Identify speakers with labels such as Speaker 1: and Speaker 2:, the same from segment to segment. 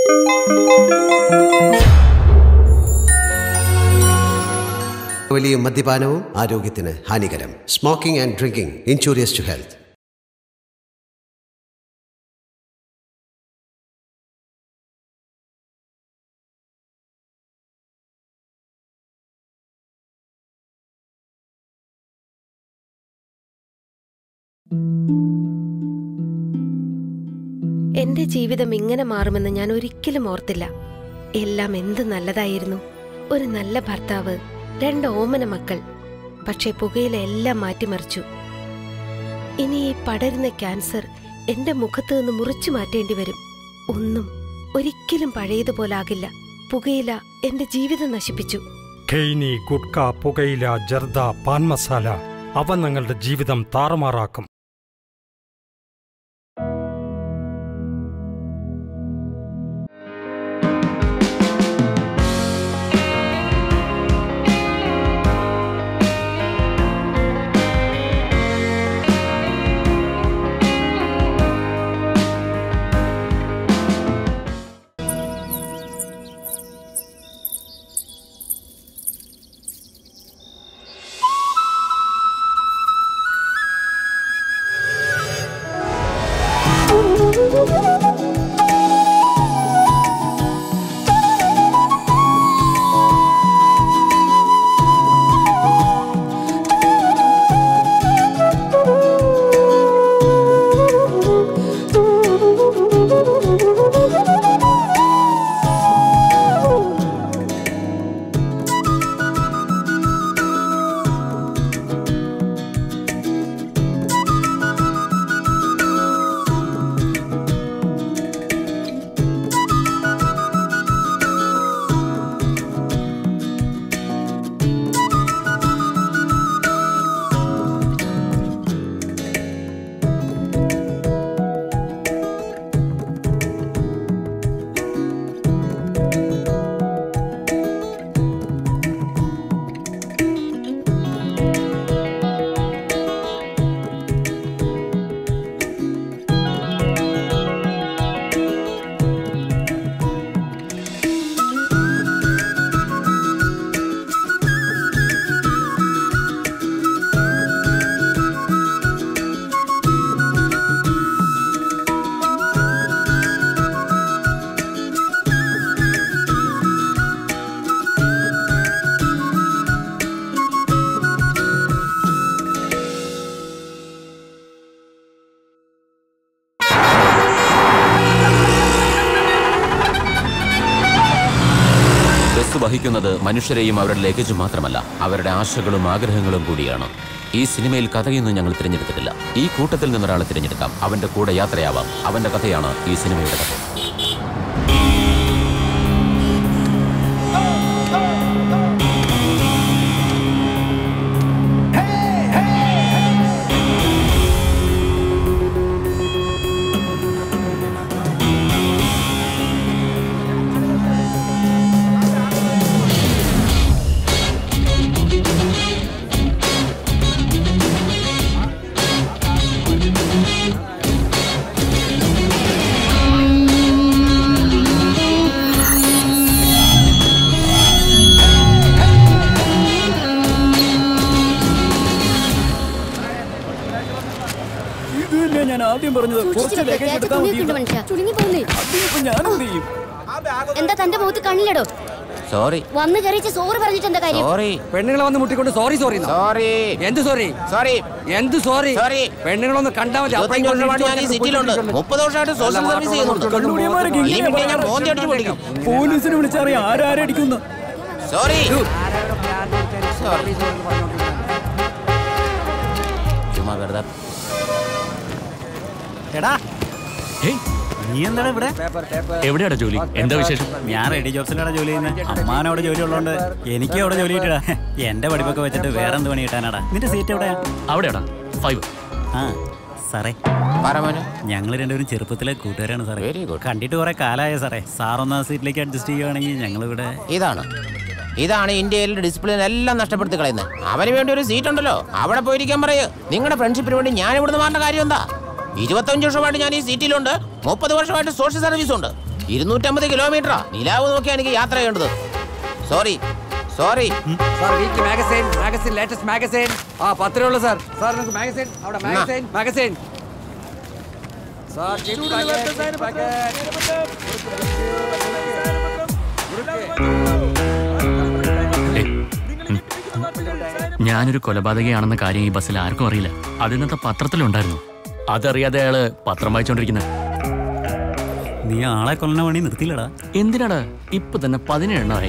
Speaker 1: വലിയ മദ്യപാനവും ആരോഗ്യത്തിന് ഹാനികരം smoking and drinking injurious to health
Speaker 2: എന്റെ ജീവിതം ഇങ്ങനെ മാറുമെന്ന് ഞാൻ ഒരിക്കലും ഓർത്തില്ല എല്ലാം എന്ത് നല്ലതായിരുന്നു ഒരു നല്ല ഭർത്താവ് രണ്ട് ഓമന മക്കൾ പക്ഷെ പുകയില എല്ലാം മാറ്റിമറിച്ചു ഇനി ഈ പടരുന്ന ക്യാൻസർ എന്റെ മുഖത്ത് നിന്ന് മുറിച്ചു മാറ്റേണ്ടി വരും ഒന്നും ഒരിക്കലും പഴയതുപോലാകില്ല പുകയില എന്റെ ജീവിതം നശിപ്പിച്ചു
Speaker 3: ഖെയ്നി ഗുഡ്ക പുകയില ജർദ പാൻ മസാല അവ നിങ്ങളുടെ ജീവിതം താറുമാറാക്കും
Speaker 4: ബസ് വഹിക്കുന്നത് മനുഷ്യരെയും അവരുടെ ലഗേജും മാത്രമല്ല അവരുടെ ആശകളും ആഗ്രഹങ്ങളും കൂടിയാണ് ഈ സിനിമയിൽ കഥയൊന്നും ഞങ്ങൾ തിരഞ്ഞെടുത്തിട്ടില്ല ഈ കൂട്ടത്തിൽ നിന്നൊരാളെ തിരഞ്ഞെടുക്കാം അവന്റെ കൂടെ യാത്രയാവാം അവന്റെ കഥയാണ് ഈ സിനിമയുടെ കഥ
Speaker 5: ഇത് തന്നെ ഞാൻ ആദ്യം പറഞ്ഞത് കുറച്ച് ലഗേജ് എടുത്താൽ മതി ഞാൻ എന്ത് ചെയ്യും
Speaker 6: എന്താ തന്റെ മുഖത്ത് കണ്ണിലടോ
Speaker 4: സോറി
Speaker 6: വന്ന് കയറിച്ച് സോറ് പറഞ്ഞിട്ട് എന്താ കാര്യം
Speaker 4: സോറി
Speaker 5: പെണ്ണുങ്ങളെ വന്ന് മുട്ടിക്കൊണ്ട് സോറി സോറി
Speaker 4: സോറി
Speaker 5: എന്ത് സോറി
Speaker 4: സോറി
Speaker 5: എന്ത് സോറി
Speaker 4: സോറി
Speaker 5: പെണ്ണുങ്ങളൊന്ന് കണ്ടാ മതി
Speaker 4: ഇരുപത്തഞ്ച് വർഷമായിട്ട് ഞാൻ ഈ സിറ്റിയിലുണ്ട് മുപ്പത് വർഷമായിട്ട് സോഷ്യൽ സർവീസ് ചെയ്യുന്നുണ്ട്
Speaker 5: കണ്ണുടിയന്മാരൊക്കെ
Speaker 4: ഇനി
Speaker 5: ഇങ്ങനെ
Speaker 4: പിന്നെ ഞാൻ
Speaker 5: പറയാൻ
Speaker 4: മോന്തി അടിച്ച് പിടിക്കും
Speaker 5: പോലീസിനെ വിളിച്ചറിയാം ആരാരടിക്കുന്നു
Speaker 4: സോറി സോറി ചുമ്മാ വെറുതെ
Speaker 7: എടാ നീ എന്താണ് ഇവിടെ
Speaker 8: എവിടെയാണ് ജോലി എന്താ വിശേഷം
Speaker 7: ഞാൻ റെഡി ജോബ്സിലാണ് ജോലി ചെയ്യുന്നത് അമ്മാൻ അവിടെ ജോലി ഉള്ളതുകൊണ്ട് എനിക്ക് അവിടെ ജോലി കിട്ടിയടാ എന്റെ പഠിപ്പൊക്കെ വെച്ചിട്ട് വേറെ എന്ത് പണി കിട്ടാനാടാ നിന്റെ സീറ്റ് എവിടെയാ
Speaker 8: അവിടെയാടാ ഫൈവ്
Speaker 7: ആ സാറേ
Speaker 4: പറമോനെ
Speaker 7: ഞങ്ങൾ രണ്ടുപേരും ചെറുപ്പത്തിലെ കൂട്ടുകാരാണ് സാറേ
Speaker 4: Very good.
Speaker 7: കണ്ടിട്ട് കുറെ കാലമായ സാറേ സാർ ഒന്ന് ആ സീറ്റിലേക്ക് അഡ്ജസ്റ്റ് ചെയ്യുകയാണെങ്കിൽ ഞങ്ങൾ ഇവിടെ
Speaker 4: ഇതാണ് ഇതാണ് ഇന്ത്യയിൽ ഡിസിപ്ലിൻ എല്ലാം നഷ്ടപ്പെടുത്തി കളയുന്നത് അവന് വേണ്ടി ഒരു സീറ്റ് ഉണ്ടല്ലോ അവിടെ പോയിരിക്കാൻ പറയൂ നിങ്ങളുടെ ഫ്രണ്ട്ഷിപ്പിന് വേണ്ടി ഞാൻ ഇവിടുന്ന് മാറേണ്ട കാര്യം എന്താ ഇരുപത്തഞ്ച് വർഷമായിട്ട് ഞാൻ ഈ സീറ്റിലുണ്ട് മുപ്പത് വർഷമായിട്ട് സോഷ്യൽ സർവീസ് ഉണ്ട് ഇരുന്നൂറ്റമ്പത് കിലോമീറ്ററാ നിലാവ് നോക്കിയാ എനിക്ക് യാത്ര ചെയ്യേണ്ടത് sorry sorry
Speaker 9: sir week magazine magazine latest magazine ആ പത്ത് രൂപ ഉള്ളു സാർ സാർ നിങ്ങൾക്ക് മാഗസൈൻ അവിടെ magazine magazine sir chips packet,
Speaker 8: ഞാനൊരു കൊലപാതകയാണെന്ന കാര്യം ഈ ബസ്സിൽ ആർക്കും അറിയില്ല അത് ഇന്നത്തെ പത്രത്തിലുണ്ടായിരുന്നു അതറിയാതെ അയാള് പത്രം വായിച്ചോണ്ടിരിക്കുന്നത്
Speaker 7: നീ ആളെ കൊല്ലണ പണി നിർത്തിയില്ലടാ
Speaker 8: എന്തിനാടാ ഇപ്പൊ തന്നെ പതിനേഴെണ്ണമായി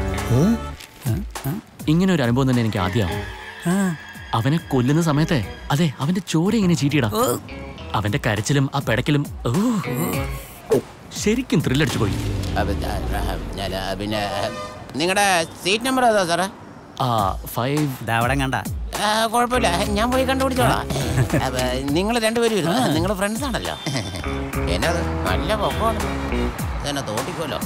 Speaker 8: ഇങ്ങനെ ഒരു അനുഭവം തന്നെ എനിക്ക് ആദ്യമാവും അവനെ കൊല്ലുന്ന സമയത്തെ അതെ അവന്റെ ചോര ഇങ്ങനെ ചീറ്റിയിടാ അവന്റെ കരച്ചിലും ആ പെടക്കലും ഓ, ഓ. ശരിക്കും ത്രില്ലടിച്ചു പോയി
Speaker 4: പിന്നെ നിങ്ങളുടെ സീറ്റ് നമ്പർ ഏതാ സാറേ
Speaker 8: ആ ഫൈവ്
Speaker 7: അവിടെ കണ്ട
Speaker 4: ആ, കുഴപ്പമില്ല ഞാൻ പോയി കണ്ടുപിടിച്ചോളാം നിങ്ങൾ രണ്ടുപേരും ഇരുന്നു നിങ്ങൾ ഫ്രണ്ട്സ് ആണല്ലോ എന്നത് നല്ല പൊക്കമാണ് എന്നെ തോട്ടിക്കോലോ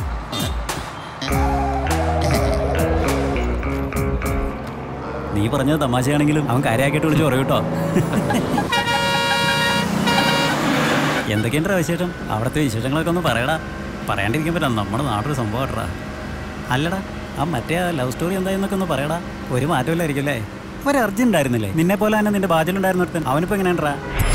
Speaker 7: നീ പറഞ്ഞത് തമാശയാണെങ്കിലും അവൻ കാര്യമാക്കിയിട്ട് വിളിച്ച് പറയൂ കേട്ടോ എന്തൊക്കെയുണ്ട് വിശേഷം അവിടുത്തെ വിശേഷങ്ങളൊക്കെ ഒന്ന് പറയടാ പറയാണ്ടിരിക്കാൻ പറ്റാം നമ്മുടെ നാട്ടൊരു സംഭവം കേട്ടടാ അല്ലടാ ആ മറ്റേ ലവ് സ്റ്റോറി എന്തായെന്നൊക്കെ ഒന്ന് പറയടാ ഒരു മാറ്റമില്ലായിരിക്കും അല്ലേ ഒരു അർജുൻ ഉണ്ടായിരുന്നില്ലേ നിന്നെ പോലെ തന്നെ നിന്റെ ബാജിലുണ്ടായിരുന്ന ഒരുത്തൻ അവനിപ്പോ എങ്ങനെയാണ്ടാ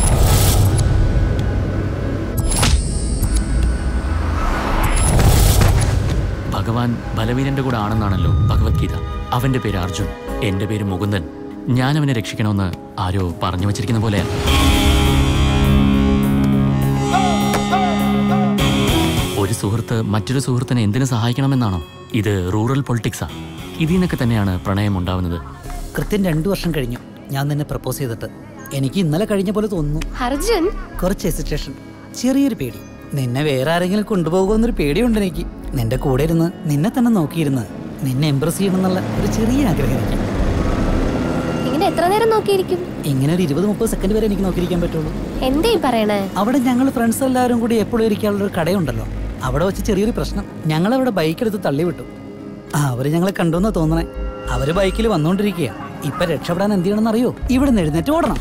Speaker 8: ഭഗവാൻ ബലവീരന്റെ കൂടെ ആണെന്നാണല്ലോ ഭഗവത്ഗീത അവന്റെ പേര് അർജുൻ എന്റെ പേര് മുകുന്ദൻ ഞാൻ അവനെ രക്ഷിക്കണമെന്ന് ആരോ പറഞ്ഞു വച്ചിരിക്കുന്ന പോലെയാ ഒരു സുഹൃത്ത് മറ്റൊരു സുഹൃത്തിനെ എന്തിനു സഹായിക്കണമെന്നാണോ ഇത് റൂറൽ പൊളിറ്റിക്സാ ഇതിൽ നിന്നൊക്കെ തന്നെയാണ് പ്രണയം ഉണ്ടാവുന്നത്
Speaker 10: കൃത്യം രണ്ടു വർഷം കഴിഞ്ഞു ഞാൻ നിന്നെ പ്രപ്പോസ് ചെയ്തിട്ട് എനിക്ക് ഇന്നലെ കഴിഞ്ഞ പോലെ തോന്നുന്നു
Speaker 2: അർജുൻ
Speaker 10: കുറച്ച് ഹെസിറ്റേഷൻ ചെറിയൊരു പേടി നിന്നെ വേറെ ആരെങ്കിലും കൊണ്ടുപോകുമെന്നൊരു പേടിയുണ്ട് എനിക്ക് നിന്റെ കൂടെ ഇരുന്ന് നിന്നെ തന്നെ നോക്കിയിരുന്ന് നിന്നെ എംപ്രസ് ചെയ്യണമെന്നുള്ള ഒരു ചെറിയ ആഗ്രഹം എനിക്ക്
Speaker 6: ഇങ്ങനെ എത്ര നേരം നോക്കിയിരിക്കും
Speaker 10: ഇങ്ങനെ ഒരു ഇരുപത് മുപ്പത് സെക്കൻഡ് വരെ എനിക്ക് നോക്കിയിരിക്കാൻ പറ്റുള്ളൂ
Speaker 6: എന്തേ ഈ പറയണേ
Speaker 10: അവിടെ ഞങ്ങൾ ഫ്രണ്ട്സ് എല്ലാവരും കൂടി എപ്പോഴും ഇരിക്കാനുള്ള ഒരു കടയുണ്ടല്ലോ അവിടെ വെച്ച് ചെറിയൊരു പ്രശ്നം ഞങ്ങൾ അവിടെ ബൈക്ക് എടുത്ത് തള്ളിവിട്ടു ആ അവര് ഞങ്ങളെ കണ്ടുവെന്നാ തോന്നണേ അവര് ബൈക്കിൽ വന്നുകൊണ്ടിരിക്കുക ഇപ്പൊ രക്ഷപ്പെടാൻ എന്ത് ചെയ്യണമെന്ന് അറിയോ ഇവിടെ നിന്ന് എഴുന്നേറ്റ് ഓടണം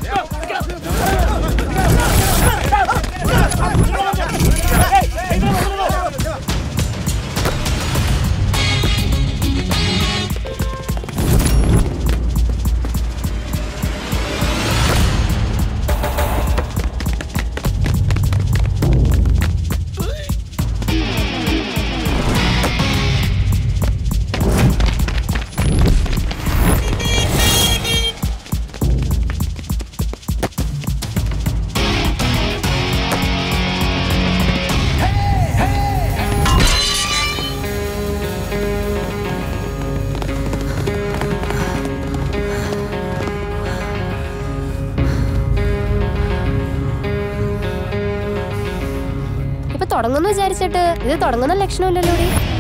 Speaker 6: ഇപ്പൊ തുടങ്ങുന്നു വിചാരിച്ചിട്ട് ഇത് തുടങ്ങുന്ന ലക്ഷണമില്ലല്ലോ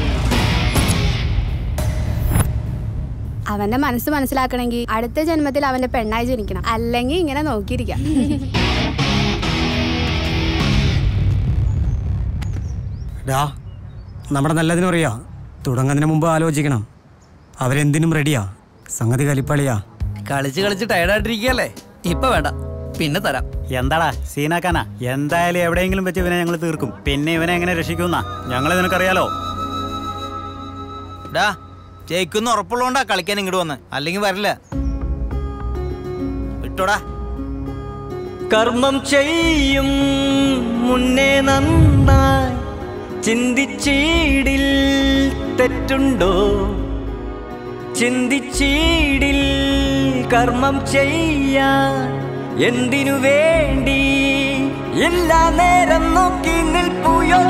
Speaker 11: അവന്റെ മനസ്സ് മനസ്സിലാക്കണമെങ്കിൽ അടുത്ത ജന്മത്തിൽ അവന്റെ പെണ്ണായി ജനിക്കണം അല്ലെങ്കിൽ ഇങ്ങനെ നോക്കിയിരിക്കാം
Speaker 12: ഡാ നമ്മുടെ നല്ലതിനും അറിയാ തുടങ്ങുന്നതിന് മുമ്പ് ആലോചിക്കണം അവരെന്തിനും റെഡിയാ സംഗതി കലിപ്പളിയാ
Speaker 10: കളിച്ച് കളിച്ച് ടയർഡായിട്ടിരിക്കുകയല്ലേ ഇപ്പൊ വേണ്ട പിന്നെ തരാം
Speaker 7: എന്താടാ സീനാക്കാനാ എന്തായാലും എവിടെയെങ്കിലും വെച്ച് ഇവനെ ഞങ്ങൾ തീർക്കും പിന്നെ ഇവനെ എങ്ങനെ രക്ഷിക്കുന്ന ഞങ്ങൾ നിനക്കറിയാലോ
Speaker 13: ഡാ ജയിക്കുന്ന ഉറപ്പുള്ളതുകൊണ്ടാ കളിക്കാൻ ഇങ്ങോട്ട് വന്ന് അല്ലെങ്കിൽ വരില്ല വിട്ടോടാ
Speaker 14: കർമ്മം ചെയ്യും മുന്നേ നന്നായി ചിന്തിച്ചീടിൽ തെറ്റുണ്ടോ ചിന്തിച്ചീടിൽ കർമ്മം ചെയ്യാൻ എന്തിനു വേണ്ടി എല്ലാ നേരം നോക്കി നിൽപ്പുയോ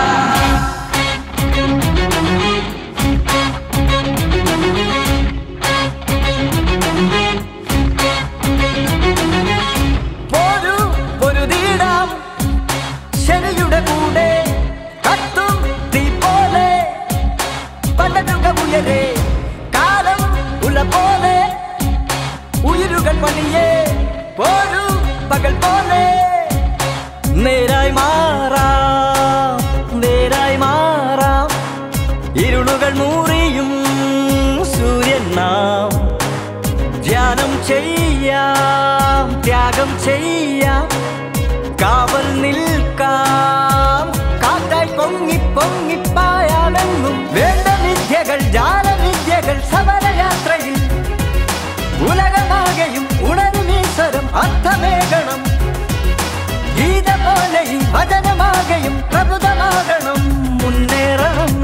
Speaker 14: പോരു പൊരുതിടാം ശനിയുടെ കൂടെ കത്തും തീ പോലെ പണ്ടതുക ഉയരെ കാലം ഉല പോലെ ഉയരുകൾ പണിയേ പോരു പകൽ പോലെ നേരായി മാറാം നേരായി മാറാം ഇരുളുകൾ മൂറിയും സൂര്യൻ നാം ധ്യാനം ചെയ്യാം ത്യാഗം ചെയ്യാം കാവൽ നിൽക്കാം കാറ്റായി പൊങ്ങി പൊങ്ങിപ്പായാമെന്നും വേണ്ട വിദ്യകൾ ജാലവിദ്യകൾ സമരയാത്രയിൽ ഉലകമാകെയും ഉണരുമീശ്വരം അർത്ഥമേകണം ഗീത പോലെ ഈ വചനമാകെയും പ്രബുധമാകണം മുന്നേറണം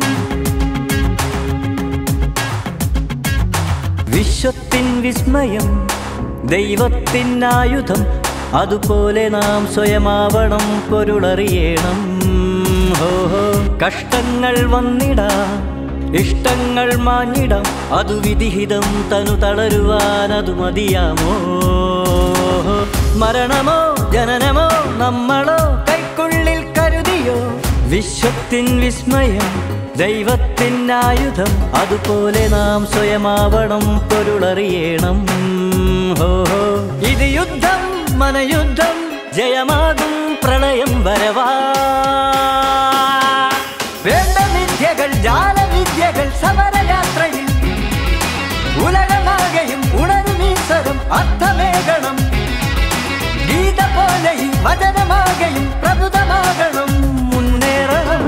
Speaker 14: വിശ്വത്തിൻ വിസ്മയം ദൈവത്തിൻ ആയുധം അതുപോലെ നാം സ്വയമാവണം പൊരുളറിയണം ഹോ ഹോ കഷ്ടങ്ങൾ വന്നിടാം ഇഷ്ടങ്ങൾ മാഞ്ഞിടാം അതു വിധിഹിതം തനു തളരുവാൻ അതു മതിയാമോ മരണമോ ജനനമോ നമ്മളോ കൈക്കുള്ളിൽ കരുതിയോ വിശ്വത്തിൻ വിസ്മയം ദൈവത്തിൻ ആയുധം അതുപോലെ നാം സ്വയമാവണം പൊരുളറിയണം ഹോ ഹോ ഇത് യുദ്ധം മനയുദ്ധം ജയമാകും പ്രളയം വരവാ വേണ്ട വിദ്യകൾ ജാലവിദ്യകൾ സമരയാത്രയിൽ ഉലകമാകെയും ഉണരുമീശ്വരം അർത്ഥമേകണം ഗീത പോലെ ഈ വചനമാകെയും പ്രബുധമാകണം മുന്നേറണം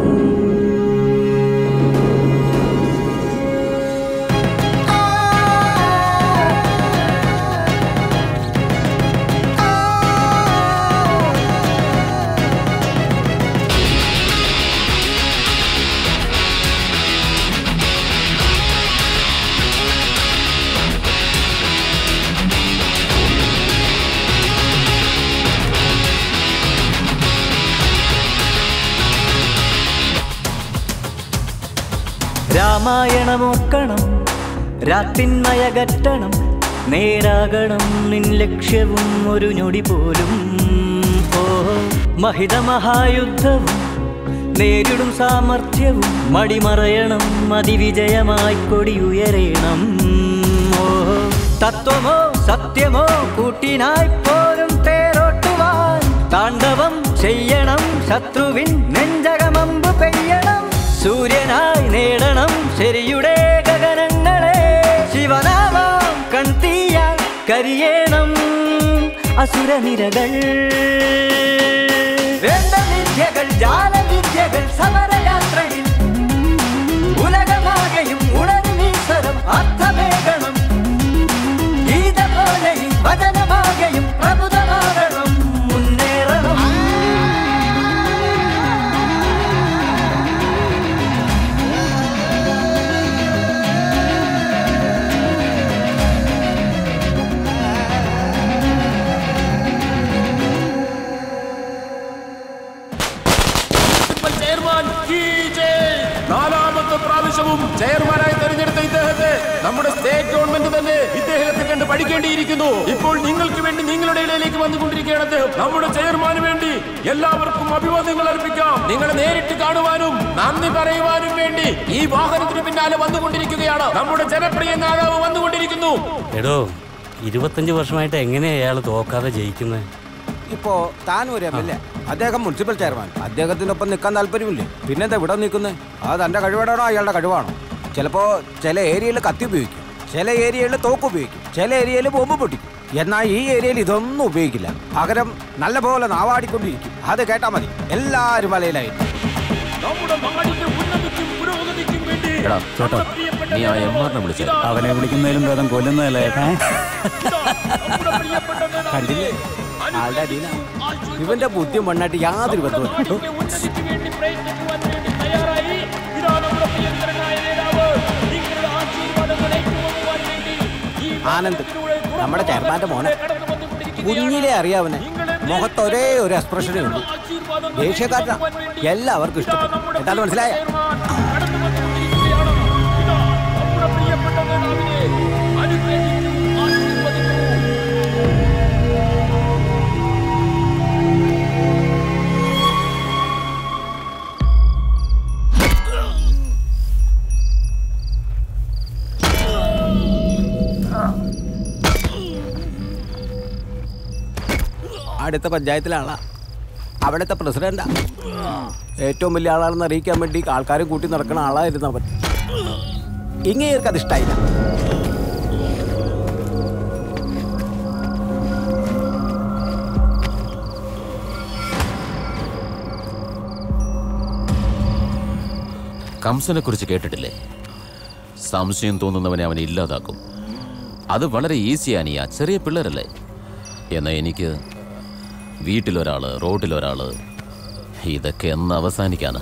Speaker 14: രാമായണമോർക്കണം രാത്തിന്മയകറ്റണം നേരാകണം നിൻ ലക്ഷ്യവും ഒരു ഞൊടി പോലും ഓ മഹിതമഹായുദ്ധവും നേരിടും സാമർഥ്യവും മടിമറയണം അതിവിജയമായി കൊടിയുയരേണം ഓ തത്വമോ സത്യമോ കൂട്ടിനായി പോരും തേരോട്ടുവാൻ താണ്ഡവം ചെയ്യണം ശത്രുവിൻ നെഞ്ചകമമ്പ് പെയ്യണം സൂര്യനായി നേടണം ശരിയുടെ ഗഗനങ്ങളെ ശിവനാമാം കൺതീയാൽ കരിയേണം അസുരനിരകൾ വേണ്ട വിദ്യകൾ ജാലവിദ്യകൾ സമരയാത്രയിൽ ഉലകമാകെയും ഉണരുമീശ്വരം അർത്ഥമേകണം ഗീത പോലെ ഈ വചനമാകെയും പ്രബുധമാകണം മുന്നേറണം
Speaker 15: ചെയർമാൻ കീ ജയ്. നാലാമത്തെ പ്രാവശ്യവും ചെയർമാനായി തെരഞ്ഞെടുത്ത ഇദ്ദേഹത്തെ നമ്മുടെ സ്റ്റേറ്റ് ഗവൺമെന്റ് തന്നെ ഇദ്ദേഹത്തെ കണ്ട് പഠിക്കേണ്ടിയിരിക്കുന്നു ഇപ്പോൾ നിങ്ങൾക്ക് വേണ്ടി നിങ്ങളുടെ ഇടയിലേക്ക് വന്നുകൊണ്ടിരിക്കുകയാണ് അദ്ദേഹം നമ്മുടെ ചെയർമാന് വേണ്ടി എല്ലാവർക്കും അഭിവാദ്യങ്ങൾ അർപ്പിക്കാം നിങ്ങളെ നേരിട്ട് കാണുവാനും നന്ദി പറയുവാനും വേണ്ടി ഈ വാഹനത്തിന് പിന്നാലെ വന്നുകൊണ്ടിരിക്കുകയാണ് നമ്മുടെ ജനപ്രിയ നേതാവ് വന്നുകൊണ്ടിരിക്കുന്നു
Speaker 16: എടോ ഇരുപത്തഞ്ച് വർഷമായിട്ട് എങ്ങനെയാ അയാൾ തോക്കാതെ ജയിക്കുന്നത്
Speaker 9: ഇപ്പോ താൻ ഒരു എം എൽ എ അദ്ദേഹം മുനിസിപ്പൽ ചെയർമാൻ അദ്ദേഹത്തിനൊപ്പം നിൽക്കാൻ താല്പര്യമില്ലേ പിന്നെന്താ ഇവിടെ നിൽക്കുന്നത് അത് തന്റെ കഴിവേടാണോ അയാളുടെ കഴിവാണോ ചിലപ്പോ ചില ഏരിയയിൽ കത്തി ഉപയോഗിക്കും ചില ഏരിയയിൽ തോക്ക് ഉപയോഗിക്കും ചില ഏരിയയിൽ ബോംബ് പൊട്ടിക്കും എന്നാൽ ഈ ഏരിയയിൽ ഇതൊന്നും ഉപയോഗിക്കില്ല പകരം നല്ല പോലെ നാവാടിക്കൊണ്ടിരിക്കും അത് കേട്ടാ മതി എല്ലാരും വലയിലായിട്ട്
Speaker 15: നമ്മുടെ നാടിന്റെ ഉന്നതിക്കും പുരോഗതിക്കും വേണ്ടി
Speaker 4: എടാ ചേട്ടാ നീ ആ എം ആറിനെ വിളിച്ചേ
Speaker 7: അവനെ വിളിക്കുന്നതിലും ഭേദം കൊല്ലുന്നതല്ലേ
Speaker 9: കണ്ടില്ലേ ആളുടെ അടിയില ഇവന്റെ ബുദ്ധി മണ്ണായിട്ട് യാതൊരു ബന്ധവുമില്ല
Speaker 15: ഉന്നതിക്ക് വേണ്ടി പ്രയത്നിക്കുവാൻ വേണ്ടി തയ്യാറായി ഇതാ നമ്മുടെ പ്രിയങ്കരനായ നേതാവ് നിങ്ങളുടെ ആശീർവാദങ്ങൾ ഏറ്റുവാങ്ങുവാൻ വേണ്ടി ഈ
Speaker 9: ആനന്ദ് നമ്മുടെ ചെയർമാന്റെ മോനെ കുഞ്ഞിലെ അറിയാവനെ മുഖത്ത് ഒരേ ഒരു എക്സ്പ്രഷനേ ഉള്ളൂ ദേഷ്യക്കാരനാ എല്ലാവർക്കും ഇഷ്ടപ്പെട്ടു എന്താന്ന് മനസ്സിലായ
Speaker 15: നമ്മുടെ പ്രിയപ്പെട്ട നേതാവിനെ അനുഗ്രഹിച്ചു ആശീർവദിച്ചു
Speaker 9: അടുത്ത പഞ്ചായത്തിലാളാ അവിടുത്തെ പ്രസിഡന്റാ ഏറ്റവും വലിയ ആളാണെന്ന് അറിയിക്കാൻ വേണ്ടി ആൾക്കാരും കൂട്ടി നടക്കുന്ന ആളായിരുന്നു അവൻ ഇങ്ങേർക്ക് അത് ഇഷ്ടായില്ല
Speaker 4: കംസനെ കുറിച്ച് കേട്ടിട്ടില്ലേ സംശയം തോന്നുന്നവനെ അവനെ ഇല്ലാതാക്കും അത് വളരെ ഈസിയാണ് ഈ ചെറിയ പിള്ളേരല്ലേ എന്നാൽ എനിക്ക് വീട്ടിലൊരാള് റോഡിലൊരാള് ഇതൊക്കെ എന്ന് അവസാനിക്കാണ്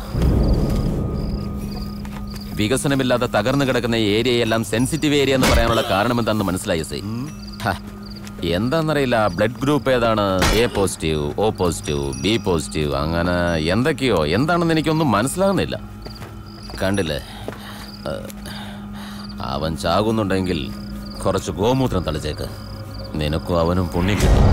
Speaker 4: വികസനമില്ലാതെ തകർന്നു കിടക്കുന്ന ഏരിയയെല്ലാം സെൻസിറ്റീവ് ഏരിയ എന്ന് പറയാനുള്ള കാരണം എന്താണെന്ന് മനസ്സിലായി സി ഹ, എന്താന്നറിയില്ല ബ്ലഡ് ഗ്രൂപ്പ് ഏതാണ് A positive O positive B positive അങ്ങനെ എന്തൊക്കെയോ എന്താണെന്ന് എനിക്കൊന്നും മനസ്സിലാകുന്നില്ല കണ്ടില്ലേ ഏഹ്, അവൻ ചാകുന്നുണ്ടെങ്കിൽ കുറച്ച് ഗോമൂത്രം തളിച്ചേക്ക് നിനക്കും അവനും പുണ്യം കിട്ടും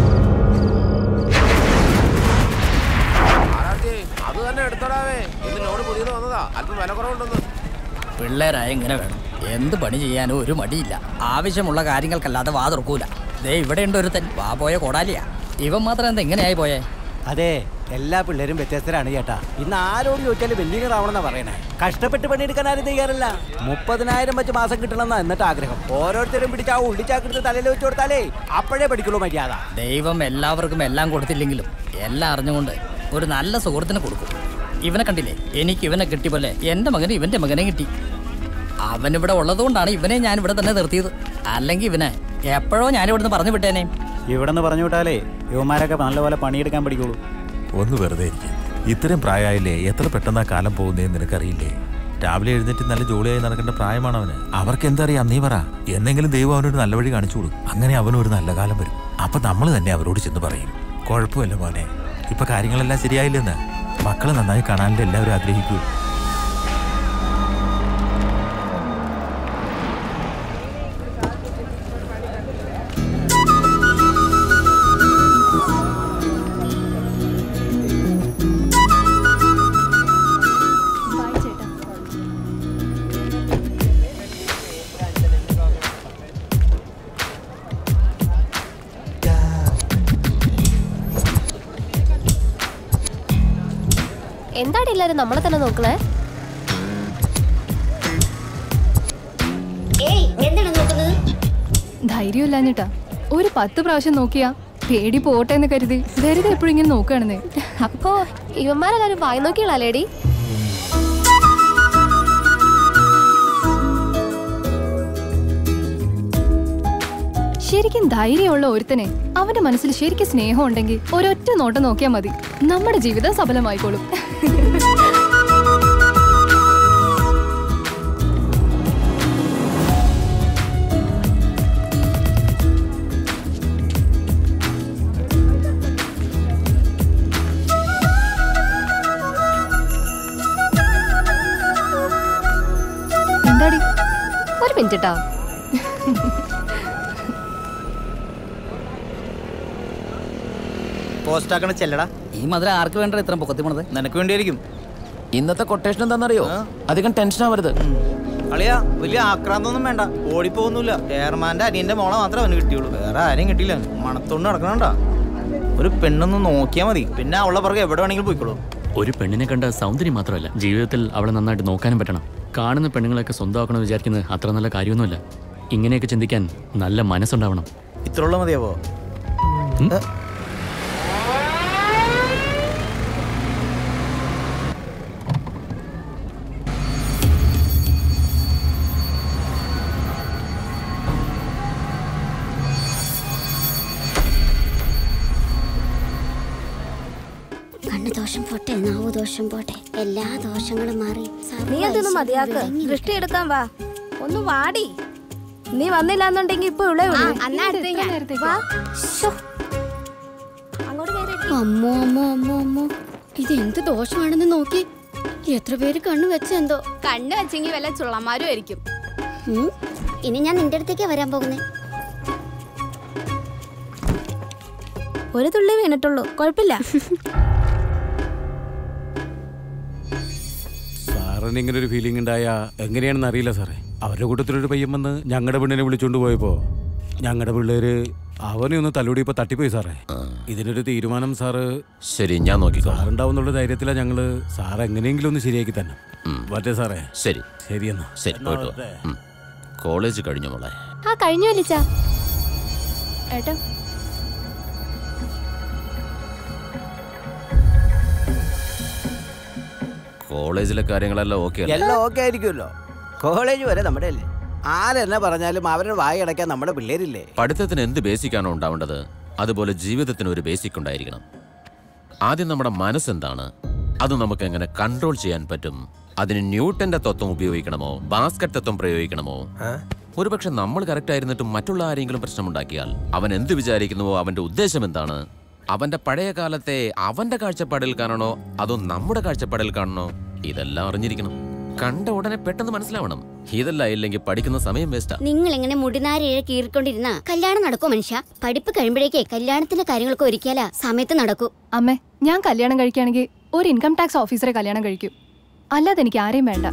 Speaker 15: അത് തന്നെ എടുത്തോടാവേ ഇന്ന് ലോഡ് പുതിയത് വന്നതാ അല്പം വില കുറവുണ്ടെന്ന്
Speaker 17: പിള്ളേരായ ഇങ്ങനെ വേണം എന്ത് പണി ചെയ്യാനും ഒരു മടിയില്ല ആവശ്യമുള്ള കാര്യങ്ങൾക്കല്ലാതെ വാ തുറക്കൂല ദേ ഇവിടെ ഉണ്ട് ഒരുത്തൻ വാ പോയ കോടാലിയാ ഇവൻ മാത്രം എന്താ എങ്ങനെയായി പോയേ
Speaker 9: അതെ എല്ലാ പിള്ളേരും വ്യത്യസ്തരാണ് ചേട്ടാ ഇന്ന് ആരോട് ചോദിച്ചാലും വെല്ലിങ്ങർ ആവണമെന്നാ പറയണേ കഷ്ടപ്പെട്ട് പണിയെടുക്കാൻ ആരും തയ്യാറല്ല മുപ്പതിനായിരം വെച്ച് മാസം കിട്ടണമെന്നാ എന്നിട്ട് ആഗ്രഹം ഓരോരുത്തരും പിടിച്ച് ആ ഉള്ളിച്ചാക്കെടുത്ത് തലയിൽ വെച്ച് കൊടുത്താലേ അപ്പോഴേ പഠിക്കുള്ളൂ മര്യാദ
Speaker 17: ദൈവം എല്ലാവർക്കും എല്ലാം കൊടുത്തില്ലെങ്കിലും എല്ലാം അറിഞ്ഞുകൊണ്ട് ഒരു നല്ല സുഹൃത്തിന് കൊടുക്കും ഇവനെ കണ്ടില്ലേ എനിക്ക് ഇവനെ കിട്ടി പോലെ എൻ്റെ മകന് ഇവൻ്റെ മകനെ കിട്ടി അവനിവിടെ ഉള്ളതുകൊണ്ടാണ് ഇവനെ ഞാൻ ഇവിടെ തന്നെ നിർത്തിയത് അല്ലെങ്കിൽ ഇവനെ എപ്പോഴോ ഞാൻ ഇവിടുന്ന് പറഞ്ഞു വിട്ടേനെ
Speaker 7: ഇവിടെ നിന്ന് പറഞ്ഞു വിട്ടാലേ യുവമാരൊക്കെ നല്ലപോലെ പണിയെടുക്കാൻ പഠിക്കുള്ളൂ
Speaker 18: ഒന്ന് വെറുതെ ഇരിക്കും ഇത്രയും പ്രായമായില്ലേ എത്ര പെട്ടെന്നാ കാലം പോകുന്നതെന്ന് നിനക്കറിയില്ലേ രാവിലെ എഴുന്നേറ്റ് നല്ല ജോലിയായി നടക്കേണ്ട പ്രായമാണ് അവന് അവർക്ക് എന്തറിയാം നീ പറ എന്നെങ്കിലും ദൈവം അവനൊരു നല്ല വഴി കാണിച്ചു കൊടുക്കും അങ്ങനെ അവനും ഒരു നല്ല കാലം വരും അപ്പൊ നമ്മൾ തന്നെ അവരോട് ചെന്ന് പറയും കുഴപ്പമില്ല മോനെ ഇപ്പൊ കാര്യങ്ങളെല്ലാം ശരിയായില്ലെന്ന് മക്കളെ നന്നായി കാണാനല്ലേ എല്ലാവരും ആഗ്രഹിക്കൂ
Speaker 6: എന്താടി എല്ലാരും നമ്മളെ തന്നെ നോക്കണേ
Speaker 19: ഏയ് എന്താണ് നോക്കുന്നത്
Speaker 20: ധൈര്യമില്ലാഞ്ഞിട്ടാ ഒരു പത്ത് പ്രാവശ്യം നോക്കിയാ പേടി പോട്ടെ എന്ന് കരുതി വെറുതെ എപ്പോഴും ഇങ്ങനെ നോക്കുകയാണെന്നേ
Speaker 6: അപ്പോ ഇവന്മാരെല്ലാരും വായി നോക്കിയാളേടി
Speaker 20: ശരിക്കും ധൈര്യമുള്ള ഒരുത്തനെ അവന്റെ മനസ്സിൽ ശരിക്കും സ്നേഹം ഉണ്ടെങ്കിൽ ഒരൊറ്റ നോട്ടം നോക്കിയാൽ മതി നമ്മുടെ ജീവിതം സഫലമായിക്കോളും എന്താടി
Speaker 6: ഒരു മിനിറ്റ് ട്ടോ
Speaker 13: പോസ്റ്റ് ആക്കണ ചെല്ലടാ
Speaker 17: ഈ മധുരം ആർക്ക് വേണ്ട ഇത്ര പൊക്കത്തി പോണത്
Speaker 13: നിനക്ക് വേണ്ടിയായിരിക്കും
Speaker 4: ഇന്നത്തെ കൊട്ടേഷൻ എന്താണെന്നറിയോ അധികം ടെൻഷൻ ആവരുത്
Speaker 13: അളിയാ വലിയ ആക്രാന്തൊന്നും വേണ്ട ഓടിപ്പോന്നുമില്ല ചെയർമാന്റെ അനിയന്റെ മോളെ മാത്രമേ അവന് കിട്ടിയുള്ളൂ വേറെ ആരെയും കിട്ടിയില്ല മണത്തോണ്ട് നടക്കണണ്ട ഒരു പെണ്ണൊന്ന് നോക്കിയാ മതി പിന്നെ അവളെ പുറകെ എവിടെ വേണമെങ്കിലും പോയിക്കോളൂ
Speaker 8: ഒരു പെണ്ണിനെ കണ്ട സൗന്ദര്യം മാത്രമല്ല ജീവിതത്തിൽ അവളെ നന്നായിട്ട് നോക്കാനും പറ്റണം കാണുന്ന പെണ്ണുങ്ങളൊക്കെ സ്വന്തമാക്കണമെന്ന് വിചാരിക്കുന്നത് അത്ര നല്ല കാര്യമൊന്നുമല്ല ഇങ്ങനെയൊക്കെ ചിന്തിക്കാൻ നല്ല മനസ്സുണ്ടാവണം
Speaker 13: ഇത്രയുള്ള മതിയാവോ
Speaker 19: കണ്ണ് ദോഷം പോട്ടെ നാവ് ദോഷം പോട്ടെ എല്ലാ ദോഷങ്ങളും മാറി
Speaker 11: നീ അതൊന്ന് മതിയാക്ക് ദൃഷ്ടി എടുക്കാൻ വാ ഒന്ന് വാടി നീ വന്നില്ല എന്നുണ്ടെങ്കിൽ ഇപ്പൊ ഇവിടെ
Speaker 19: അമ്മോ അമ്മോ അമ്മോ അമ്മോ ഇത് എന്ത് ദോഷമാണെന്ന് നോക്കി എത്ര പേര് കണ്ണു വെച്ചെന്തോ
Speaker 11: കണ്ണ് വെച്ചെങ്കിൽ വല്ല ചുള്ളന്മാരും ആയിരിക്കും
Speaker 19: ഉം, ഇനി ഞാൻ നിന്റെ അടുത്തേക്കാ വരാൻ പോകുന്നേ
Speaker 11: ഒരു തുള്ളി വീണിട്ടുള്ളൂ കുഴപ്പമില്ല
Speaker 21: സാറിന് ഇങ്ങനെ ഒരു ഫീലിംഗ് ഉണ്ടായ എങ്ങനെയാണെന്ന് അറിയില്ല സാറേ അവരുടെ കൂട്ടത്തിലൊരു പയ്യൻ വന്ന് ഞങ്ങളുടെ പെണ്ണിനെ വിളിച്ചോണ്ട് പോയപ്പോ ഞങ്ങളുടെ പിള്ളേര് അവനെ ഒന്ന് തലോടി ഇപ്പൊ തട്ടിപ്പോയി സാറേ ഇതിനൊരു തീരുമാനം സാറ്
Speaker 4: ശരി ഞാൻ നോക്കിക്കോളാം
Speaker 21: സാറുണ്ടാവുന്നുള്ള ധൈര്യത്തിലാ ഞങ്ങള് സാർ എങ്ങനെയെങ്കിലും ഒന്ന് ശരിയാക്കി തന്നെ പറ്റേ സാറേ
Speaker 4: ശരി
Speaker 21: ശരി എന്നാ
Speaker 4: ശരി പോയിട്ട് വാ. ഉം. കോളേജ് കഴിഞ്ഞു മോളെ
Speaker 6: ആ കഴിഞ്ഞു വലിച്ച
Speaker 11: ഏട്ടാ
Speaker 4: കോളേജിലെ കാര്യങ്ങളെല്ലാം ഓക്കെ
Speaker 9: എല്ലാം ഓക്കെ ആയിരിക്കുമല്ലോ കോളേജ് വരെ നമ്മുടെ അല്ലേ ആരെന്നെ പറഞ്ഞാലും അവരുടെ വായി അടയ്ക്കാൻ നമ്മുടെ പിള്ളേരില്ലേ
Speaker 4: പഠിത്തത്തിന് എന്ത് ബേസിക്കാണോ ഉണ്ടാവേണ്ടത് അതുപോലെ ജീവിതത്തിന് ഒരു ബേസിക് ഉണ്ടായിരിക്കണം ആദ്യം നമ്മുടെ മനസ്സെന്താണ് അത് നമുക്ക് എങ്ങനെ കൺട്രോൾ ചെയ്യാൻ പറ്റും അതിന് ന്യൂട്ടന്റെ തത്വം ഉപയോഗിക്കണമോ ബാസ്കറ്റ് തത്വം പ്രയോഗിക്കണമോ ഒരുപക്ഷെ നമ്മൾ കറക്റ്റ് ആയിരുന്നിട്ടും മറ്റുള്ള ആരെങ്കിലും പ്രശ്നമുണ്ടാക്കിയാൽ അവൻ എന്ത് വിചാരിക്കുന്നുവോ അവന്റെ ഉദ്ദേശം എന്താണ് അവന്റെ പഴയ കാലത്തെ അവന്റെ കാഴ്ചപ്പാടിൽ കാണണോ അതോ നമ്മുടെ കാഴ്ചപ്പാടിൽ കാണണോ ഇതെല്ലാം അറിഞ്ഞിരിക്കണം കണ്ട ഉടനെ പെട്ടെന്ന് മനസ്സിലാവണം ഇതെല്ലാം ഇല്ലെങ്കിൽ പഠിക്കുന്ന സമയം വേസ്റ്റാ
Speaker 19: നിങ്ങൾ എങ്ങനെ മുടിനാരിഴ കീറിക്കൊണ്ടിരുന്ന കല്യാണം നടക്കോ മനുഷ്യ പഠിപ്പ് കഴിയുമ്പോഴേക്കേ കല്യാണത്തിന്റെ കാര്യങ്ങളൊക്കെ ഒരുക്കിയാലാ സമയത്ത് നടക്കൂ
Speaker 20: അമ്മേ ഞാൻ കല്യാണം കഴിക്കുകയാണെങ്കിൽ ഒരു ഇൻകം ടാക്സ് ഓഫീസറെ കല്യാണം കഴിക്കും അല്ലാതെ എനിക്ക് ആരെയും വേണ്ട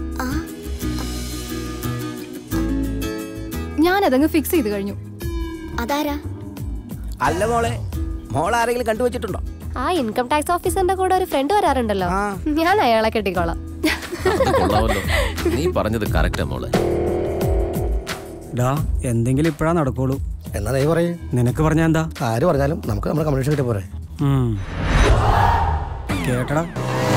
Speaker 20: ഞാൻ അതങ്ങ് ഫിക്സ് ചെയ്ത് കഴിഞ്ഞു
Speaker 19: അതാരാ
Speaker 9: അല്ല മോളെ മോൾ ആരെങ്കിലും കണ്ടുവച്ചിട്ടുണ്ടോ
Speaker 6: ആ ഇൻകം ടാക്സ് ഓഫീസറിന്റെ കൂടെ ഒരു ഫ്രണ്ട് വരാറുണ്ടല്ലോ ഞാൻ അയാളെ കെട്ടിക്കോളാം
Speaker 4: അത് കൊള്ളാമല്ലോ നീ പറഞ്ഞത് കറക്റ്റാ മോളെ
Speaker 12: ഡാ എന്തെങ്കിലും ഇപ്പോഴാ നടക്കുള്ളൂ
Speaker 1: എന്നാ നീ പറയേ
Speaker 12: നിനക്ക് പറഞ്ഞാ എന്താ
Speaker 1: ആര് പറഞ്ഞാലും നമുക്ക് നമ്മുടെ കമ്മീഷൻ കിട്ടിയ പോരെ
Speaker 12: ഉം. കേട്ടടാ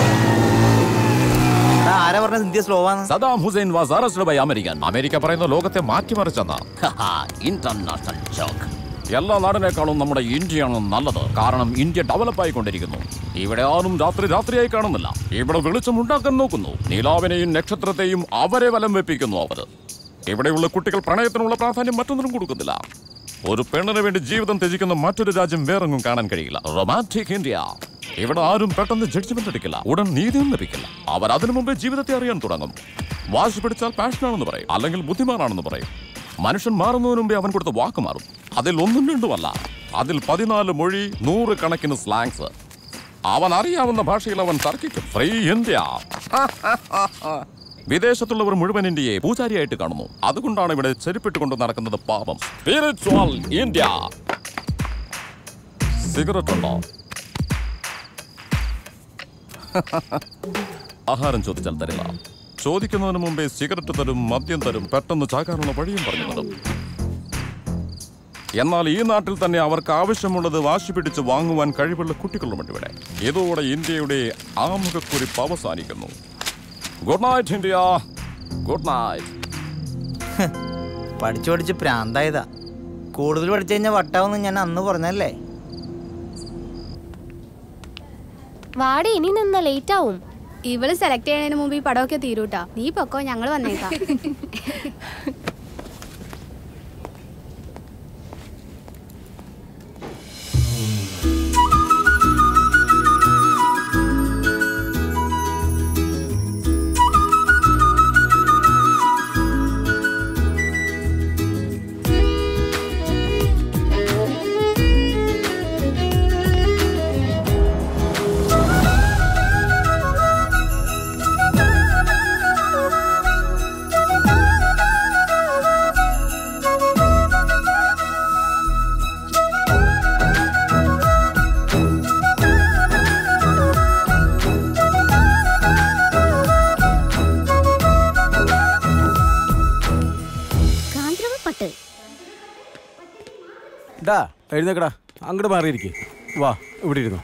Speaker 13: ആരാ പറഞ്ഞ ഇന്ത്യ സ്ലോ ആണ്
Speaker 4: Saddam Hussein was arrested by American America പറയുന്ന ലോകത്തെ മാറ്റിമറിച്ചെന്ന ഇന്റർനാഷണൽ ജോക്ക് എല്ലാ നാടിനേക്കാളും നമ്മുടെ ഇന്ത്യയാണ് നല്ലത് കാരണം ഇന്ത്യ ഡെവലപ്പ് ആയിക്കൊണ്ടിരിക്കുന്നു ഇവിടെ ആരും രാത്രി രാത്രിയായി കാണുന്നില്ല ഇവിടെ വെളിച്ചം ഉണ്ടാക്കാൻ നോക്കുന്നു നിലാവിനെയും നക്ഷത്രത്തെയും അവരെ വലം വെപ്പിക്കുന്നു അവർ ഇവിടെയുള്ള കുട്ടികൾ പ്രണയത്തിനുള്ള പ്രാധാന്യം മറ്റൊന്നിനും കൊടുക്കുന്നില്ല ഒരു പെണ്ണിന് വേണ്ടി ജീവിതം ത്യജിക്കുന്ന മറ്റൊരു രാജ്യം വേറെങ്ങും കാണാൻ കഴിയില്ല റൊമാൻറ്റിക് ഇന്ത്യ ഇവിടെ ആരും പെട്ടെന്ന് ജഡ്ജ്മെന്റ് എടുക്കില്ല ഉടൻ നീതിയും ലഭിക്കില്ല അവർ അതിനു മുമ്പേ ജീവിതത്തെ അറിയാൻ തുടങ്ങും വാശി പിടിച്ചാൽ പാഷനാണെന്ന് പറയും അല്ലെങ്കിൽ ബുദ്ധിമാനാണെന്ന് പറയും മനുഷ്യൻ മാറുന്നതിന് മുമ്പേ അവൻ കൊടുത്ത വാക്ക് മാറും അതിൽ ഒന്നും രണ്ടുമല്ല അതിൽ പതിനാല് മൊഴി നൂറ് കണക്കിന് സ്ലാങ്സ് അവൻ അറിയാവുന്ന ഭാഷയിൽ അവൻ തർക്കിക്കും ഫ്രീ ഇന്ത്യ വിദേശത്തുള്ളവർ മുഴുവൻ ഇന്ത്യയെ പൂജാരിയായിട്ട് കാണുന്നു അതുകൊണ്ടാണ് ഇവിടെ ചെരുപ്പിട്ടുകൊണ്ട് നടക്കുന്നത് പാപം സ്പിരിച്വൽ ഇന്ത്യ സിഗരറ്റ് ഉണ്ടോ ആഹാരം ചോദിച്ചാൽ തരില്ല ചോദിക്കുന്നതിന് മുമ്പേ സിഗരറ്റ് തരും മദ്യം തരും പെട്ടെന്ന് ചാകാനുള്ള വഴിയും പറഞ്ഞു തരും എന്നാൽ ഈ നാട്ടിൽ തന്നെ അവർക്ക് ആവശ്യമുള്ളത് വാശി പിടിച്ച് വാങ്ങുവാൻ കഴിവുള്ള കുട്ടികളുമുണ്ട് ഇവിടെ ഇതോടെ ഇന്ത്യയുടെ ആമുഖക്കുറിപ്പ് അവസാനിക്കുന്നു good night India good night
Speaker 13: പഠിച്ചു പഠിച്ച് പ്രാന്തായതാ കൂടുതൽ പഠിച്ചു കഴിഞ്ഞാൽ വട്ടാവെന്ന് ഞാൻ അന്ന് പറഞ്ഞല്ലേ
Speaker 6: വാടി ഇനി നിന്ന ലേറ്റ് ആവും
Speaker 11: ഇവള് സെലക്ട് ചെയ്യുന്നതിന് മുമ്പ് ഈ പടമൊക്കെ തീരൂട്ടാ നീ പൊക്കോ ഞങ്ങൾ വന്നേക്കാം
Speaker 19: കാന്തരവപ്പട്ട്
Speaker 21: ഡാ എഴുന്നേക്കടാ അങ്ങോട്ട് മാറിയിരിക്കേ വാ ഇവിടെ ഇരുന്നു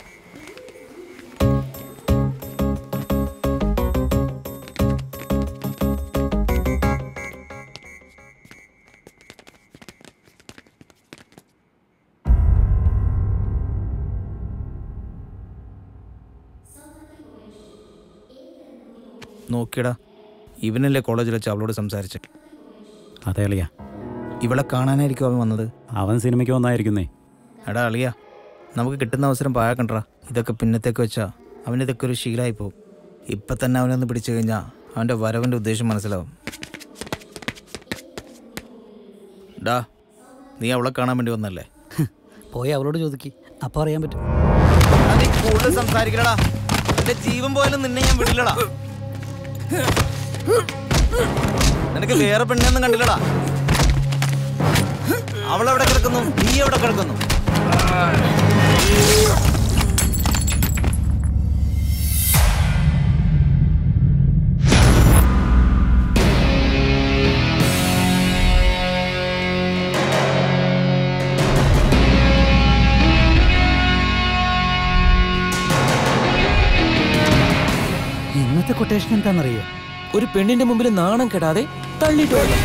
Speaker 13: നോക്കിയടാ ഇവനല്ലേ കോളേജിൽ വെച്ച് അവളോട് സംസാരിച്ച്
Speaker 7: അതെ അളിയ
Speaker 13: ഇവളെ കാണാനായിരിക്കും അവൻ വന്നത്
Speaker 7: അവൻ സിനിമയ്ക്ക് വന്നായിരിക്കുന്നേ
Speaker 13: എടാ അളിയ നമുക്ക് കിട്ടുന്ന അവസരം പാഴക്കണ്ടാ ഇതൊക്കെ പിന്നത്തേക്ക് വെച്ചാ അവനിതൊക്കെ ഒരു ശീലമായി പോകും ഇപ്പം തന്നെ അവനൊന്ന് പിടിച്ചു കഴിഞ്ഞാൽ അവൻ്റെ വരവൻ്റെ ഉദ്ദേശം മനസ്സിലാവും ഡാ നീ അവളെ കാണാൻ വേണ്ടി വന്നല്ലേ
Speaker 10: പോയി അവളോട് ചോദിക്കി അപ്പൊ അറിയാൻ പറ്റും
Speaker 13: നീ കൂടുതൽ സംസാരിക്കലടാ എന്റെ ജീവൻ പോയാലും നിന്നെ ഞാൻ വിടില്ലടാ നിനക്ക് വേറെ പെണ്ണൊന്നും കണ്ടില്ലടാ അവളെവിടെ കിടക്കുന്നു നീ എവിടെ കിടക്കുന്നു
Speaker 10: ഇന്നത്തെ കൊട്ടേഷൻ എന്താണെന്നറിയോ
Speaker 4: ഒരു പെണ്ണിന്റെ മുമ്പിൽ നാണം കെടാതെ തള്ളിയിട്ട് വരണം.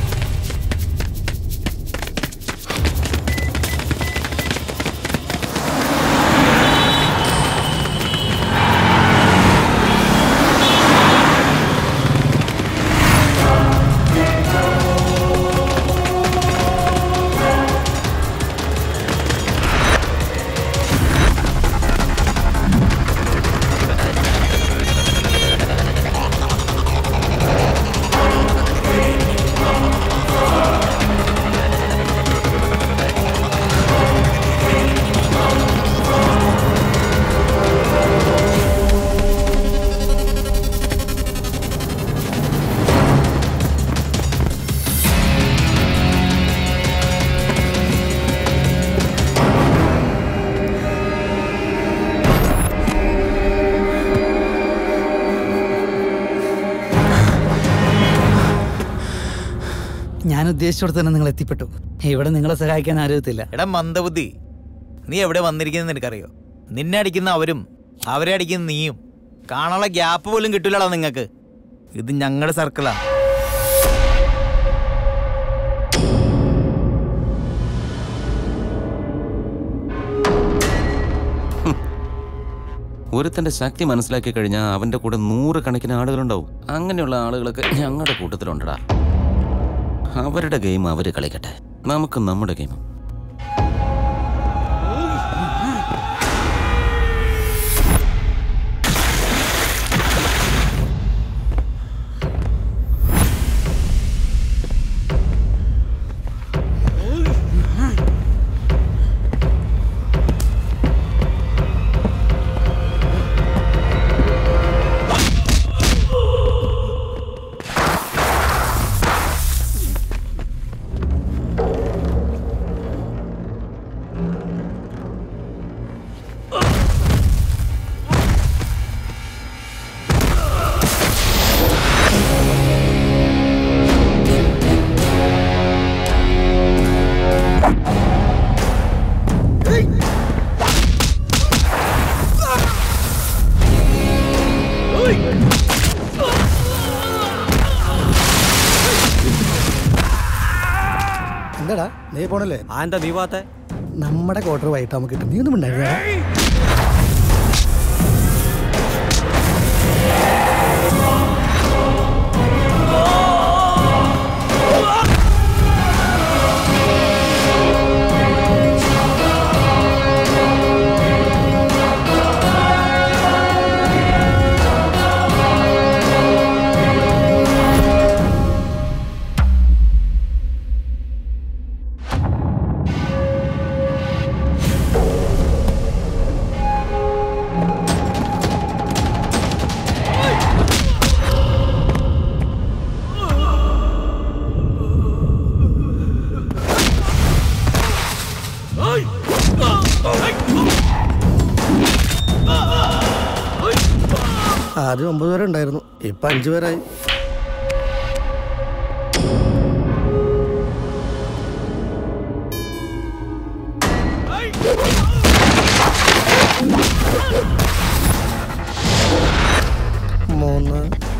Speaker 10: ഞാൻ ഉദ്ദേശിച്ചിടത്ത് തന്നെ നിങ്ങൾ എത്തിപ്പെട്ടു ഇവിടെ നിങ്ങളെ സഹായിക്കാൻ ആരുത്തില്ല
Speaker 13: എടാ മന്ദബുദ്ധി നീ എവിടെ വന്നിരിക്കുന്നത് എനിക്കറിയോ നിന്നെ അടിക്കുന്ന അവരും അവരെ അടിക്കുന്ന നീയും കാണാനുള്ള ഗ്യാപ്പ് പോലും കിട്ടില്ലടാ നിങ്ങൾക്ക് ഇത് ഞങ്ങളുടെ സർക്കിളാ
Speaker 4: ഒരുത്തന്റെ ശക്തി മനസ്സിലാക്കി കഴിഞ്ഞാൽ അവന്റെ കൂടെ നൂറ് കണക്കിന് ആളുകളുണ്ടാവും അങ്ങനെയുള്ള ആളുകളൊക്കെ ഞങ്ങളുടെ കൂട്ടത്തിലുണ്ടടാ അവരുടെ ഗെയിം അവര് കളിക്കട്ടെ നമുക്ക് നമ്മുടെ ഗെയിം
Speaker 1: എന്താടാ നീ പോണല്ലേ
Speaker 12: ആ എന്താ നീ പോത്തെ
Speaker 1: നമ്മുടെ ക്വാർട്ടർ വൈകിട്ട് നമുക്ക് കിട്ടും നീ ഒന്നും ഉണ്ടായിരുന്ന ആദ്യം ഒമ്പത് പേരെ ഉണ്ടായിരുന്നു ഇപ്പൊ അഞ്ചു പേരായി മൂന്ന്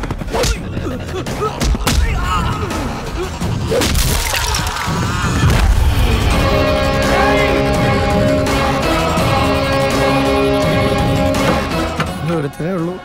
Speaker 1: ഇനി ഒരുത്തനേ ഉള്ളൂ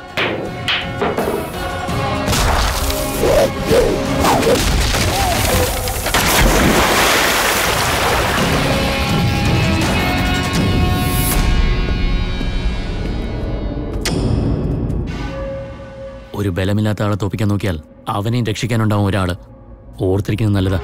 Speaker 8: ഒരു ബലമില്ലാത്ത ആളെ തോപ്പിക്കാൻ നോക്കിയാൽ അവനെയും രക്ഷിക്കാനുണ്ടാവും ഒരാള് ഓർത്തിരിക്കുന്നത് നല്ലതാ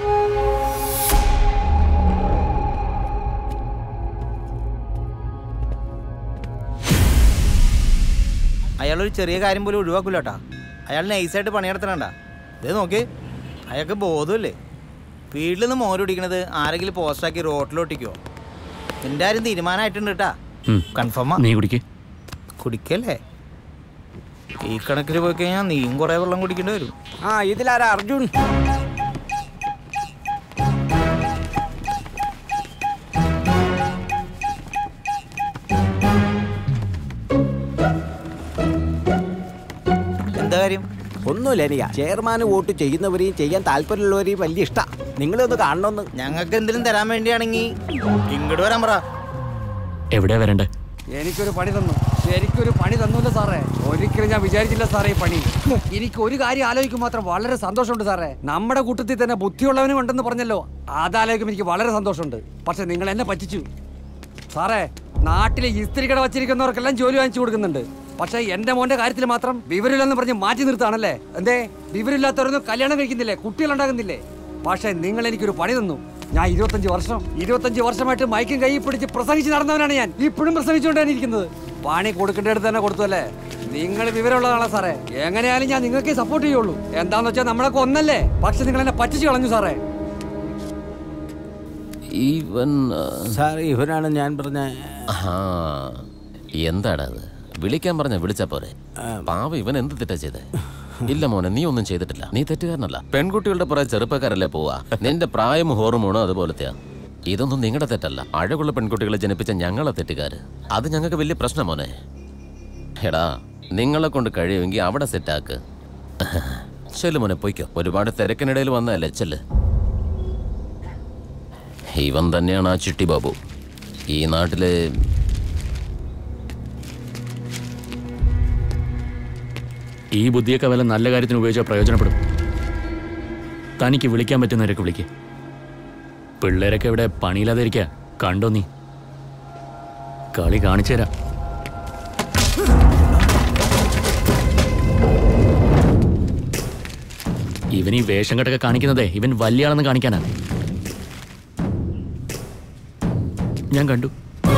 Speaker 13: അയാളൊരു ചെറിയ കാര്യം പോലും ഒഴിവാക്കൂല കേട്ടാ അയാൾ നൈസായിട്ട് പണിയെടുത്തണണ്ട ഇത് നോക്കി അയാൾക്ക് ബോധമില്ലേ വീട്ടിൽ നിന്ന് മോരൊടിക്കണത് ആരെങ്കിലും പോസ്റ്റാക്കി റോട്ടിലൊട്ടിക്കോ നിന്റെ ആരും തീരുമാനമായിട്ടുണ്ട് കേട്ടാ
Speaker 8: ഉം.
Speaker 13: കൺഫേമാ
Speaker 8: നീ കുടിക്ക്
Speaker 13: കുടിക്കല്ലേ ഈ കണക്കിൽ പോയി കഴിഞ്ഞാൽ നീയും കുറെ വെള്ളം കുടിക്കേണ്ടി വരും
Speaker 9: ആ ഇതിലാരാ അർജുൻ
Speaker 13: എന്താ കാര്യം
Speaker 9: അതൊന്നുമില്ല എനിക്ക് ചെയർമാന് വോട്ട് ചെയ്യുന്നവരെയും ചെയ്യാൻ താല്പര്യമുള്ളവരെയും വലിയ ഇഷ്ടാ നിങ്ങളൊന്ന് കാണണമെന്ന്
Speaker 13: ഞങ്ങൾക്ക് എന്തെങ്കിലും തരാൻ വേണ്ടിയാണെങ്കിൽ ഇങ്ങോട്ട് വരാൻ പറ
Speaker 8: എവിടെയാ വരണ്ടേ
Speaker 3: എനിക്കൊരു പണി തന്നു ശരിക്കൊരു പണി തന്നൂല്ലോ സാറേ ഒരിക്കലും ഞാൻ വിചാരിച്ചില്ല സാറേ ഈ പണി എനിക്ക് ഒരു കാര്യം ആലോചിക്കും മാത്രം വളരെ സന്തോഷമുണ്ട് സാറേ നമ്മുടെ കൂട്ടത്തിൽ തന്നെ ബുദ്ധിയുള്ളവനും ഉണ്ടെന്ന് പറഞ്ഞല്ലോ അതാലോചിക്കും എനിക്ക് വളരെ സന്തോഷമുണ്ട് പക്ഷെ നിങ്ങൾ എന്നെ പറ്റിച്ചു സാറേ നാട്ടിലെ ഇസ്തിരി കട വച്ചിരിക്കുന്നവർക്കെല്ലാം ജോലി വാങ്ങിച്ചു കൊടുക്കുന്നുണ്ട് പക്ഷെ എന്റെ മോന്റെ കാര്യത്തിൽ മാത്രം വിവരമില്ലെന്ന് പറഞ്ഞ് മാറ്റി നിർത്താണല്ലേ എന്തേ വിവരമില്ലാത്തവരൊന്നും കല്യാണം കഴിക്കുന്നില്ലേ കുട്ടികളുണ്ടാകുന്നില്ലേ പക്ഷെ നിങ്ങൾ എനിക്കൊരു പണി തന്നു ഞാൻ ഇരുപത്തഞ്ച് വർഷം ഇരുപത്തഞ്ച് വർഷമായിട്ട് മൈക്കും കൈ പിടിച്ച് പ്രസംഗിച്ച് നടന്നവനാണ് ഞാൻ ഇപ്പോഴും പ്രസംഗിച്ചുകൊണ്ടാണ് ഇരിക്കുന്നത് പണി കൊടുക്കേണ്ടടുത്ത് തന്നെ കൊടുത്തല്ലേ നിങ്ങൾ വിവരമുള്ളതാണോ സാറേ എങ്ങനെയായാലും ഞാൻ നിങ്ങൾക്ക് സപ്പോർട്ട് ചെയ്യുള്ളൂ എന്താന്ന് വെച്ചാൽ നമ്മളൊക്കെ ഒന്നല്ലേ പക്ഷെ നിങ്ങൾ എന്നെ പറ്റിച്ചു കളഞ്ഞു സാറേ
Speaker 4: ഇവൻ
Speaker 9: സാർ ഇവനാണ് ഞാൻ പറഞ്ഞ
Speaker 4: ആ എന്താടാ അത് വിളിക്കാൻ പറഞ്ഞ വിളിച്ചാ പോരെ പാവ ഇവൻ എന്ത് തെറ്റാ ചെയ്തേ ഇല്ല മോനെ നീ ഒന്നും ചെയ്തിട്ടില്ല നീ തെറ്റുകാരനല്ല പെൺകുട്ടികളുടെ പുറകെ ചെറുപ്പക്കാരല്ലേ പോവാ നിന്റെ പ്രായം ഹോർമോണോ അതുപോലത്തെയാ ഇതൊന്നും നിങ്ങളുടെ തെറ്റല്ല അഴകുള്ള പെൺകുട്ടികളെ ജനിപ്പിച്ച ഞങ്ങളെ തെറ്റുകാര് അത് ഞങ്ങൾക്ക് വലിയ പ്രശ്നം മോനെ എടാ നിങ്ങളെ കൊണ്ട് കഴിയുമെങ്കിൽ അവിടെ സെറ്റാക്ക് ചെല്ലു മോനെ പൊയ്ക്കോ ഒരുപാട് തിരക്കിനിടയിൽ വന്നതല്ലേ ചെല്ല് ഇവൻ തന്നെയാണ് ആ ചിട്ടി ബാബു ഈ നാട്ടിലെ
Speaker 8: ഈ ബുദ്ധിയൊക്കെ വല്ല നല്ല കാര്യത്തിന് ഉപയോഗിച്ചാൽ പ്രയോജനപ്പെടും തനിക്ക് വിളിക്കാൻ പറ്റുന്നവരൊക്കെ വിളിക്ക് പിള്ളേരൊക്കെ ഇവിടെ പണിയില്ലാതെ ഇരിക്കുക കണ്ടോ നീ കളി കാണിച്ചു തരാം ഇവൻ ഈ വേഷം കെട്ടൊക്കെ കാണിക്കുന്നതേ ഇവൻ വലിയ ആളെന്ന് കാണിക്കാനാ ഞാൻ കണ്ടു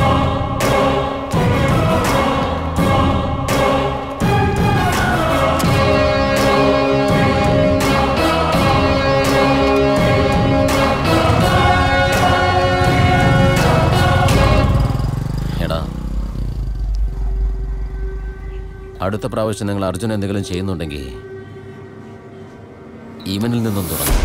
Speaker 4: എടാ അടുത്ത പ്രാവശ്യം നിങ്ങൾ അർജുൻ എന്തെങ്കിലും ചെയ്യുന്നുണ്ടെങ്കിൽ ഇവനിൽ നിന്നും തുടങ്ങും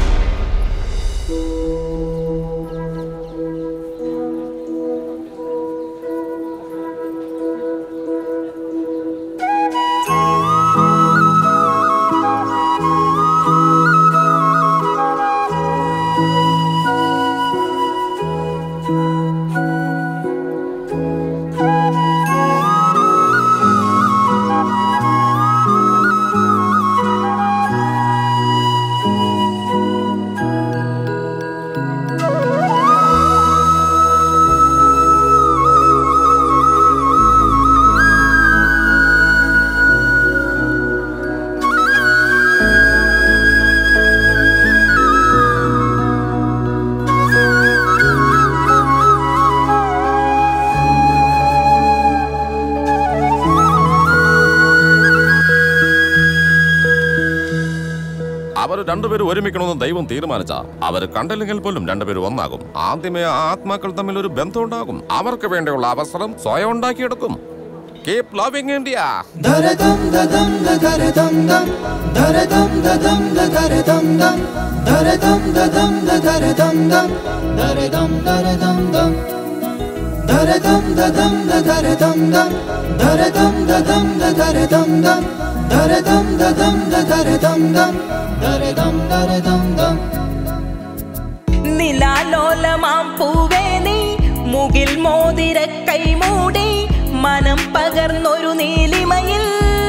Speaker 4: അവർ രണ്ടുപേരും ഒരുമിക്കണമെന്ന് ദൈവം തീരുമാനിച്ച അവർ കണ്ടില്ലെങ്കിൽ പോലും രണ്ടുപേരും ഒന്നാകും ആദ്യമേ ആ ആത്മാക്കൾ തമ്മിൽ ഒരു ബന്ധം ഉണ്ടാകും അവർക്ക് വേണ്ടിയുള്ള അവസരം സ്വയം ഉണ്ടാക്കിയെടുക്കും കീപ് ലവിംഗ് ഇന്ത്യ
Speaker 14: ദരദം ദദം ദദരദം ദം ദരദം ദദം ദദരദം ദം ദരദം ദദം ദദരദം ദം ദരദം ദരദം ദം ദരദം ദദം ദദരദം ദം ദരദം ദദം ദദരദം ദം ദരദം ദദം ദദരദം ദം ദരദം ദരദം ദം
Speaker 22: നിലാലോലമാം പൂവേ നീ മുകിൽ മോതിര കൈമൂടി മനം പകർന്നൊരു നീലിമയിൽ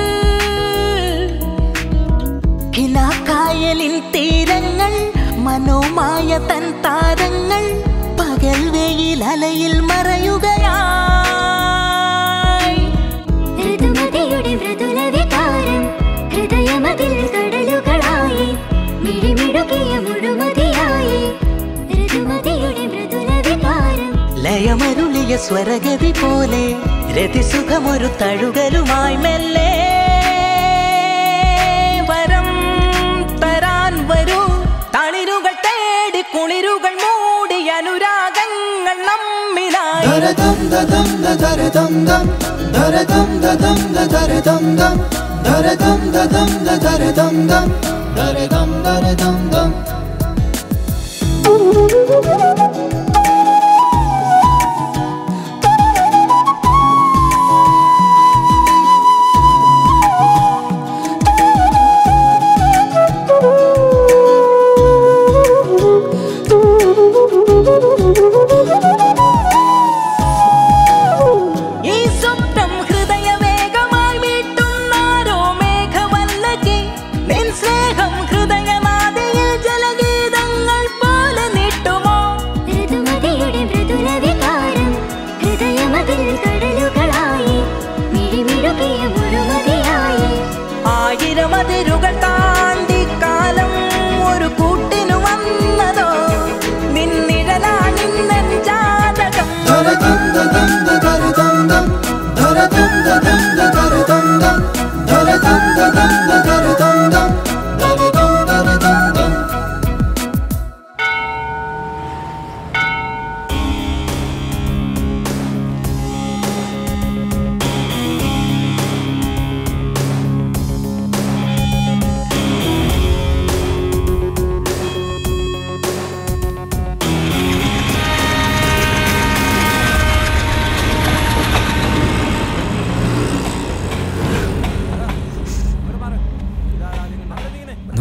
Speaker 22: ഹിലാക്കായലിൻ തീരങ്ങൾ മനോമായ തൻ താരങ്ങൾ പകൽ വെയിൽ അലയിൽ മറയുകയായി
Speaker 23: ഋതുമതിയുടെ മൃദുല വികാരം ഹൃദയമതിൽ കടലുകളായി മിഴിമിടുകിയ മുഴുമതിയായി ഋതുമതിയുടെ മൃദുല വികാരം
Speaker 22: ലയമരുളിയ സ്വരഗതി പോലെ രതിസുഖമൊരു തഴുകലുമായി മെല്ലെ വരം തരാൻ വരൂ തളിരുകൾ തേടി കുളിരുകൾ മൂടി അനുരാഗങ്ങൾ നമ്മിലായി
Speaker 14: ദരദം ദദം ദദരദം ദം ദരദം ദദം ദദരദം ദം ദരദം ദദം ദദരദം ദം ദരദം ദരദം ദം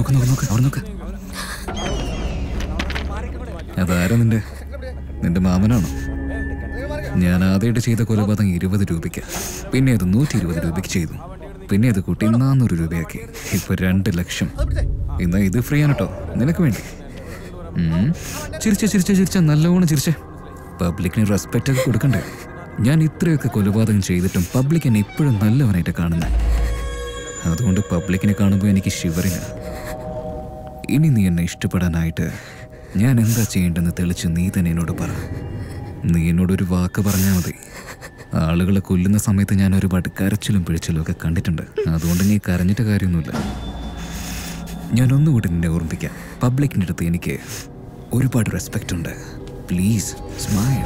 Speaker 2: നോക്ക് നോക്ക് നോക്ക് അവിടെ നോക്ക് അതാരാ നിന്റെ നിന്റെ മാമനാണോ ഞാൻ ആദ്യമായിട്ട് ചെയ്ത കൊലപാതകം ഇരുപത് രൂപയ്ക്ക് പിന്നെ അത് നൂറ്റി ഇരുപത് രൂപയ്ക്ക് ചെയ്തു പിന്നെ അത് കൂട്ടി നാനൂറ് രൂപയാക്കി ഇപ്പൊ രണ്ട് ലക്ഷം എന്നാ ഇത് ഫ്രീ ആണ് കേട്ടോ നിനക്ക് വേണ്ടി ഉം. ചിരിച്ച ചിരിച്ച ചിരിച്ച നല്ലോണം ചിരിച്ചേ പബ്ലിക്കിന് റെസ്പെക്റ്റ് ഒക്കെ കൊടുക്കണ്ടേ ഞാൻ ഇത്രയൊക്കെ കൊലപാതകം ചെയ്തിട്ടും പബ്ലിക് എന്നെ ഇപ്പോഴും നല്ലവനായിട്ട് കാണുന്നത് അതുകൊണ്ട് പബ്ലിക്കിനെ കാണുമ്പോൾ എനിക്ക് ശിവറിന് ഇനി നീ എന്നെ ഇഷ്ടപ്പെടാനായിട്ട് ഞാൻ എന്താ ചെയ്യേണ്ടെന്ന് തെളിച്ച് നീ തന്നെ എന്നോട് പറ നീ എന്നോടൊരു വാക്ക് പറഞ്ഞാൽ മതി ആളുകളെ കൊല്ലുന്ന സമയത്ത് ഞാൻ ഒരുപാട് കരച്ചിലും പിഴിച്ചിലും ഒക്കെ കണ്ടിട്ടുണ്ട് അതുകൊണ്ട് നീ കരഞ്ഞിട്ട് കാര്യമൊന്നുമില്ല ഞാൻ ഒന്നുകൂടി നിന്നെ ഓർമ്മിപ്പിക്കാം പബ്ലിക്കിൻ്റെ അടുത്ത് എനിക്ക് ഒരുപാട് റെസ്പെക്റ്റ് ഉണ്ട് പ്ലീസ് സ്മൈൽ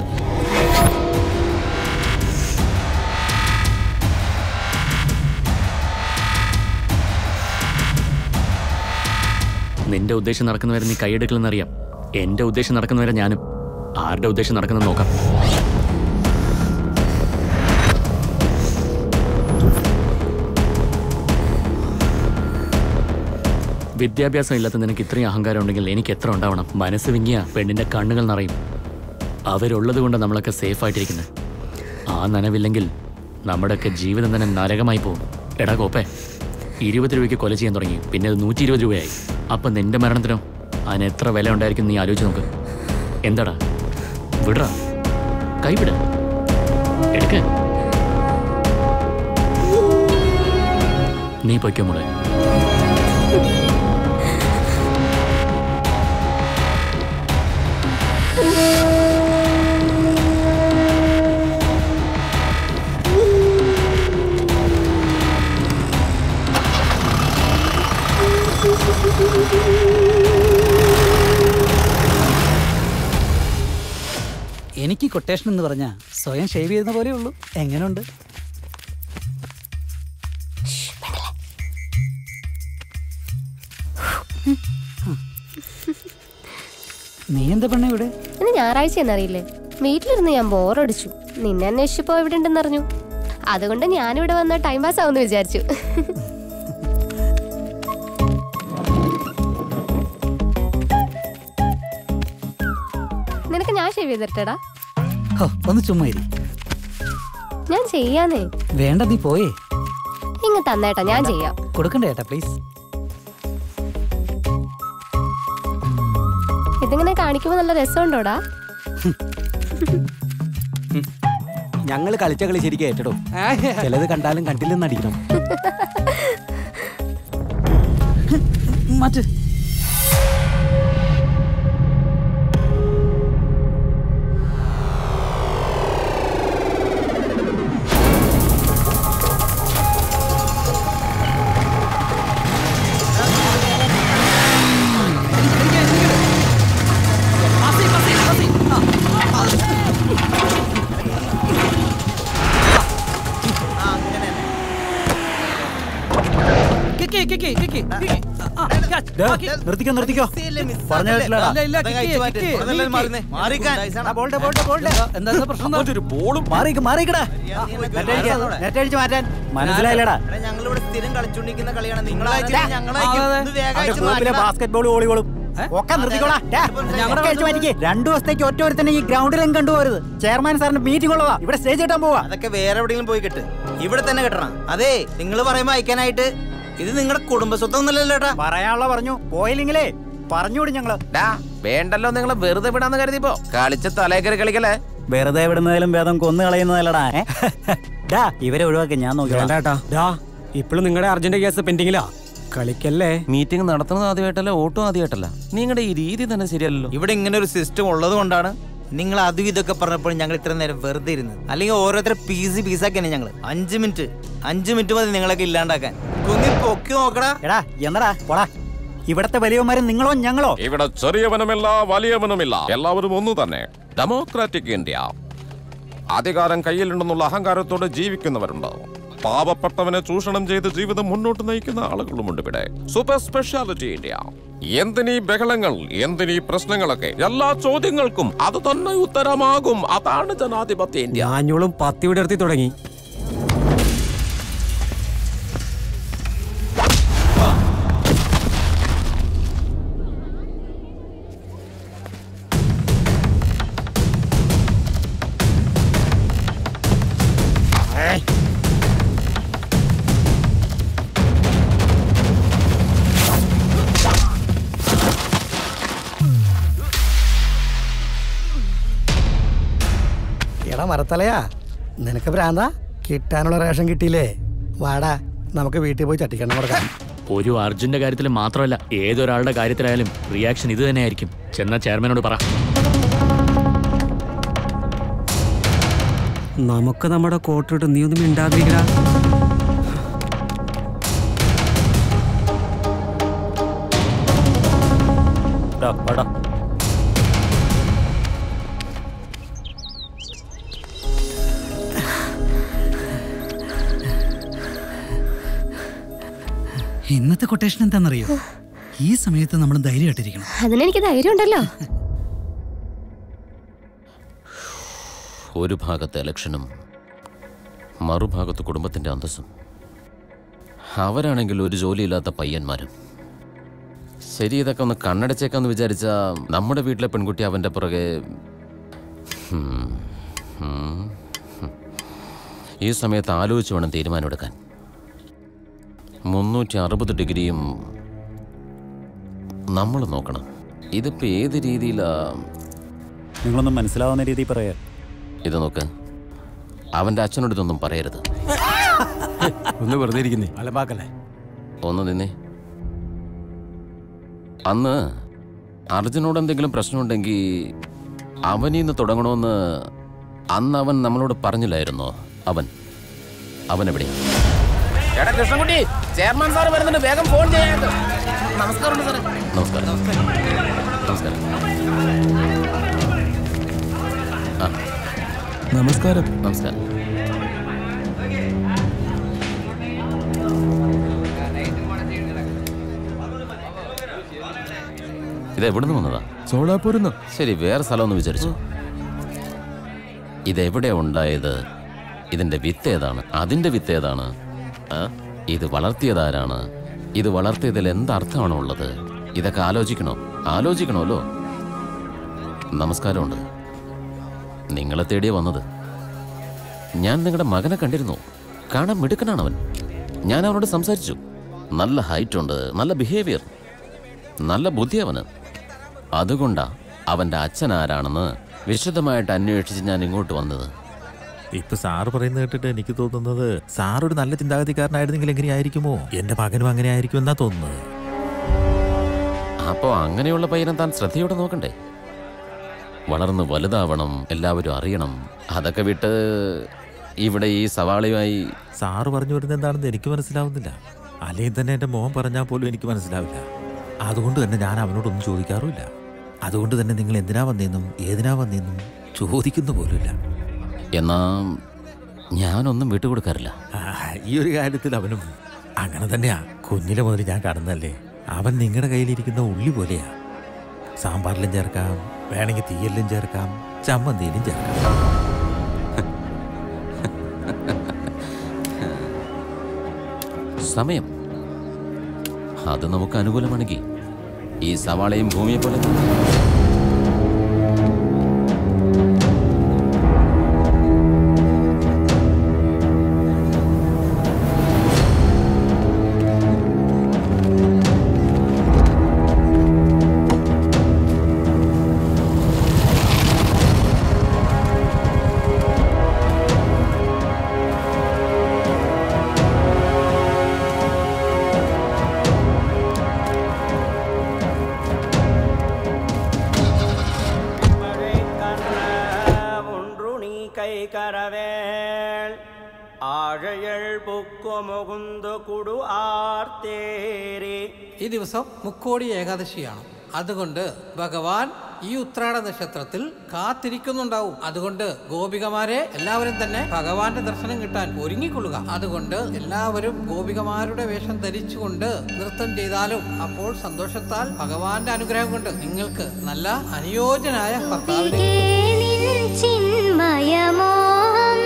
Speaker 8: നിന്റെ ഉദ്ദേശം നടക്കുന്നവരെ നീ കൈയെടുക്കലെന്നറിയാം എന്റെ ഉദ്ദേശം നടക്കുന്നവരെ ഞാനും ആരുടെ ഉദ്ദേശം നടക്കുന്നത് നോക്കാം വിദ്യാഭ്യാസം ഇല്ലാത്ത നിനക്ക് ഇത്രയും അഹങ്കാരം ഉണ്ടെങ്കിൽ എനിക്ക് എത്ര ഉണ്ടാവണം മനസ്സ് വിങ്ങിയ പെണ്ണിന്റെ കണ്ണുകൾ നിറയും അവരുള്ളത് കൊണ്ട് നമ്മളൊക്കെ സേഫ് ആയിട്ടിരിക്കുന്നത് ആ നനവില്ലെങ്കിൽ നമ്മുടെയൊക്കെ ജീവിതം തന്നെ നരകമായി പോകും എടാ കോപ്പേ ഇരുപത് രൂപയ്ക്ക് കൊല ചെയ്യാൻ തുടങ്ങി പിന്നെ അത് നൂറ്റി ഇരുപത് രൂപയായി അപ്പം നിന്റെ മരണത്തിനോ അതിന് എത്ര വില ഉണ്ടായിരിക്കും നീ ആലോചിച്ച് നോക്ക് എന്താടാ വിടറാ കൈവിട എടുക്ക നീ പൊയ്ക്കോ മോളെ
Speaker 10: എനിക്ക് കൊട്ടേഷൻ എന്ന് പറഞ്ഞാൽ സ്വയം ഷേവ് ചെയ്യുന്ന പോലെ ഉള്ളൂ എങ്ങനെയുണ്ട് നീ എന്താ പെണ്ണ ഇവിടെ
Speaker 6: ഇന്ന് ഞായറാഴ്ച എന്നറിയില്ലേ വീട്ടിലിരുന്ന് ഞാൻ ബോറടിച്ചു നിന്നെ അന്വേഷിച്ചപ്പോ ഇവിടെ ഉണ്ടെന്നറിഞ്ഞു അതുകൊണ്ട് ഞാനിവിടെ വന്ന ടൈം പാസ് ആവുമെന്ന് വിചാരിച്ചു നിനക്ക് ഞാൻ ഷേവ് ചെയ്തിട്ടടാ
Speaker 10: ഹോ, ഒന്ന് ചുമ്മാ ഇരി
Speaker 6: ഞാൻ ചെയ്യാന്നേ
Speaker 10: വേണ്ട നീ പോയേ
Speaker 6: ഇങ്ങ് തന്നേട്ടാ ഞാൻ ചെയ്യാം
Speaker 10: കൊടുക്കണ്ടേ ഏട്ടാ പ്ലീസ്
Speaker 6: ഇതിങ്ങനെ കാണിക്കുമ്പോ നല്ല രസമുണ്ടോടാ
Speaker 9: ഞങ്ങൾ കളിച്ച കളി ശരിക്കും ഏറ്റടോ ചിലത് കണ്ടാലും കണ്ടില്ലെന്ന് അടിക്കണം
Speaker 10: മാറ്റ് കിക്കി, കിക്കി, കിക്കി, കിക്കി. ആ, ആ, catch.
Speaker 9: ദേ,
Speaker 10: ആക്കി.
Speaker 9: നിർത്തിക്കോ നിർത്തിക്കോ പറഞ്ഞ കേട്ടില്ലടാ
Speaker 10: ഇല്ല, ഇല്ല, കിക്കി, കിക്കി, കിക്കി. ആ, ബോൾട്ട്, ബോൾട്ട്, ബോൾട്ട്. എന്താ എന്താ പ്രശ്നം എന്താ?
Speaker 9: ബോളും മാറിക്ക് മാറിക്കടാ നെറ്റ് അടിച്ച് മാറ്റാൻ മനസ്സിലായില്ലടാ
Speaker 13: ഞങ്ങളിവിടെ സ്ഥിരം കളിച്ചോണ്ടിരിക്കുന്ന കളിയാണ് നിങ്ങൾ
Speaker 9: ബാസ്കറ്റ് ബോൾ വോളിബോളും ഒക്കെ നിർത്തിക്കോളാ ഡാ, ഒക്കെ അടിച്ച് മാറ്റിക്ക്. രണ്ടു ദിവസത്തേക്ക് ഒറ്റ ഒരുത്തന്നെ ഈ ഗ്രൗണ്ടിലും കണ്ടുപോരുത് ചെയർമാൻ സാറിന്റെ മീറ്റിംഗ് ഉള്ളതാ ഇവിടെ സ്റ്റേജ് കിട്ടാൻ പോവാ
Speaker 13: അതൊക്കെ വേറെ എവിടെയെങ്കിലും പോയി കിട്ട് ഇവിടെ തന്നെ കിട്ടണം അതെ നിങ്ങൾ പറയുമ്പോ അയക്കാനായിട്ട് ഇത് നിങ്ങളുടെ കുടുംബ സ്വത്തൊന്നുമല്ലല്ലോ ഏട്ടാ
Speaker 9: പറയാനുള്ള പറഞ്ഞു പോയില്ലെങ്കിലേ പറഞ്ഞുകൂടി ഞങ്ങള്
Speaker 15: വേണ്ടല്ലോ നിങ്ങൾ വെറുതെ വിടാന്ന് കരുതിപ്പോ കളിച്ച തലേക്കറി കളിക്കലേ
Speaker 7: വെറുതെ വിടുന്നതിലും ഭേദം കൊന്നു കളയുന്നതല്ലടാ ഏ? ഡാ ഇവരെ ഒഴിവാക്കി ഞാൻ നോക്കി
Speaker 12: വേണ്ടാട്ടാ ഡാ ഇപ്പോഴും നിങ്ങളുടെ അർജന്റ് കേസ് പെൻഡിങ്ങിലാ കളിക്കല്ലേ
Speaker 15: മീറ്റിംഗ് നടത്തുന്നത് ആദ്യമായിട്ടല്ല ഓട്ടോ ആദ്യമായിട്ടല്ല നിങ്ങളുടെ ഈ രീതി തന്നെ ശരിയല്ലല്ലോ
Speaker 13: ഇവിടെ ഇങ്ങനെ ഒരു സിസ്റ്റം ഉള്ളത് കൊണ്ടാണ് നിങ്ങൾ അതും ഇതൊക്കെ പറഞ്ഞപ്പോൾ ഞങ്ങൾ ഇത്ര നേരം വെറുതെ ഇരുന്നത് അല്ലെങ്കിൽ ഓരോരുത്തരെ പീസ് പീസാക്കിയാണ് ഞങ്ങൾ അഞ്ച് മിനിറ്റ് അഞ്ച് മിനിറ്റ് മതി നിങ്ങളൊക്കെ ഇല്ലാണ്ടാക്കാൻ കുന്നി പൊക്കി നോക്കടാ
Speaker 9: എടാ എന്നടാ പോടാ ഇവിടത്തെ വലിയവന്മാരും നിങ്ങളോ ഞങ്ങളോ
Speaker 15: ഇവിടെ ചെറിയവനുമില്ല വലിയവനുമില്ല എല്ലാവരും ഒന്നു തന്നെ ഡെമോക്രാറ്റിക് ഇന്ത്യ അധികാരം കയ്യിലുണ്ടെന്നുള്ള അഹങ്കാരത്തോടെ ജീവിക്കുന്നവരുണ്ട് പാവപ്പെട്ടവനെ ചൂഷണം ചെയ്ത് ജീവിതം മുന്നോട്ട് നയിക്കുന്ന ആളുകളുമുണ്ട് ഇവിടെ സൂപ്പർ സ്പെഷ്യാലിറ്റി ഇന്ത്യ എന്തിനീ ബഹളങ്ങൾ എന്തിനീ പ്രശ്നങ്ങളൊക്കെ എല്ലാ ചോദ്യങ്ങൾക്കും അത് തന്നെ ഉത്തരമാകും അതാണ് ജനാധിപത്യ ഇന്ത്യ
Speaker 12: ഞാഞ്ഞോളും പത്തി വിടർത്തി തുടങ്ങി
Speaker 1: മരത്തലയാ നിനക്ക് ഭ്രാന്ത കിട്ടാനുള്ള റേഷൻ കിട്ടിയില്ലേ വാടാ നമുക്ക് വീട്ടിൽ പോയി ചട്ടിക്കണം കൊടുക്കാം
Speaker 8: ഒരു അർജുന്റെ കാര്യത്തിൽ മാത്രമല്ല ഏതൊരാളുടെ കാര്യത്തിലായാലും റിയാക്ഷൻ ഇത് തന്നെയായിരിക്കും ചെന്ന ചെയർമാനോട് പറ
Speaker 12: നമുക്ക് നമ്മുടെ കോട്ടിട്ട് നീ ഒന്നും മിണ്ടാതിരിക്കടാ
Speaker 7: ഡാ, വാടാ.
Speaker 10: ഇന്നത്തെ കൊട്ടേഷൻ എന്താണെന്നറിയോ ഈ സമയത്ത് നമ്മൾ ധൈര്യമായിട്ടിരിക്കണം
Speaker 6: അതിനെനിക്ക് ധൈര്യം ഉണ്ടല്ലോ
Speaker 4: ഒരു ഭാഗത്ത് ഇലക്ഷനും മറുഭാഗത്ത് കുടുംബത്തിന്റെ അന്തസ്സും അവരാണെങ്കിൽ ഒരു ജോലിയില്ലാത്ത പയ്യന്മാരും ശരി ഇതൊക്കെ ഒന്ന് കണ്ണടച്ചേക്കാന്ന് വിചാരിച്ച നമ്മുടെ വീട്ടിലെ പെൺകുട്ടി അവന്റെ പുറകെ ഹും, ഹും, ഹും. ഈ സമയത്ത് ആലോചിച്ച് വേണം തീരുമാനമെടുക്കാൻ മുന്നൂറ്റി അറുപത് ഡിഗ്രിയും നമ്മൾ നോക്കണം ഇതിപ്പോ ഏത് രീതിയിലാ
Speaker 7: നിങ്ങളൊന്നും മനസ്സിലാവുന്ന രീതിയിൽ പറയാ
Speaker 4: ഇത് നോക്ക് അവന്റെ അച്ഛനോട് ഇതൊന്നും പറയരുത്
Speaker 21: ഒന്ന് വെറുതെ ഇരിക്കുന്നേ അലമ്പാക്കല്ലേ
Speaker 4: ഒന്ന് നിന്നേ അന്ന് അർജുനോട് എന്തെങ്കിലും പ്രശ്നമുണ്ടെങ്കിൽ അവനിൽ നിന്ന് തുടങ്ങണമെന്ന് അന്ന് അവൻ നമ്മളോട് പറഞ്ഞില്ലായിരുന്നോ അവൻ അവൻ എവിടെ
Speaker 15: എടാ കൃഷ്ണൻകുട്ടി ചെയർമാൻ സാർ വരുന്നുണ്ട് വേഗം ഫോൺ ചെയ്യാൻ നമസ്കാരം സാറേ
Speaker 4: നമസ്കാരം നമസ്കാരം ആ
Speaker 15: നമസ്കാരം
Speaker 4: നമസ്കാരം ഇത് എവിടുന്ന് വന്നതാ
Speaker 15: സോളാപൂരിന്ന്
Speaker 4: ശരി വേറെ സ്ഥലമൊന്ന് വിചാരിച്ചു ഇതെവിടെ ഉണ്ടായത് ഇതിന്റെ വിത്ത് ഏതാണ് അതിന്റെ വിത്ത് ഏതാണ് ആ? ഇത് വളർത്തിയതാരാണ് ഇത് വളർത്തിയതിൽ എന്തർത്ഥമാണ് ഉള്ളത് ഇതൊക്കെ ആലോചിക്കണോ ആലോചിക്കണമല്ലോ നമസ്കാരമുണ്ട് നിങ്ങളെ തേടിയ വന്നത് ഞാൻ നിങ്ങളുടെ മകനെ കണ്ടിരുന്നു കാണാൻ മിടുക്കനാണ് അവൻ ഞാൻ അവനോട് സംസാരിച്ചു നല്ല ഹൈറ്റ് ഉണ്ട് നല്ല ബിഹേവിയർ നല്ല ബുദ്ധി അവന് അതുകൊണ്ടാ അവന്റെ അച്ഛൻ ആരാണെന്ന് വിശദമായിട്ട് അന്വേഷിച്ച് ഞാൻ ഇങ്ങോട്ട് വന്നത്
Speaker 5: ഇപ്പൊ സാറ് പറയുന്നത് കേട്ടിട്ട് എനിക്ക് തോന്നുന്നത് സാർ ഒരു നല്ല ചിന്താഗതിക്കാരനായിരുന്നെങ്കിൽ എങ്ങനെയായിരിക്കുമോ എന്റെ മകനും അങ്ങനെ ആയിരിക്കും എന്നാ തോന്നുന്നത്
Speaker 4: അപ്പോൾ അങ്ങനെയുള്ള പയ്യനെ താൻ ശ്രദ്ധയോടെ നോക്കണ്ടേ വളർന്ന് വലുതാവണം എല്ലാവരും അറിയണം അതൊക്കെ വിട്ട് ഇവിടെ ഈ സവാളയുമായി
Speaker 5: സാറ് പറഞ്ഞു വരുന്നത് എന്താണെന്ന് എനിക്ക് മനസ്സിലാവുന്നില്ല അല്ലെങ്കിൽ തന്നെ എന്റെ മോഹൻ പറഞ്ഞാൽ പോലും എനിക്ക് മനസ്സിലാവില്ല അതുകൊണ്ട് തന്നെ ഞാൻ അവനോടൊന്നും ചോദിക്കാറുമില്ല അതുകൊണ്ട് തന്നെ നിങ്ങൾ എന്തിനാ വന്നേന്നും ഏതിനാ വന്നേന്നും ചോദിക്കുന്ന പോലുമില്ല
Speaker 4: എന്നാ ഞാനൊന്നും വിട്ടുകൊടുക്കാറില്ല
Speaker 5: ആ, ഈ ഒരു കാര്യത്തിൽ അവനും അങ്ങനെ തന്നെയാ കുഞ്ഞിലെ മുതൽ ഞാൻ കാണുന്നതല്ലേ അവൻ നിങ്ങളുടെ കയ്യിലിരിക്കുന്ന ഉള്ളി പോലെയാ സാമ്പാറിലും ചേർക്കാം വേണമെങ്കിൽ തീയലിലും ചേർക്കാം ചമ്മന്തിയിലും ചേർക്കാം
Speaker 4: സമയം അത് നമുക്ക് അനുകൂലമാണെങ്കിൽ ഈ സവാളയും ഭൂമിയെ പോലെ
Speaker 16: ஒன்றுணி கை கரவேள் ആഴയൾ പൊക്കുമുകുന്തു കുടു ആർത്തേരി
Speaker 18: ഈ ദിവസം മുക്കോടി ഏകാദശിയാണ് അതുകൊണ്ട് ഭഗവാൻ ഈ ഉത്രാട നക്ഷത്രത്തിൽ കാത്തിരിക്കുന്നുണ്ടാവും അതുകൊണ്ട് ഗോപികമാരെ എല്ലാവരും തന്നെ ഭഗവാന്റെ ദർശനം കിട്ടാൻ ഒരുങ്ങിക്കൊള്ളുക അതുകൊണ്ട് എല്ലാവരും ഗോപികമാരുടെ വേഷം ധരിച്ചുകൊണ്ട് നൃത്തം ചെയ്താലും അപ്പോൾ സന്തോഷത്താൽ ഭഗവാന്റെ അനുഗ്രഹം കൊണ്ട് നിങ്ങൾക്ക് നല്ല അനുയോജ്യനായ ഭർത്താവിനെ
Speaker 23: ചിന്മയമോഹം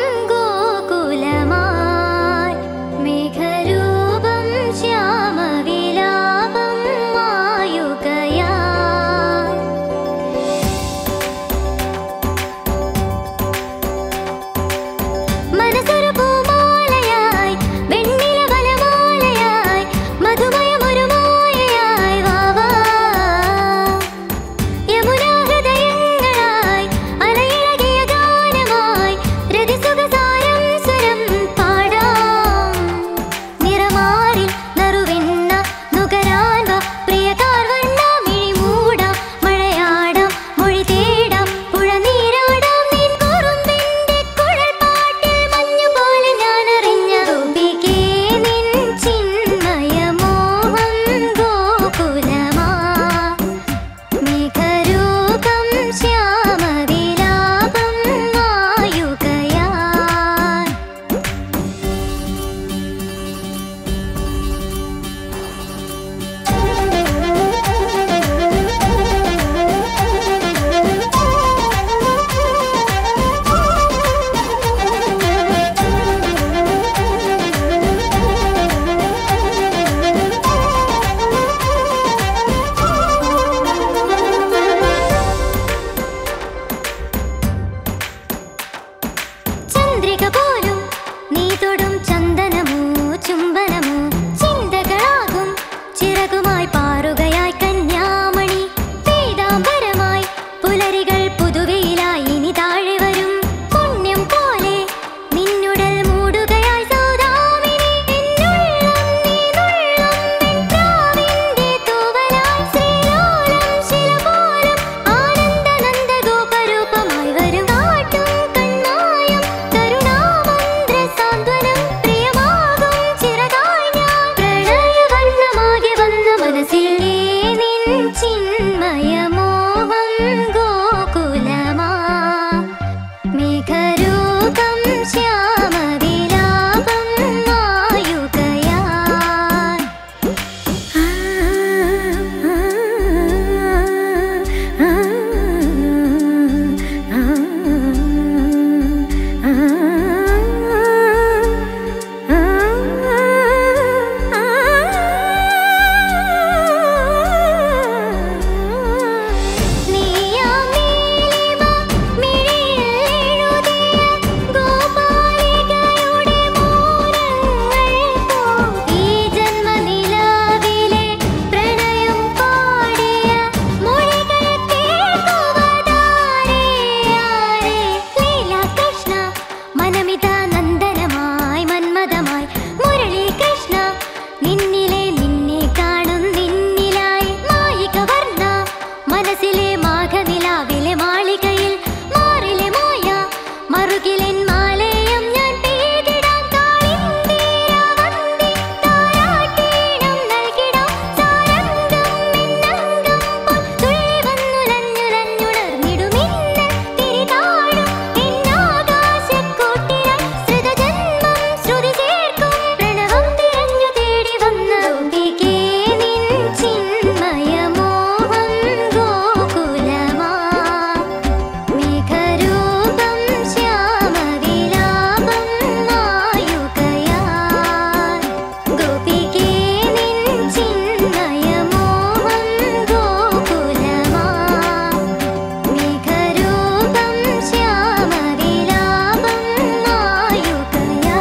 Speaker 23: ഗോകുലമായി മേഘരൂപം ശ്യാമവിലാപം മായുകയാ മനസ്സൊരു പൂമാലയായി വെണ്ണില വനമാലയായി മധുമയമൊരു മായയായി വാവാ യമുനാ ഹൃദയങ്ങളായി അലയിളകിയ ഗാനമായി മനസ്സിൽ നിൻ ചിന്മയമോഹം ഗോകുലമാ മേഘരൂപം ശ്യാമവിലാപം മായുകയാ ഈ ജന്മനിലാവിലെ പ്രണയം പാടിയ മൊഴികൾ കേൾക്കുവതാരേ ആരേ ലീലാകൃഷ്ണ മനമിത നന്ദനമായി മന്മഥമായി മുരളി കൃഷ്ണ നിന്നിലെ നിന്നെ കാണും നിന്നിലായി മായിക വർണ്ണ മനസ്സിലെ മാഘനിലാവിലെ മാളികയിൽ മാറിലെ മോയ മറുകിലെൻ മാലയം ഞാൻ പെയ്തിടാം താളിന്തീര വന്ദി താരാട്ടീണം നൽകിടാം സാരംഗം മിന്നംഗം പോൽ തുള്ളി വന്നുലഞ്ഞുലഞ്ഞുണർന്നിടുമിന്ന് തിരിതാഴും എന്നാകാശക്കൂട്ടിനായി ശ്രുതജന്മം ശ്രുതി ചേർക്കും പ്രണവം തിരഞ്ഞു തേടി വന്ന ഗോപികേ നിൻ ചിന്മയമോഹം ഗോകുലമാ മേഘരൂപം ശ്യാമവിലാപം മായുകയാ ഗോപികേ നിൻ ചിന്മയമോഹം ഗോകുലമാ മേഘരൂപം ശ്യാമവിലാപം മായുകയാ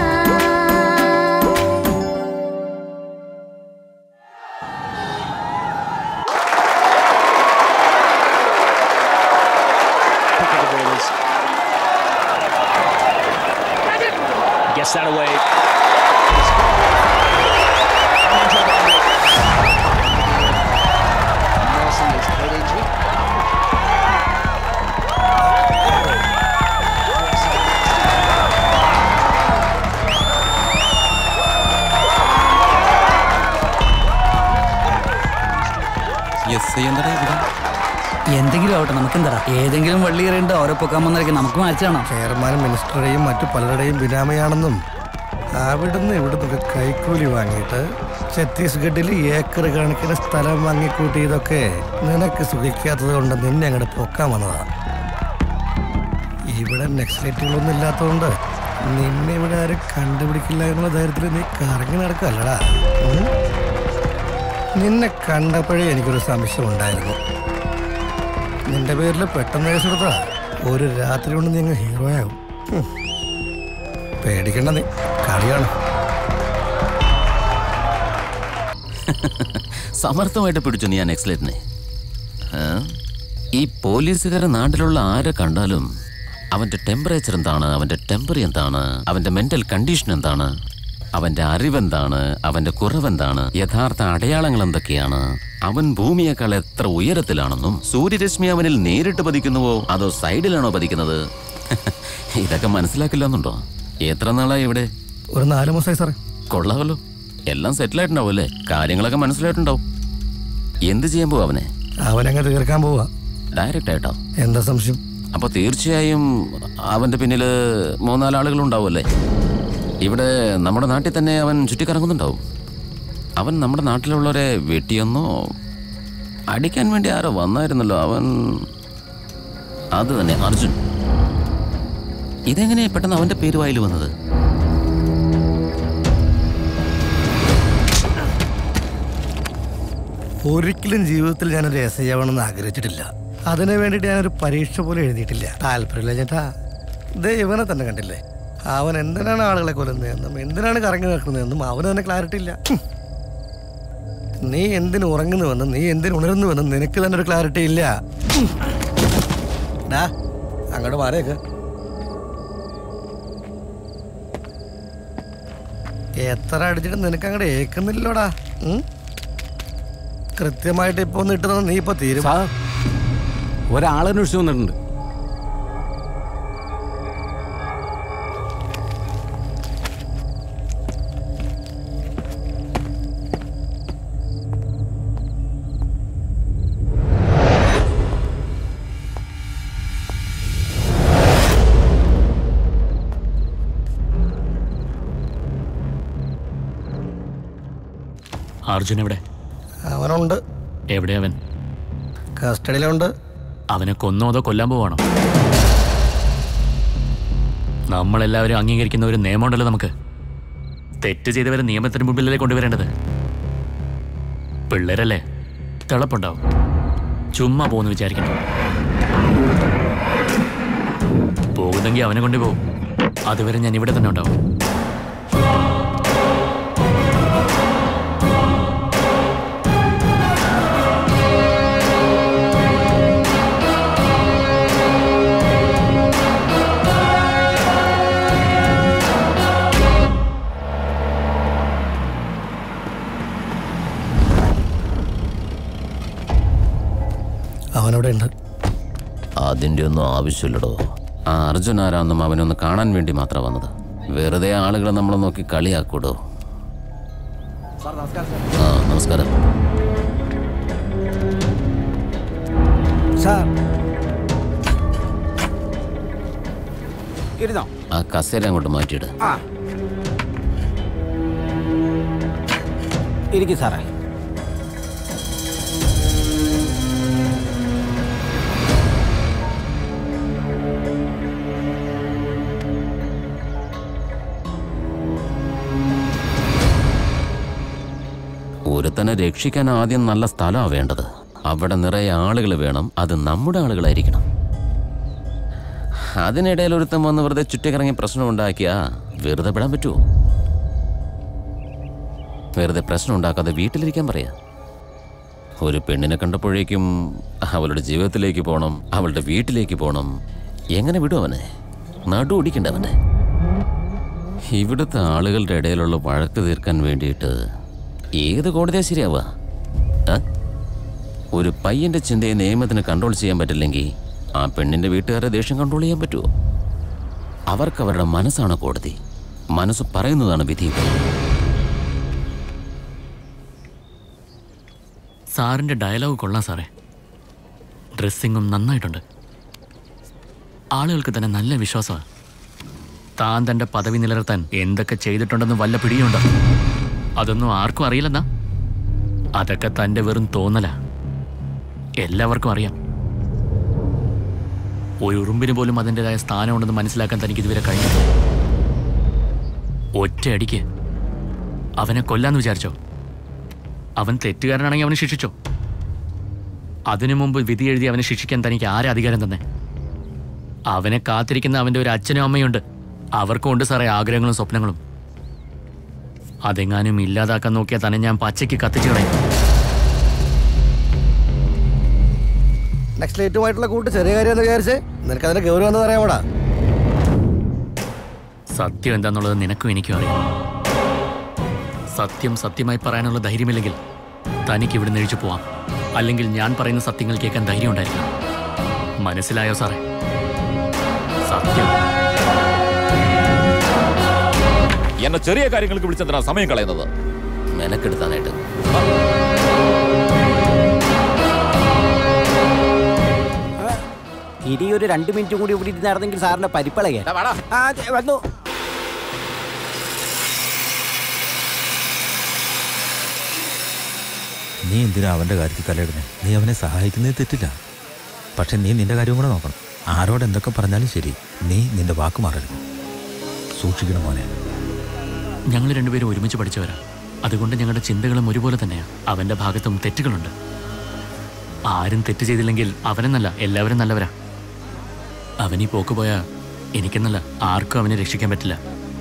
Speaker 11: Gets that away.
Speaker 10: എന്തെങ്കിലും ആവട്ടെ നമുക്കെന്താ ഏതെങ്കിലും വള്ളി എറിയണ്ട ഓരോ പൊക്കാൻ വന്നിരിക്കും നമുക്ക് മാറ്റാണോ
Speaker 1: ചെയർമാൻ മിനിസ്റ്ററുടെയും മറ്റു പലരുടെയും ബിനാമയാണെന്നും അവിടുന്ന് ഇവിടുന്നൊക്കെ കൈക്കൂലി വാങ്ങിയിട്ട് ഛത്തീസ്ഗഡിൽ ഏക്കർ കണക്കിന് സ്ഥലം വാങ്ങിക്കൂട്ടിയതൊക്കെ നിനക്ക് സുഖിക്കാത്തത് കൊണ്ട് നിന്നെ അങ്ങോട്ട് പൊക്കാൻ വന്നതാ ഇവിടെ നെക്സലൈറ്റുകളൊന്നും ഇല്ലാത്തതുകൊണ്ട് നിന്നെ ഇവിടെ ആരും കണ്ടുപിടിക്കില്ല എന്നുള്ള ധൈര്യത്തിൽ നീ കറങ്ങി നടക്കല്ലടാ ഉം? നിന്നെ കണ്ടപ്പോഴേ എനിക്കൊരു സംശയം ഉണ്ടായിരുന്നു നിന്റെ പേരിൽ പെട്ടെന്ന് കേസെടുത്താ ഒരു രാത്രി കൊണ്ട് നീ അങ്ങ് ഹീറോ ആകും ഉം. പേടിക്കണ്ട നീ കളിയാണ്
Speaker 4: സമർത്ഥമായിട്ട് പിടിച്ചു നീ ആ നെക്സ്ലേറ്റിനെ ആ? ഈ പോലീസുകാരെ നാട്ടിലുള്ള ആരെ കണ്ടാലും അവന്റെ ടെമ്പറേച്ചർ എന്താണ് അവന്റെ ടെമ്പർ എന്താണ് അവന്റെ മെന്റൽ കണ്ടീഷൻ എന്താണ് അവന്റെ അറിവെന്താണ് അവന്റെ കുറവെന്താണ് യഥാർത്ഥ അടയാളങ്ങൾ എന്തൊക്കെയാണ് അവൻ ഭൂമിയേക്കാൾ എത്ര ഉയരത്തിലാണെന്നും സൂര്യരശ്മി അവനിൽ നേരിട്ട് പതിക്കുന്നുവോ അതോ സൈഡിലാണോ പതിക്കുന്നത് ഇതൊക്കെ മനസ്സിലാക്കില്ല എന്നുണ്ടോ എത്ര നാളായി ഇവിടെ
Speaker 1: ഒരു നാല് മാസമായി സാറേ
Speaker 4: കൊള്ളാമല്ലോ എല്ലാം സെറ്റിൽ ആയിട്ടുണ്ടാവും അല്ലേ കാര്യങ്ങളൊക്കെ മനസ്സിലായിട്ടുണ്ടാവും എന്ത് ചെയ്യാൻ പോവാ അവനെ
Speaker 1: അവനങ്ങ് തീർക്കാൻ പോവാ
Speaker 4: ഡയറക്റ്റ് ആയിട്ടോ
Speaker 1: എന്താ സംശയം
Speaker 4: അപ്പൊ തീർച്ചയായും അവന്റെ പിന്നില് മൂന്നാലാളുകൾ ഉണ്ടാവുമല്ലേ ഇവിടെ നമ്മുടെ നാട്ടിൽ തന്നെ അവൻ ചുറ്റിക്കറങ്ങുന്നുണ്ടാവും അവൻ നമ്മുടെ നാട്ടിലുള്ളവരെ വെട്ടിയെന്നോ അടിക്കാൻ വേണ്ടി ആരോ വന്നായിരുന്നല്ലോ അവൻ അത് തന്നെ അർജുൻ ഇതെങ്ങനെ പെട്ടെന്ന് അവന്റെ പേര് വായിൽ വന്നത്
Speaker 1: ഒരിക്കലും ജീവിതത്തിൽ ഞാനൊരു എസ് ഐ ആവണമെന്ന് ആഗ്രഹിച്ചിട്ടില്ല അതിനു വേണ്ടിയിട്ട് ഞാനൊരു പരീക്ഷ പോലും എഴുതിയിട്ടില്ല താല്പര്യമില്ല ചേട്ടാ ദേ ഇവനെ തന്നെ കണ്ടില്ലേ അവൻ എന്തിനാണ് ആളുകളെ കൊല്ലുന്നതെന്നും എന്തിനാണ് കറങ്ങി നടക്കുന്നതെന്നും അവന് തന്നെ ക്ലാരിറ്റി ഇല്ല ഹും. നീ എന്തിനു ഉറങ്ങുന്നുവെന്നും നീ എന്തിനു ഉണരുന്നുവെന്നും നിനക്ക് തന്നെ ഒരു ക്ലാരിറ്റി ഇല്ല ഹും. ഡാ അങ്ങോട്ട് മാറിയേക്ക് എത്ര അടിച്ചിട്ട് നിനക്ക് അങ്ങോട്ട് ഏക്കുന്നില്ലോടാ ഉം? കൃത്യമായിട്ട് ഇപ്പൊ ഒന്ന് ഇട്ടത് നീ ഇപ്പൊ തീരും
Speaker 21: ഒരാളന്വേഷിച്ച് വന്നിട്ടുണ്ട്
Speaker 8: അർജുൻ എവിടെ
Speaker 1: അവനുണ്ട്
Speaker 8: എവിടെ അവൻ
Speaker 1: കസ്റ്റഡിയിലുണ്ട്
Speaker 8: അവനെ കൊന്നോ അതോ കൊല്ലാൻ പോവാണോ നമ്മളെല്ലാവരും അംഗീകരിക്കുന്ന ഒരു നിയമമുണ്ടല്ലോ നമുക്ക് തെറ്റ് ചെയ്തവരെ നിയമത്തിന് മുമ്പിലല്ലേ കൊണ്ടുവരേണ്ടത് പിള്ളേരല്ലേ തിളപ്പുണ്ടാവും ചുമ്മാ പോകുന്നു വിചാരിക്കണം പോകുന്നെങ്കിൽ അവനെ കൊണ്ടുപോകും അതുവരെ ഞാൻ ഇവിടെ തന്നെ ഉണ്ടാവും
Speaker 1: അവനവിടെ ഉണ്ട്
Speaker 4: അതിൻ്റെ ഒന്നും ആവശ്യമില്ലടോ ആ അർജുൻ ആരാന്നും അവനൊന്ന് കാണാൻ വേണ്ടി മാത്രം വന്നത് വെറുതെ ആളുകളെ നമ്മളെ നോക്കി കളിയാക്കൂടോ ആ നമസ്കാരം
Speaker 9: സാർ ഇരുന്നോ
Speaker 4: ആ കസേര അങ്ങോട്ട് മാറ്റിയിട്
Speaker 9: ആ ഇരിക്കും സാറേ
Speaker 4: ഒരുത്തനെ രക്ഷിക്കാൻ ആദ്യം നല്ല സ്ഥലമാണ് വേണ്ടത് അവിടെ നിറയെ ആളുകൾ വേണം അത് നമ്മുടെ ആളുകളായിരിക്കണം അതിനിടയിൽ ഒരുത്തൻ വന്ന് വെറുതെ ചുറ്റിക്കറങ്ങി പ്രശ്നം ഉണ്ടാക്കിയാ വെറുതെ വിടാൻ പറ്റുമോ വെറുതെ പ്രശ്നം ഉണ്ടാക്കാതെ വീട്ടിലിരിക്കാൻ പറയാ ഒരു പെണ്ണിനെ കണ്ടപ്പോഴേക്കും അവളുടെ ജീവിതത്തിലേക്ക് പോകണം അവളുടെ വീട്ടിലേക്ക് പോകണം എങ്ങനെ വിടും അവനെ നടു ഓടിക്കണ്ടവനെ ഇവിടുത്തെ ആളുകളുടെ ഇടയിലുള്ള വഴക്ക് തീർക്കാൻ വേണ്ടിയിട്ട് ഏത് കോടതിയാ ശരിയാവുക ആ? ഒരു പയ്യന്റെ ചിന്തയെ നിയമത്തിന് കൺട്രോൾ ചെയ്യാൻ പറ്റില്ലെങ്കിൽ ആ പെണ്ണിന്റെ വീട്ടുകാരെ ദേഷ്യം കൺട്രോൾ ചെയ്യാൻ പറ്റുമോ അവർക്ക് അവരുടെ മനസ്സാണ് കോടതി മനസ്സ് പറയുന്നതാണ് വിധി
Speaker 8: സാറിൻ്റെ ഡയലോഗ് കൊള്ളാം സാറേ ഡ്രസ്സിങ്ങും നന്നായിട്ടുണ്ട് ആളുകൾക്ക് തന്നെ നല്ല വിശ്വാസമാണ് താൻ തൻ്റെ പദവി നിലനിർത്താൻ എന്തൊക്കെ ചെയ്തിട്ടുണ്ടെന്ന് വല്ല പിടിയുണ്ടോ അതൊന്നും ആർക്കും അറിയില്ലെന്നാ അതൊക്കെ തൻ്റെ വെറും തോന്നല എല്ലാവർക്കും അറിയാം ഒരു ഉറുമ്പിന് പോലും അതിൻ്റെതായ സ്ഥാനമുണ്ടെന്ന് മനസ്സിലാക്കാൻ തനിക്ക് ഇതുവരെ കഴിഞ്ഞു ഒറ്റയടിക്ക് അവനെ കൊല്ലാന്ന് വിചാരിച്ചോ അവൻ തെറ്റുകാരനാണെങ്കിൽ അവനെ ശിക്ഷിച്ചോ അതിനു മുമ്പ് വിധി എഴുതി അവനെ ശിക്ഷിക്കാൻ തനിക്ക് ആരെ അധികാരം തന്നെ അവനെ കാത്തിരിക്കുന്ന അവൻ്റെ ഒരു അച്ഛനും അമ്മയുണ്ട് അവർക്കും ഉണ്ട് സാറേ ആഗ്രഹങ്ങളും സ്വപ്നങ്ങളും അതെങ്ങാനും ഇല്ലാതാക്കാൻ നോക്കിയാൽ തന്നെ ഞാൻ പച്ചയ്ക്ക് കത്തിച്ചു കളയും
Speaker 1: നെക്സ്റ്റ് ലേറ്റുമായിട്ടുള്ള കൂട്ട് ചെറിയ കാര്യം എന്ന് വിചാരിച്ച് നിനക്ക് അതിന്റെ ഗൗരവം എന്ന് പറയാമോടാ
Speaker 8: സത്യം എന്താന്നുള്ളത് നിനക്കും എനിക്കും അറിയാം സത്യം സത്യമായി പറയാനുള്ള ധൈര്യമില്ലെങ്കിൽ തനിക്ക് ഇവിടെ എഴുതി പോവാം അല്ലെങ്കിൽ ഞാൻ പറയുന്ന സത്യങ്ങൾ കേൾക്കാൻ ധൈര്യം ഉണ്ടായിരിക്കണം മനസ്സിലായോ സാറേ സത്യം
Speaker 4: എന്നെ ചെറിയ കാര്യങ്ങൾക്ക് വിളിച്ചെന്തിനാ സമയം കളയുന്നത് മെനക്കെടുത്താനായിട്ട്
Speaker 9: ഇനി ഒരു രണ്ട് മിനിറ്റ് കൂടി ഇവിടെ ഇരുന്നായിരുന്നെങ്കിൽ സാറിന്റെ പരിപ്പളകെ ആ ദേ വന്നു
Speaker 5: നീ എന്തിനാ അവൻ്റെ കാര്യത്തിൽ തലയിടുന്നത് നീ അവനെ സഹായിക്കുന്നത് തെറ്റില്ല പക്ഷെ നീ നിന്റെ കാര്യം കൂടെ നോക്കണം ആരോട് എന്തൊക്കെ പറഞ്ഞാലും ശരി നീ നിന്റെ വാക്ക് മാറരുത് സൂക്ഷിക്കണം മോനെ
Speaker 8: ഞങ്ങൾ രണ്ടുപേരും ഒരുമിച്ച് പഠിച്ചവരാ അതുകൊണ്ട് ഞങ്ങളുടെ ചിന്തകളും ഒരുപോലെ തന്നെയാണ് അവന്റെ ഭാഗത്തും തെറ്റുകളുണ്ട് ആരും തെറ്റ് ചെയ്തില്ലെങ്കിൽ അവനെന്നല്ല എല്ലാവരും നല്ലവരാ അവനീ പോക്ക് പോയാ എനിക്കെന്നല്ല ആർക്കും അവനെ രക്ഷിക്കാൻ പറ്റില്ല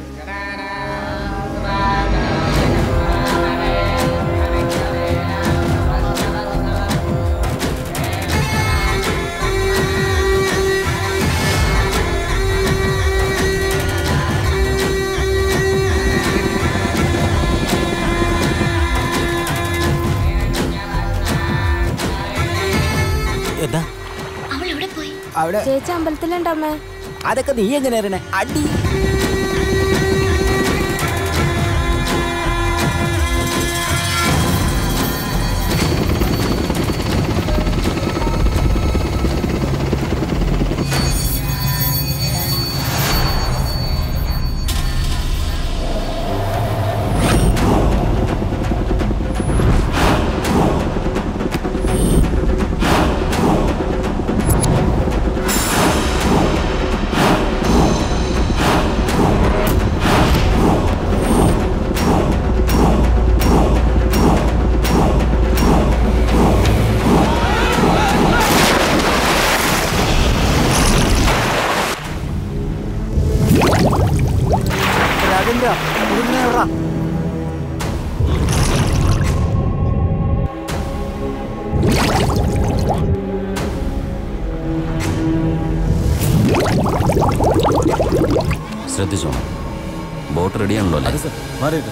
Speaker 9: എന്താ
Speaker 23: അവൾ എവിടെ പോയി
Speaker 9: അവിടെ
Speaker 23: ചേച്ചി അമ്പലത്തിലുണ്ടമ്മേ
Speaker 9: അതൊക്കെ നീ എങ്ങനെ അറിയണേ അടി
Speaker 4: ശ്രദ്ധിച്ചോണം ബോട്ട് റെഡിയാണല്ലോ അല്ലേ
Speaker 21: മാറിയിട്ട്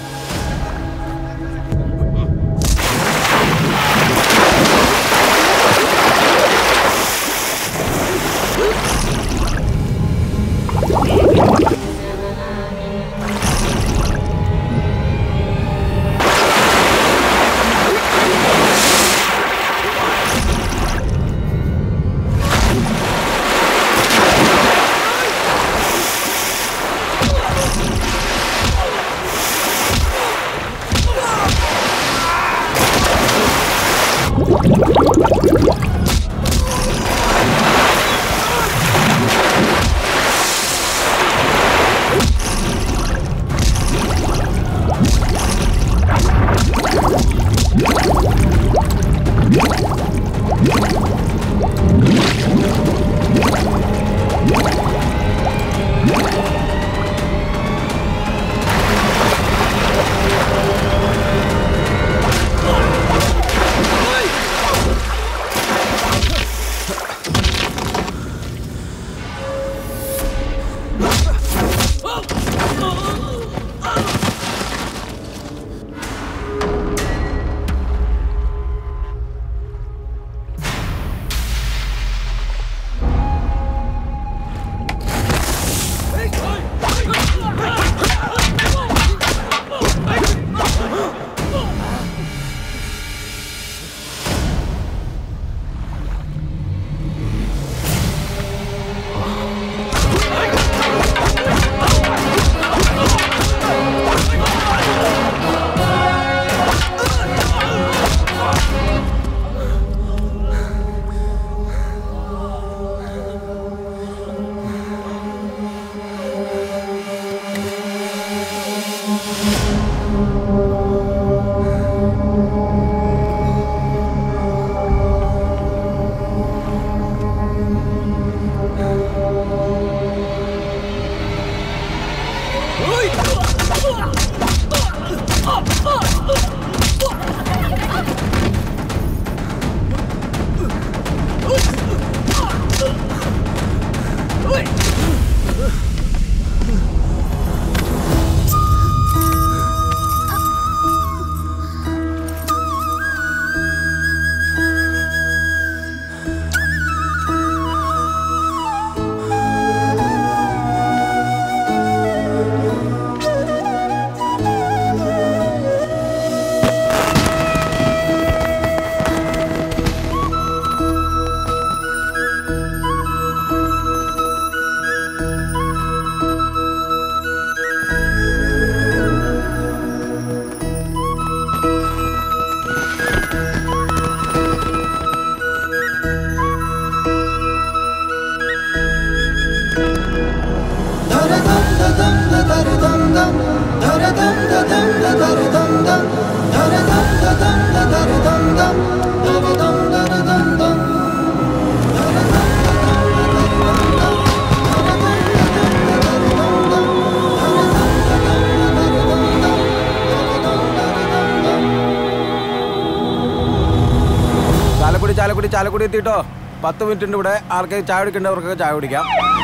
Speaker 9: ചാലക്കുടി ചാലക്കുടി ചാലക്കുടി എത്തിട്ടോ പത്ത് മിനിറ്റ് ഉണ്ട് ഇവിടെ ആർക്കെങ്കിലും ചായ കുടിക്കേണ്ടവർക്കൊക്കെ ചായ കുടിക്കാം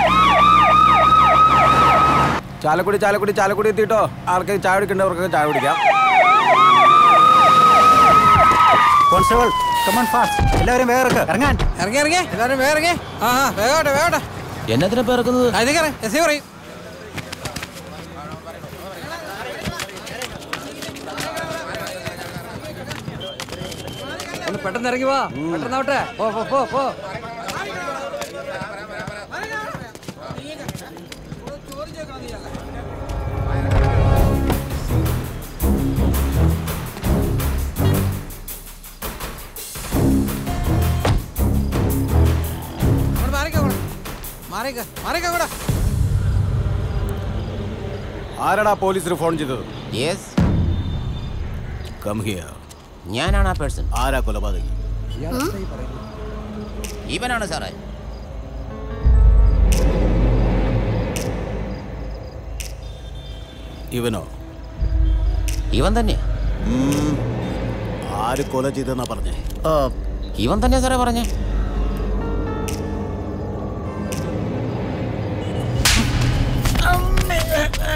Speaker 9: ചാലക്കുടി ചാലക്കുടി ചാലക്കുടി എത്തിട്ടോ ആർക്കെങ്കിലും ചായ കുടിക്കേണ്ടവർക്കൊക്കെ ചായ കുടിക്കാം
Speaker 17: കോൺസ്റ്റബിൾ കമൺ ഫാസ്റ്റ് എല്ലാവരും വേറെ ഇറങ്ങാൻ
Speaker 18: ഇറങ്ങി ഇറങ്ങി എല്ലാവരും വേറെ ഇറങ്ങി ആ ആ വേഗോട്ടെ വേഗോട്ടെ
Speaker 4: എന്നതിനെ പിറക്കുന്നത്
Speaker 18: ഇത് കയറി എസ് പറയും
Speaker 3: ഒന്ന് പെട്ടെന്ന് ഇറങ്ങി വാ പെട്ടെന്നാവട്ടെ പോ പോ പോ പോ
Speaker 18: അങ്ങോട്ട് മാറിക്കോ അങ്ങോട്ട്. മാറിക്ക മാറിക്ക കൂടെ
Speaker 9: ആരാടാ പോലീസിന് ഫോൺ ചെയ്തത്
Speaker 4: യെസ്
Speaker 9: കം ഹിയർ
Speaker 4: ഞാനാണ് ആ പേഴ്സൺ
Speaker 9: ആരാ കൊലപാതകി
Speaker 4: ഇവനാണ് സാറേ
Speaker 9: ഇവനോ
Speaker 4: ഇവൻ തന്നെയാ
Speaker 9: ഉം. ആര് കൊല ചെയ്തെന്നാ പറഞ്ഞേ
Speaker 4: ഇവൻ തന്നെയാ സാറേ പറഞ്ഞേ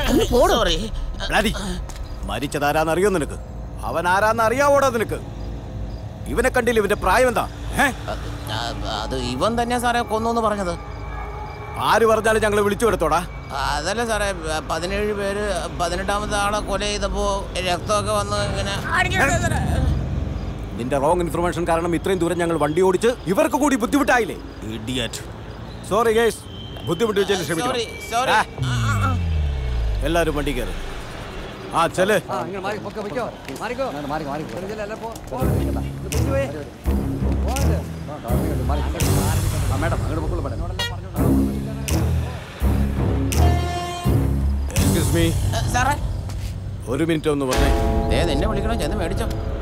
Speaker 9: ബ്ലഡി. മരിച്ചതാരാന്ന് നിനക്ക് അവൻ ആരാന്ന് അറിയാവോടാ നിനക്ക് ഇവനെ കണ്ടില്ല ഇവന്റെ പ്രായം എന്താ ഏ?
Speaker 4: അത് ഇവൻ തന്നെ സാറേ കൊന്നു എന്ന് പറഞ്ഞത്
Speaker 9: ആര് പറഞ്ഞാലും ഞങ്ങൾ വിളിച്ചു എടുത്തോടാ
Speaker 4: അതല്ല സാറേ പതിനേഴ് പേര് പതിനെട്ടാമത്തെ ആളെ കൊല ചെയ്തപ്പോ രക്തമൊക്കെ വന്ന് ഇങ്ങനെ
Speaker 9: നിന്റെ റോങ് ഇൻഫർമേഷൻ കാരണം ഇത്രയും ദൂരം ഞങ്ങൾ വണ്ടി ഓടിച്ച് ഇവർക്ക് കൂടി ബുദ്ധിമുട്ടായില്ലേ ഇഡിയറ്റ് സോറി ഗേസ് ബുദ്ധിമുട്ട് വെച്ചതിന്
Speaker 4: Sorry,
Speaker 9: ക്ഷമിക്കണം
Speaker 4: sorry.
Speaker 9: ആ. എല്ലാവരും വണ്ടി കയറി ആ ചെല്
Speaker 3: ആ ഇങ്ങനെ മാറി പൊക്കെ പൊയ്ക്കോ മാറിക്കോ മാറി മാറി അല്ല പോ പോ. ഇത് പിടിച്ച് പോയി. പോകരുത്. ആ, കാർമികണ്ട്. മാറി. ആ മേഡം അങ്ങോട്ട് പൊക്കോളൂ മേഡം
Speaker 9: എക്സ്ക്യൂസ് മീ
Speaker 4: സാറേ
Speaker 9: ഒരു മിനിറ്റ് ഒന്ന് വന്നേ
Speaker 4: ദേ നിന്നെ വിളിക്കണോ ചെന്ന് മേടിച്ചോ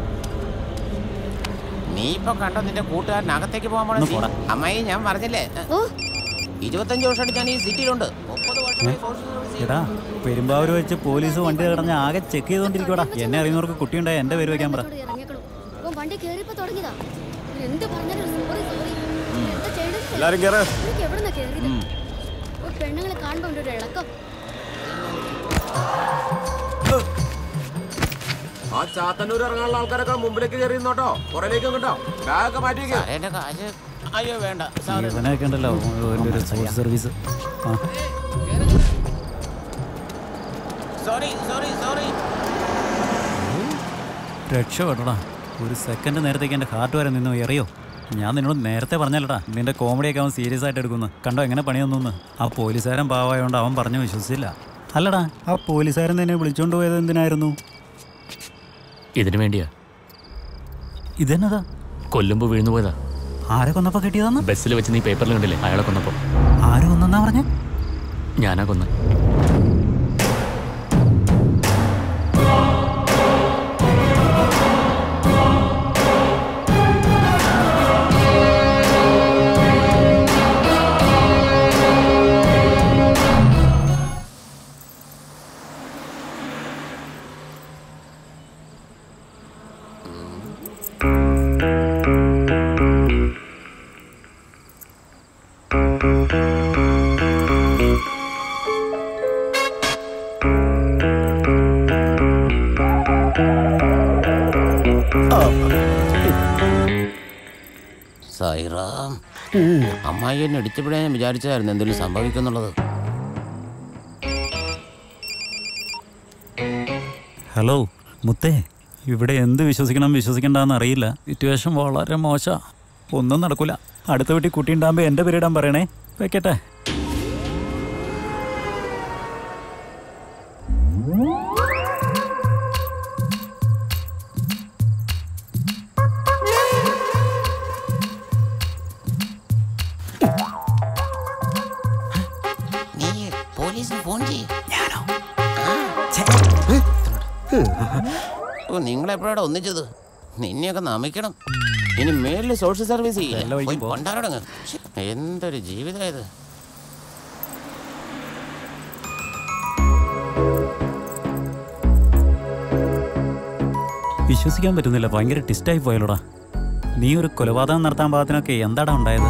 Speaker 4: നീ ഇപ്പൊ കണ്ടോ നിന്റെ കൂട്ടുകാരൻ അകത്തേക്ക് പോകാൻ പോണ അമ്മായി ഞാൻ പറഞ്ഞില്ലേ ഇരുപത്തഞ്ച് വർഷമായിട്ട് ഞാൻ ഈ സിറ്റിയിലുണ്ട് മുപ്പത് വർഷമായി social service ചെയ്യുന്നു.
Speaker 7: എടാ പെരുമ്പാവൂർ വെച്ച് പോലീസ് വണ്ടി കിടഞ്ഞ ആകെ ചെക്ക് ചെയ്തോണ്ടിരിക്കടാ എന്നെ അറിയുന്നവർക്ക് കുട്ടിയുണ്ടായ എന്റെ പേര് വെക്കാൻ പറ
Speaker 23: ഇറങ്ങിക്കോളൂ ഇവൻ വണ്ടി കേറിയപ്പോ തുടങ്ങിയതാ ഇവൻ എന്ത് പറഞ്ഞാലും സോറി സോറി എന്താ ചെയ്യണത്
Speaker 9: എല്ലാരും കേറ്.
Speaker 23: ഇവർക്ക് എവിടുന്നാ കേറിയത് ഒരു പെണ്ണുങ്ങളെ കാണുമ്പോ അവന്റെ ഒരു ഇളക്കം
Speaker 15: ആ ചാത്തന്നൂർ ഇറങ്ങാനുള്ള ആൾക്കാരൊക്കെ മുമ്പിലേക്ക് കയറി നിന്നോട്ടോ പുറകിലേക്ക് കേട്ടോ ബാഗൊക്കെ മാറ്റി
Speaker 4: സാറേ എന്റെ കാശ് അയ്യോ വേണ്ട സാറ്
Speaker 7: ഇവനൊക്കെ ഉണ്ടല്ലോ ഓൻ്റെ ഒരു സോഴ്സ് സർവീസ് ആ
Speaker 4: സോറി സോറി സോറി
Speaker 7: രക്ഷപ്പെടടാ ഒരു സെക്കൻഡ് നേരത്തേക്ക് എൻ്റെ ഹാർട്ട് വരെ നിന്നു എറിയോ ഞാൻ നിന്നോട് നേരത്തെ പറഞ്ഞല്ലടാ നിന്റെ കോമഡിയൊക്കെ അവൻ സീരിയസ് ആയിട്ട് എടുക്കുന്നു കണ്ടോ എങ്ങനെ പണി തന്നു ആ പോലീസുകാരൻ പാവായോണ്ട് അവൻ പറഞ്ഞു വിശ്വസിച്ചില്ല അല്ലടാ ആ പോലീസുകാരൻ നിന്നെ വിളിച്ചോണ്ട് പോയത് എന്തിനായിരുന്നു
Speaker 8: ഇതിനു വേണ്ടിയാ
Speaker 7: ഇതെന്നതാ
Speaker 8: കൊല്ലുമ്പോ വീഴുന്നു പോയതാ
Speaker 7: ആരെ കൊന്നപ്പോ കിട്ടിയതാന്ന്
Speaker 8: ബസ്സിൽ വെച്ച് നീ പേപ്പറിൽ കണ്ടില്ലേ അയാളെ കൊന്നപ്പോ
Speaker 7: ആര് കൊന്നെന്നാ പറഞ്ഞ
Speaker 8: ഞാനാ കൊന്ന
Speaker 4: സായിറാം അമ്മായി എന്നെ ഇടിച്ചപ്പോഴേ ഞാൻ വിചാരിച്ചതായിരുന്നു എന്തെങ്കിലും സംഭവിക്കുന്നുള്ളത്
Speaker 7: ഹലോ മുത്തേ ഇവിടെ എന്ത് വിശ്വസിക്കണം വിശ്വസിക്കണ്ടെന്ന് അറിയില്ല സിറ്റുവേഷൻ വളരെ മോശ ഒന്നും നടക്കൂല അടുത്ത വീട്ടിൽ കുട്ടി ഉണ്ടാകുമ്പോൾ എൻ്റെ പേരിടാൻ പറയണേ വെക്കട്ടെ
Speaker 4: നീ പോലീസിന് ഫോൺ ചെയ്യും ഞാനോ ഓ നിങ്ങളെപ്പോഴാണ് ഒന്നിച്ചത് നിന്നെയൊക്കെ നമിക്കണം ഇനി മേലിൽ സോഷ്യൽ സർവീസ് ചെയ്യില്ല പോയി കൊണ്ടാടങ്ങ് എന്തൊരു ജീവിതം ഇത്
Speaker 7: വിശ്വസിക്കാൻ പറ്റുന്നില്ല ഭയങ്കര ടിസ്റ്റായി പോയല്ലോടാ നീ ഒരു കൊലപാതകം നടത്താൻ പാകത്തിനൊക്കെ എന്താടാ ഉണ്ടായത്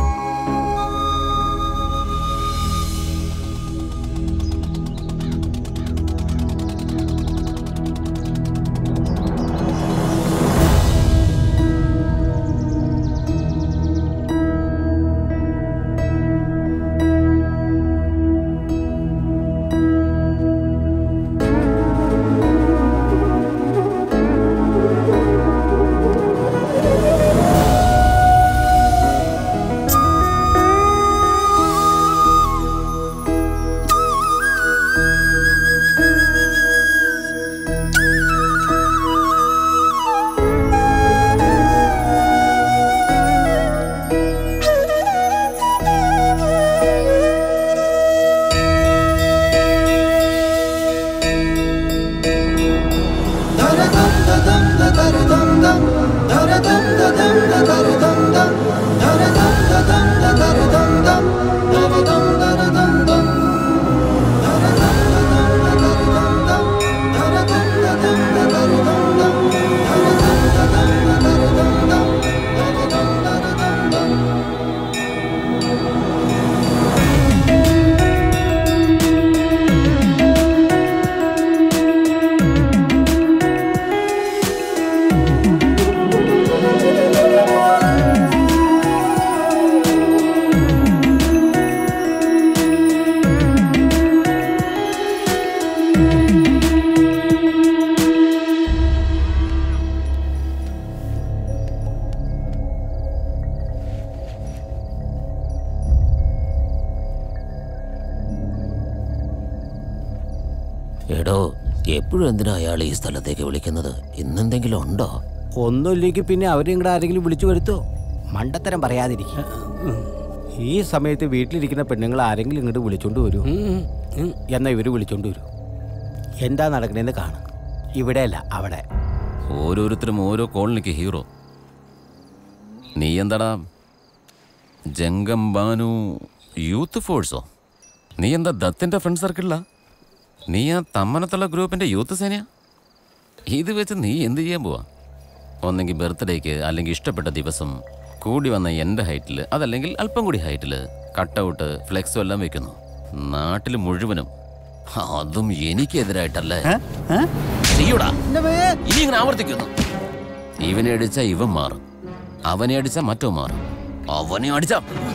Speaker 4: എടോ എപ്പോഴും എന്തിനാ അയാൾ ഈ സ്ഥലത്തേക്ക് വിളിക്കുന്നത് ഇന്നെന്തെങ്കിലും ഉണ്ടോ
Speaker 9: ഒന്നുമില്ലെങ്കിൽ പിന്നെ അവരെ ഇങ്ങോട്ട് ആരെങ്കിലും വിളിച്ചു വരുത്തോ മണ്ടത്തരം പറയാതിരിക്കും ഈ സമയത്ത് വീട്ടിലിരിക്കുന്ന പെണ്ണുങ്ങൾ ആരെങ്കിലും ഇങ്ങോട്ട് വിളിച്ചോണ്ട് വരൂ എന്നാ ഇവര് വിളിച്ചോണ്ട് വരൂ എന്താ നടക്കണേന്ന് കാണും ഇവിടെ അല്ല അവിടെ
Speaker 4: ഓരോരുത്തരും ഓരോ കോളനിക്ക് ഹീറോ നീ എന്താടാ ജംഗം ബാനു യൂത്ത് ഫോഴ്സോ നീ എന്താ ദത്തിന്റെ ഫ്രണ്ട് സർക്കിളിലാ നീ ആ തമ്മനത്തുള്ള ഗ്രൂപ്പിന്റെ യൂത്ത് സേനയാ ഇത് വെച്ച് നീ എന്ത് ചെയ്യാൻ പോവാ ഒന്നെങ്കിൽ ബർത്ത്ഡേക്ക് അല്ലെങ്കിൽ ഇഷ്ടപ്പെട്ട ദിവസം കൂടി വന്ന എൻ്റെ ഹൈറ്റിൽ അതല്ലെങ്കിൽ അല്പം കൂടി ഹൈറ്റിൽ കട്ടൗട്ട് ഫ്ലെക്സും എല്ലാം വെക്കുന്നു നാട്ടിൽ മുഴുവനും അതും എനിക്കെതിരായിട്ടല്ലേ ചെയ്യൂടാ ഇനി ഇങ്ങനെ ആവർത്തിക്കുന്നു ഇവനെ അടിച്ച ഇവൻ മാറും അവനെ അടിച്ച മറ്റോ മാറും അവനെ അടിച്ച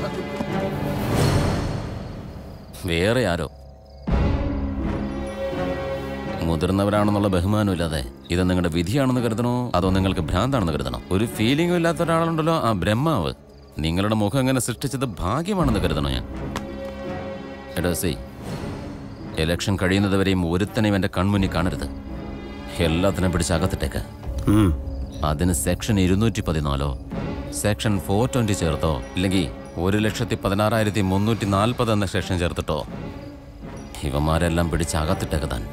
Speaker 4: വേറെ ആരോ മുതിർന്നവരാണെന്നുള്ള ബഹുമാനമില്ലാതെ ഇത് നിങ്ങളുടെ വിധിയാണെന്ന് കരുതണോ അതോ നിങ്ങൾക്ക് ഭ്രാന്താണെന്ന് കരുതണോ ഒരു ഫീലിംഗും ഇല്ലാത്ത ഒരാളുണ്ടല്ലോ ആ ബ്രഹ്മാവ് നിങ്ങളുടെ മുഖം എങ്ങനെ സൃഷ്ടിച്ചത് ഭാഗ്യമാണെന്ന് കരുതണോ ഞാൻ എടോ സി ഇലക്ഷൻ കഴിയുന്നതുവരെയും ഒരുത്തനെയും എൻ്റെ കൺമുന്നിൽ കാണരുത് എല്ലാത്തിനും പിടിച്ച് അകത്തിട്ടേക്ക് അതിന് സെക്ഷൻ ഇരുന്നൂറ്റി പതിനാലോ സെക്ഷൻ ഫോർ ട്വന്റി ചേർത്തോ ഇല്ലെങ്കിൽ ഒരു ലക്ഷത്തി പതിനാറായിരത്തി മുന്നൂറ്റി നാൽപ്പത് എന്ന സെക്ഷൻ ചേർത്തിട്ടോ ഇവന്മാരെല്ലാം പിടിച്ച് അകത്തിട്ടേക്ക് താൻ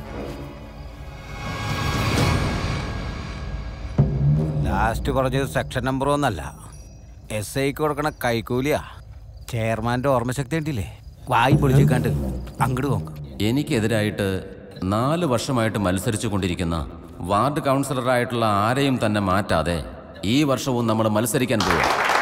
Speaker 9: ലാസ്റ്റ് പറഞ്ഞത് സെക്ഷൻ നമ്പർ ഒന്നല്ല എസ് ഐക്ക് കൊടുക്കണ കൈക്കൂലിയാ ചെയർമാന്റെ ഓർമ്മശക്തി ഉണ്ടില്ലേ വായി പൊളിച്ചിക്കാണ്ട് അങ്ങോട്ട് നോക്ക്
Speaker 4: എനിക്കെതിരായിട്ട് നാല് വർഷമായിട്ട് മത്സരിച്ചു കൊണ്ടിരിക്കുന്ന വാർഡ് കൗൺസിലറായിട്ടുള്ള ആരെയും തന്നെ മാറ്റാതെ ഈ വർഷവും നമ്മൾ മത്സരിക്കാൻ പോവുക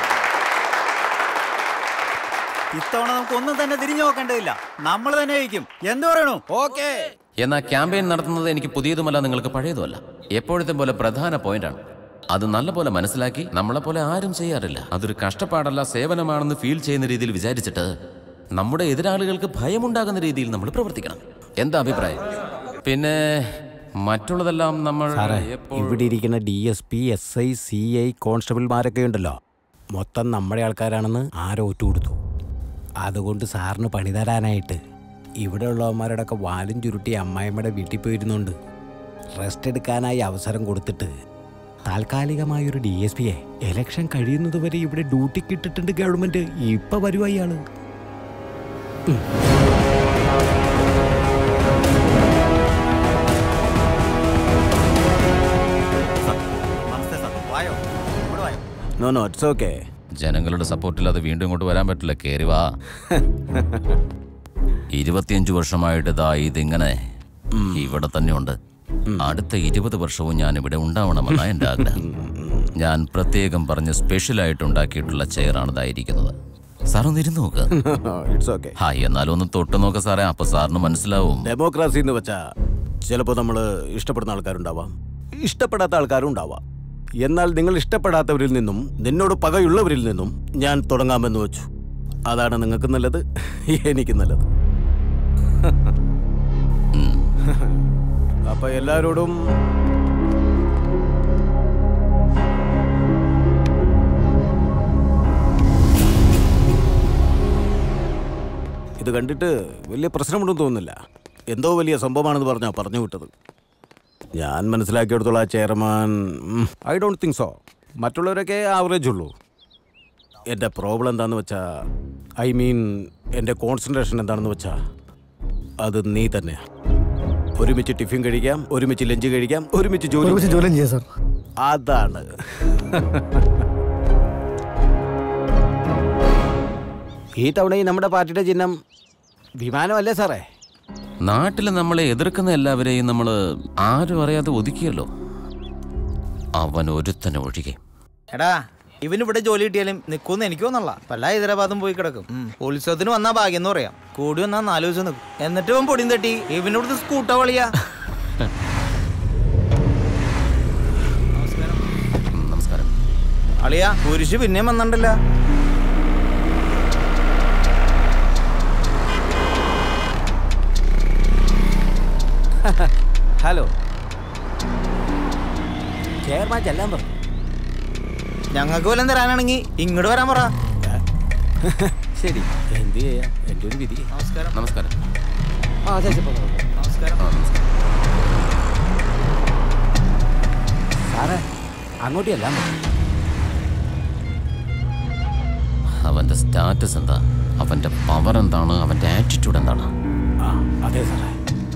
Speaker 17: ഇത്തവണ നമുക്ക് ഒന്നും തന്നെ തിരിഞ്ഞു നോക്കേണ്ടതില്ല നമ്മൾ തന്നെ ജയിക്കും എന്ത് പറയണു ഓക്കേ
Speaker 4: എന്നാൽ ക്യാമ്പയിൻ നടത്തുന്നത് എനിക്ക് പുതിയതുമല്ല നിങ്ങൾക്ക് പഴയതുമല്ല എപ്പോഴത്തെ പോലെ പ്രധാന പോയിന്റാണ് അത് നല്ലപോലെ മനസ്സിലാക്കി നമ്മളെ പോലെ ആരും ചെയ്യാറില്ല അതൊരു കഷ്ടപ്പാടല്ല സേവനമാണെന്ന് ഫീൽ ചെയ്യുന്ന രീതിയിൽ വിചാരിച്ചിട്ട് നമ്മുടെ എതിരാളികൾക്ക് ഭയമുണ്ടാകുന്ന രീതിയിൽ നമ്മൾ പ്രവർത്തിക്കണം എന്താ അഭിപ്രായം പിന്നെ മറ്റുള്ളതെല്ലാം നമ്മൾ
Speaker 9: സാറേ
Speaker 4: എപ്പോൾ-
Speaker 9: ഇവിടെ ഇരിക്കുന്ന D S P S I C I കോൺസ്റ്റബിൾമാരൊക്കെ ഉണ്ടല്ലോ മൊത്തം നമ്മുടെ ആൾക്കാരാണെന്ന് ആരോ ഒറ്റ കൊടുത്തു അതുകൊണ്ട് സാറിന് പണി തരാനായിട്ട് ഇവിടെ ഉള്ളവന്മാരുടെ ഒക്കെ വാലും ചുരുട്ടി അമ്മായിമ്മയുടെ വീട്ടിൽ പോയിരുന്നുണ്ട് റെസ്റ്റ് എടുക്കാനായി അവസരം കൊടുത്തിട്ട് താൽക്കാലികമായൊരു ഡി എസ് പിയെ എലക്ഷൻ കഴിയുന്നത് വരെ ഇവിടെ ഡ്യൂട്ടിക്ക് ഇട്ടിട്ടുണ്ട് ഗവൺമെന്റ് ഇപ്പൊ വരുവാ ഇയാള്
Speaker 17: നമസ്തേ സാർ വായോ ഇവിടെ വായോ
Speaker 9: നോ നോ ഇറ്റ്സ് ഓക്കെ
Speaker 4: ജനങ്ങളുടെ സപ്പോർട്ടില്ലാതെ വീണ്ടും ഇങ്ങോട്ട് വരാൻ പറ്റില്ല കേറി വാ ഇരുപത്തിയഞ്ചു വർഷമായിട്ട് ഇതാ ഇതിങ്ങനെ ഇവിടെ തന്നെ ഉണ്ട് അടുത്ത ഇരുപത് വർഷവും ഞാൻ ഇവിടെ ഉണ്ടാവണമെന്ന എൻ്റെ ആഗ്രഹം ഞാൻ പ്രത്യേകം പറഞ്ഞ് സ്പെഷ്യലായിട്ട് ഉണ്ടാക്കിയിട്ടുള്ള ചെയറാണ് ഇതായിരിക്കുന്നത് സാർ ഒന്ന് ഇരുന്ന് നോക്ക്
Speaker 9: ഇറ്റ്സ് ഓക്കെ
Speaker 4: ഹാ എന്നാലും ഒന്ന് തൊട്ട് നോക്ക സാറേ അപ്പൊ സാറിന് മനസ്സിലാവും
Speaker 9: ഡെമോക്രാസി എന്ന് വെച്ചാ ചിലപ്പോൾ നമ്മൾ ഇഷ്ടപ്പെടുന്ന ആൾക്കാരുണ്ടാവാം ഇഷ്ടപ്പെടാത്ത ആൾക്കാരും ഉണ്ടാവാം എന്നാൽ നിങ്ങൾ ഇഷ്ടപ്പെടാത്തവരിൽ നിന്നും നിന്നോട് പകയുള്ളവരിൽ നിന്നും ഞാൻ തുടങ്ങാമെന്ന് വെച്ചു അതാണ് നിങ്ങൾക്ക് നല്ലത് എനിക്ക് നല്ലത് അപ്പൊ എല്ലാരോടും ഇത് കണ്ടിട്ട് വലിയ പ്രശ്നമുണ്ടെന്ന് തോന്നുന്നില്ല എന്തോ വലിയ സംഭവമാണെന്ന് പറഞ്ഞാ പറഞ്ഞു വിട്ടത് ഞാൻ മനസ്സിലാക്കിയെടുത്തോളം ആ chairman I don't think so മറ്റുള്ളവരൊക്കെ ആവറേജ് ഉള്ളൂ എൻ്റെ പ്രോബ്ലം എന്താണെന്ന് വെച്ചാ ഐ മീൻ എൻ്റെ കോൺസെൻട്രേഷൻ എന്താണെന്ന് വെച്ചാ അത് നീ തന്നെയാ ഒരുമിച്ച് ടിഫിൻ കഴിക്കാം ഒരുമിച്ച് ലഞ്ച് കഴിക്കാം ഒരുമിച്ച് ജോലി
Speaker 1: ഒരുമിച്ച് ജോലിയും ചെയ്യാം സാർ
Speaker 9: അതാണ് ഈ തവണ ഈ നമ്മുടെ പാർട്ടിയുടെ ചിഹ്നം വിമാനമല്ലേ സാറേ
Speaker 4: നാട്ടിൽ നമ്മളെ എതിർക്കുന്ന എല്ലാവരെയും നമ്മൾ ആരും അറിയാതെ ഒതുക്കിയല്ലോ അവൻ ഒരുത്തനെ ഒഴികെ
Speaker 13: എടാ ഇവന് ഇവിടെ ജോലി കിട്ടിയാലും നിൽക്കുമെന്ന് എനിക്ക് തോന്നല്ല പല ഹൈദരാബാദും പോയി കിടക്കും ഉം. ഉത്സവത്തിന് വന്നാ ഭാഗ്യം എന്ന് പറയാം കൂടി വന്നാ നാല് ദിവസം നിൽക്കും എന്നിട്ട് ഇവൻ പൊടിയും തട്ടി ഇവനോട് സ്കൂട്ട വളിയാ
Speaker 4: നമസ്കാരം
Speaker 13: അളിയാ കുരിശ് പിന്നെയും വന്നിട്ടല്ല
Speaker 9: ഹലോ ചെയർമാൻ ചെല്ലാൻ പറഞ്ഞു
Speaker 13: ഞങ്ങൾക്ക് വല്ലതും തരാനാണെങ്കിൽ ഇങ്ങോട്ട് വരാൻ പറ
Speaker 9: ശരി എന്ത് ചെയ്യാം എൻ്റെ ഒരു വിധി
Speaker 13: നമസ്കാരം
Speaker 4: നമസ്കാരം
Speaker 3: ആ ചേച്ചി
Speaker 13: നമസ്കാരം
Speaker 4: ആ, നമസ്കാരം
Speaker 9: സാറേ അങ്ങോട്ട് ചെല്ലാൻ
Speaker 4: അവന്റെ സ്റ്റാറ്റസ് എന്താ അവന്റെ പവർ എന്താണ് അവന്റെ ആറ്റിറ്റ്യൂഡ് എന്താണ്
Speaker 9: ആ അതെ സാറേ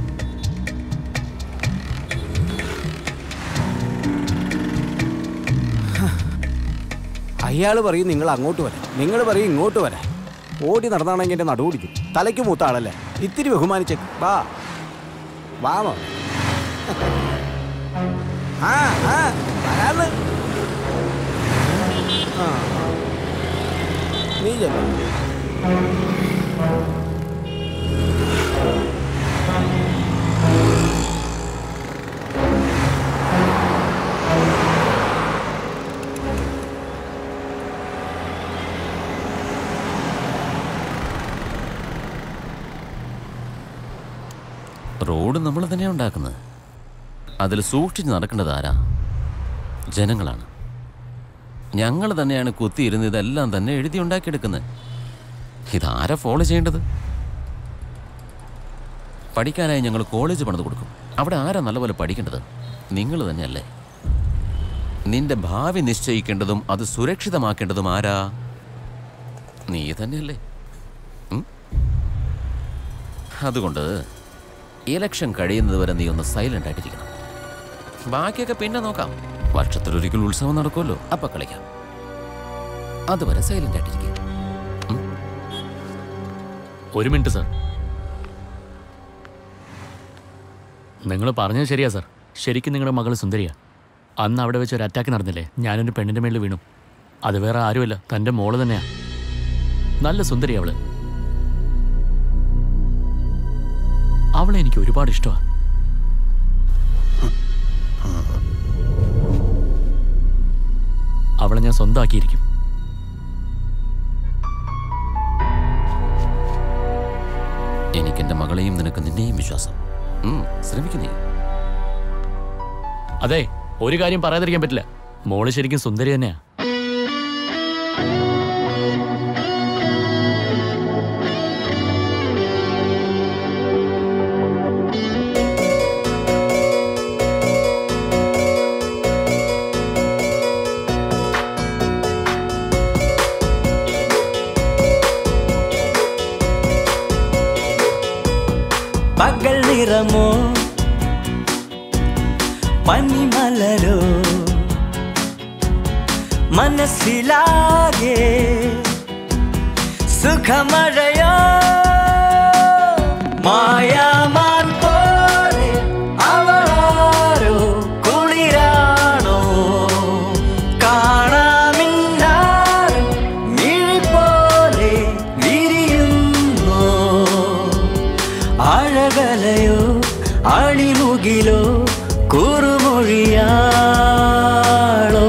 Speaker 9: അയാൾ പറയും നിങ്ങൾ അങ്ങോട്ട് വരാം നിങ്ങൾ പറയും ഇങ്ങോട്ട് വരാം ഓടി നടന്നാണെങ്കിൽ എൻ്റെ നടുപിടിക്കും തലയ്ക്ക് മൂത്ത ആളല്ലേ ഇത്തിരി ബഹുമാനിച്ചേ വാ വാ മോനെ. ആ ആ വരാന്ന് ആ നീ ചെല്ലു
Speaker 4: റോഡ് നമ്മൾ തന്നെയാണ് ഉണ്ടാക്കുന്നത് അതിൽ സൂക്ഷിച്ച് നടക്കേണ്ടത് ആരാ ജനങ്ങളാണ് ഞങ്ങൾ തന്നെയാണ് കുത്തിയിരുന്ന് ഇതെല്ലാം തന്നെ എഴുതി ഉണ്ടാക്കിയെടുക്കുന്നത് ഇതാരാ ഫോളോ ചെയ്യേണ്ടത് പഠിക്കാനായി ഞങ്ങൾ കോളേജ് പണിത് കൊടുക്കും അവിടെ ആരാ നല്ലപോലെ പഠിക്കേണ്ടത് നിങ്ങൾ തന്നെയല്ലേ നിന്റെ ഭാവി നിശ്ചയിക്കേണ്ടതും അത് സുരക്ഷിതമാക്കേണ്ടതും ആരാ നീ തന്നെയല്ലേ ഉം? അതുകൊണ്ട് ഇലക്ഷൻ കഴിയുന്നത് വരെ നീ ഒന്ന് സൈലന്റ് ആയിട്ടിരിക്കണം ബാക്കിയൊക്കെ പിന്നെ നോക്കാം വർഷത്തിലൊരിക്കൽ ഉത്സവം നടക്കുമല്ലോ അപ്പൊ കളിക്കാം അതുവരെ സൈലന്റ് ആയിട്ടിരിക്കുക
Speaker 8: ഒരു മിനിറ്റ് സാർ നിങ്ങൾ പറഞ്ഞത് ശരിയാ സാർ ശരിക്കും നിങ്ങളുടെ മകൾ സുന്ദരിയാ അന്ന് അവിടെ വെച്ച് ഒരു അറ്റാക്ക് നടന്നില്ലേ ഞാനൊരു പെണ്ണിൻ്റെ മേളിൽ വീണു അത് വേറെ ആരുമല്ല തൻ്റെ മോള് തന്നെയാ നല്ല സുന്ദരി അവള് അവളെ എനിക്ക് ഒരുപാട് ഇഷ്ടമാണ് അവളെ ഞാൻ സ്വന്തമാക്കിയിരിക്കും
Speaker 4: എനിക്ക് എന്റെ മകളെയും നിനക്ക് നിന്നെയും വിശ്വാസം ഉം, ശ്രമിക്കുന്നേ
Speaker 8: അതെ ഒരു കാര്യം പറയാതിരിക്കാൻ പറ്റില്ല മോള് ശരിക്കും സുന്ദരി തന്നെയാ
Speaker 19: പകൽ നിറമോ പനിമലരോ മനസ്സിലാകെ സുഖമഴയോ മായാമാൻ പോലെ അവളാരോ കുളിരാണോ കാണാമിന്നാരും മിഴി പോലെ വിരിയുന്നോ അഴകലയോ അണിമുകിലോ കുറുമൊഴിയാളോ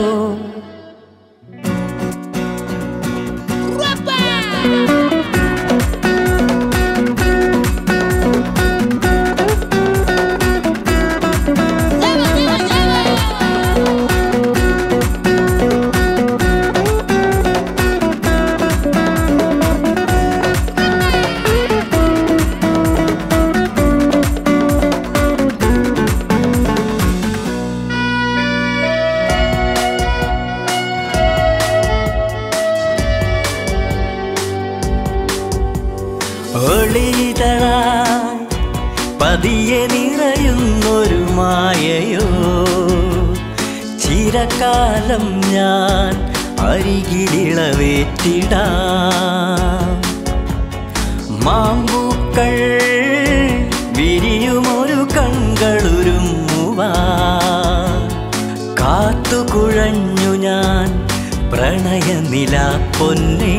Speaker 19: ഒളിതളായി പതിയെ നിറയുന്നൊരു മായയോ ചിരകാലം ഞാൻ അരികിലിളവേറ്റിടാം മാമ്പൂക്കൾ വിരിയുമൊരു കൺകളുരുമ്മുവാ കാത്തുകുഴഞ്ഞു ഞാൻ പ്രണയനില പൊന്നേ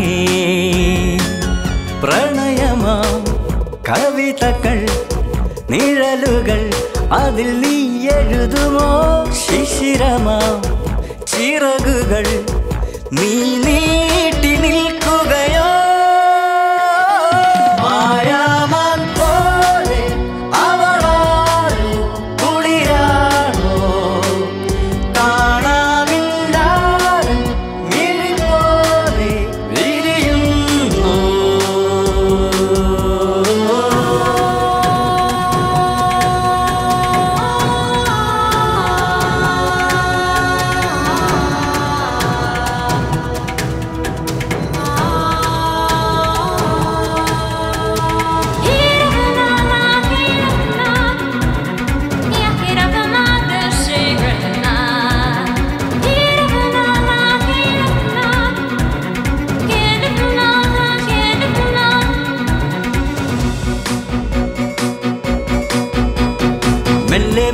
Speaker 19: പ്രണയമാം കവിതകൾ നിഴലുകൾ അതിൽ നീ എഴുതുമോ ശിശിരമാം ചിറകുകൾ നീ നീട്ടി നിൽക്കുകയോ മായാമാൻ പോലെ അവളാരോ കുളിരാണോ കാണാമില്ലാരും മിഴി പോലെ വിരിയുന്നു
Speaker 23: ആ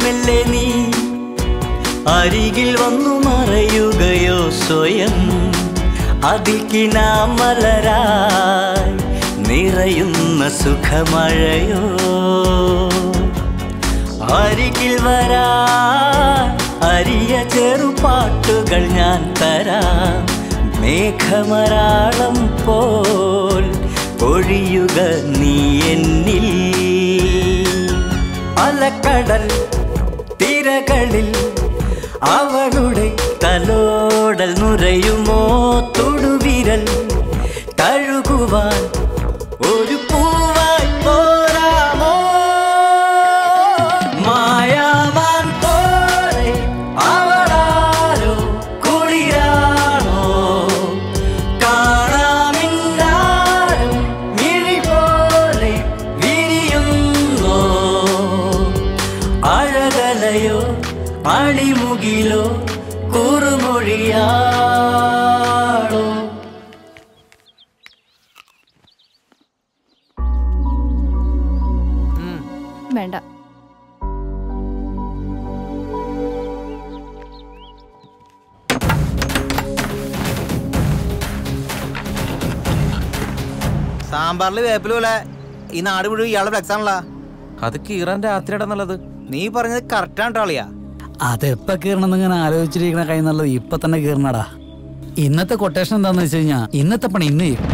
Speaker 19: മെല്ലെ നീ അരികിൽ വന്നു മറയുകയോ സ്വയം അതിൽ കിനാമലരായി നിറയുന്ന സുഖമഴയോ അരികിൽ വരാ അരിയ ചെറുപാട്ടുകൾ ഞാൻ തരാം മേഘമരാളം പോൽ ഒഴിയുക നീ എന്നിൽ അലക്കടൽ തിരകളിൽ അവളുടെ തലോടൽ നുരയുമോ തൊടുവിരൽ തഴുകുവാൻ ഒരു പൂവായി പോരാമോ മായാവാൻ പോലെ അവളാരോ കുളിരാണോ കാണാമിന്നാരും മിഴി പോലെ വിരിയുന്നോ അഴകലയോ അടിമുകിലോ കുറുമൊഴിയാളോ
Speaker 14: വേണ്ട
Speaker 13: സാമ്പാറിൽ വേപ്പില പോലെ ഈ നാട് മുഴുവൻ ഇയാളുടെ ഫ്ലെക്സ് ആണല്ലോ
Speaker 9: അത് കീറാൻ രാത്രിയുടെ നല്ലത്
Speaker 13: നീ പറഞ്ഞത് കറക്റ്റാണ് ട്ടാളിയാ
Speaker 10: അതെപ്പ കീറണം ഇങ്ങനെ ആലോചിച്ചിരിക്കണ കൈ നല്ലത് ഇപ്പൊ തന്നെ കീറണടാ ഇന്നത്തെ കൊട്ടേഷൻ എന്താന്ന് വെച്ച് കഴിഞ്ഞാ ഇന്നത്തെ പണി ഇന്ന് ചെയ്യും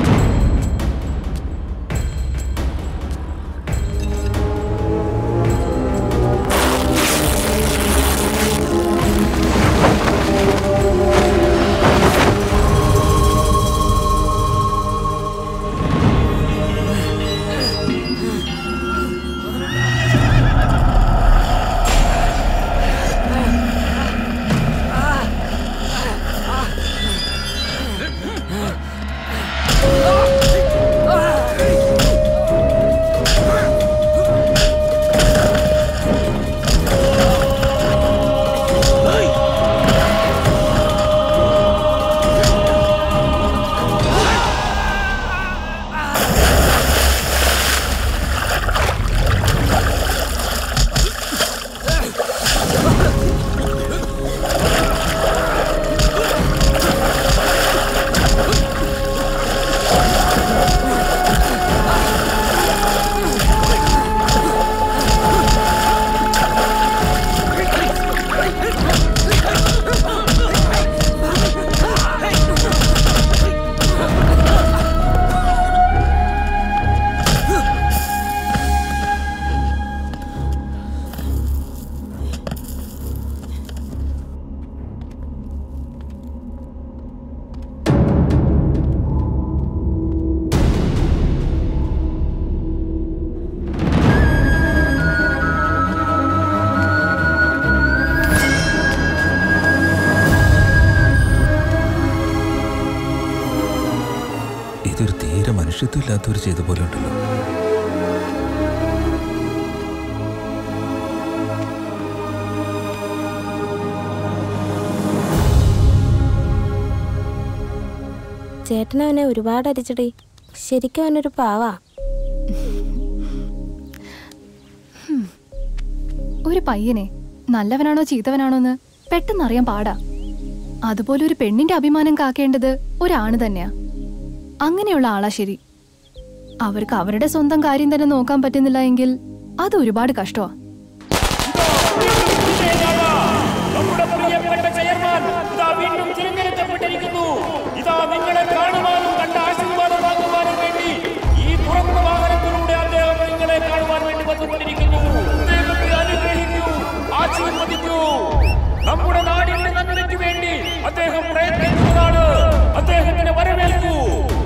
Speaker 5: ഇതൊരു തീരെ മനുഷ്യത്വം ഇല്ലാത്തവർ ചെയ്ത പോലെ ഉണ്ടല്ലോ
Speaker 20: ചേട്ടൻ അവനെ ഒരുപാട് അരിച്ചടി ശരിക്കും അവനൊരു പാവാ
Speaker 22: ഒരു പയ്യനെ നല്ലവനാണോ ചീത്തവനാണോ എന്ന് പെട്ടെന്ന് അറിയാൻ പാടാ അതുപോലെ ഒരു പെണ്ണിന്റെ അഭിമാനം കാക്കേണ്ടത് ഒരാണ് തന്നെയാ അങ്ങനെയുള്ള ആളാ ശരി അവർക്ക് അവരുടെ സ്വന്തം കാര്യം തന്നെ നോക്കാൻ പറ്റുന്നില്ല എങ്കിൽ അത് ഒരുപാട് കഷ്ടമാ
Speaker 15: നമ്മുടെ പ്രിയപ്പെട്ട ചെയർമാൻ ഇതാ വീണ്ടും തിരഞ്ഞെടുക്കപ്പെട്ടിരിക്കുന്നു ഇതാ നിങ്ങളെ കാണുവാനും കണ്ട ആശീർവാദം വാങ്ങുവാനും വേണ്ടി ഈ തുറന്ന വാഹനത്തിലൂടെ അദ്ദേഹം നിങ്ങളെ കാണുവാൻ വേണ്ടി വന്നുകൊണ്ടിരിക്കുന്നു അദ്ദേഹത്തെ അനുഗ്രഹിക്കൂ ആശീർവദിക്കൂ നമ്മുടെ നാടിന്റെ നന്മയ്ക്ക് വേണ്ടി അദ്ദേഹം പ്രയത്നിക്കുന്നതാണ് അദ്ദേഹത്തിനെ വരവേൽക്കൂ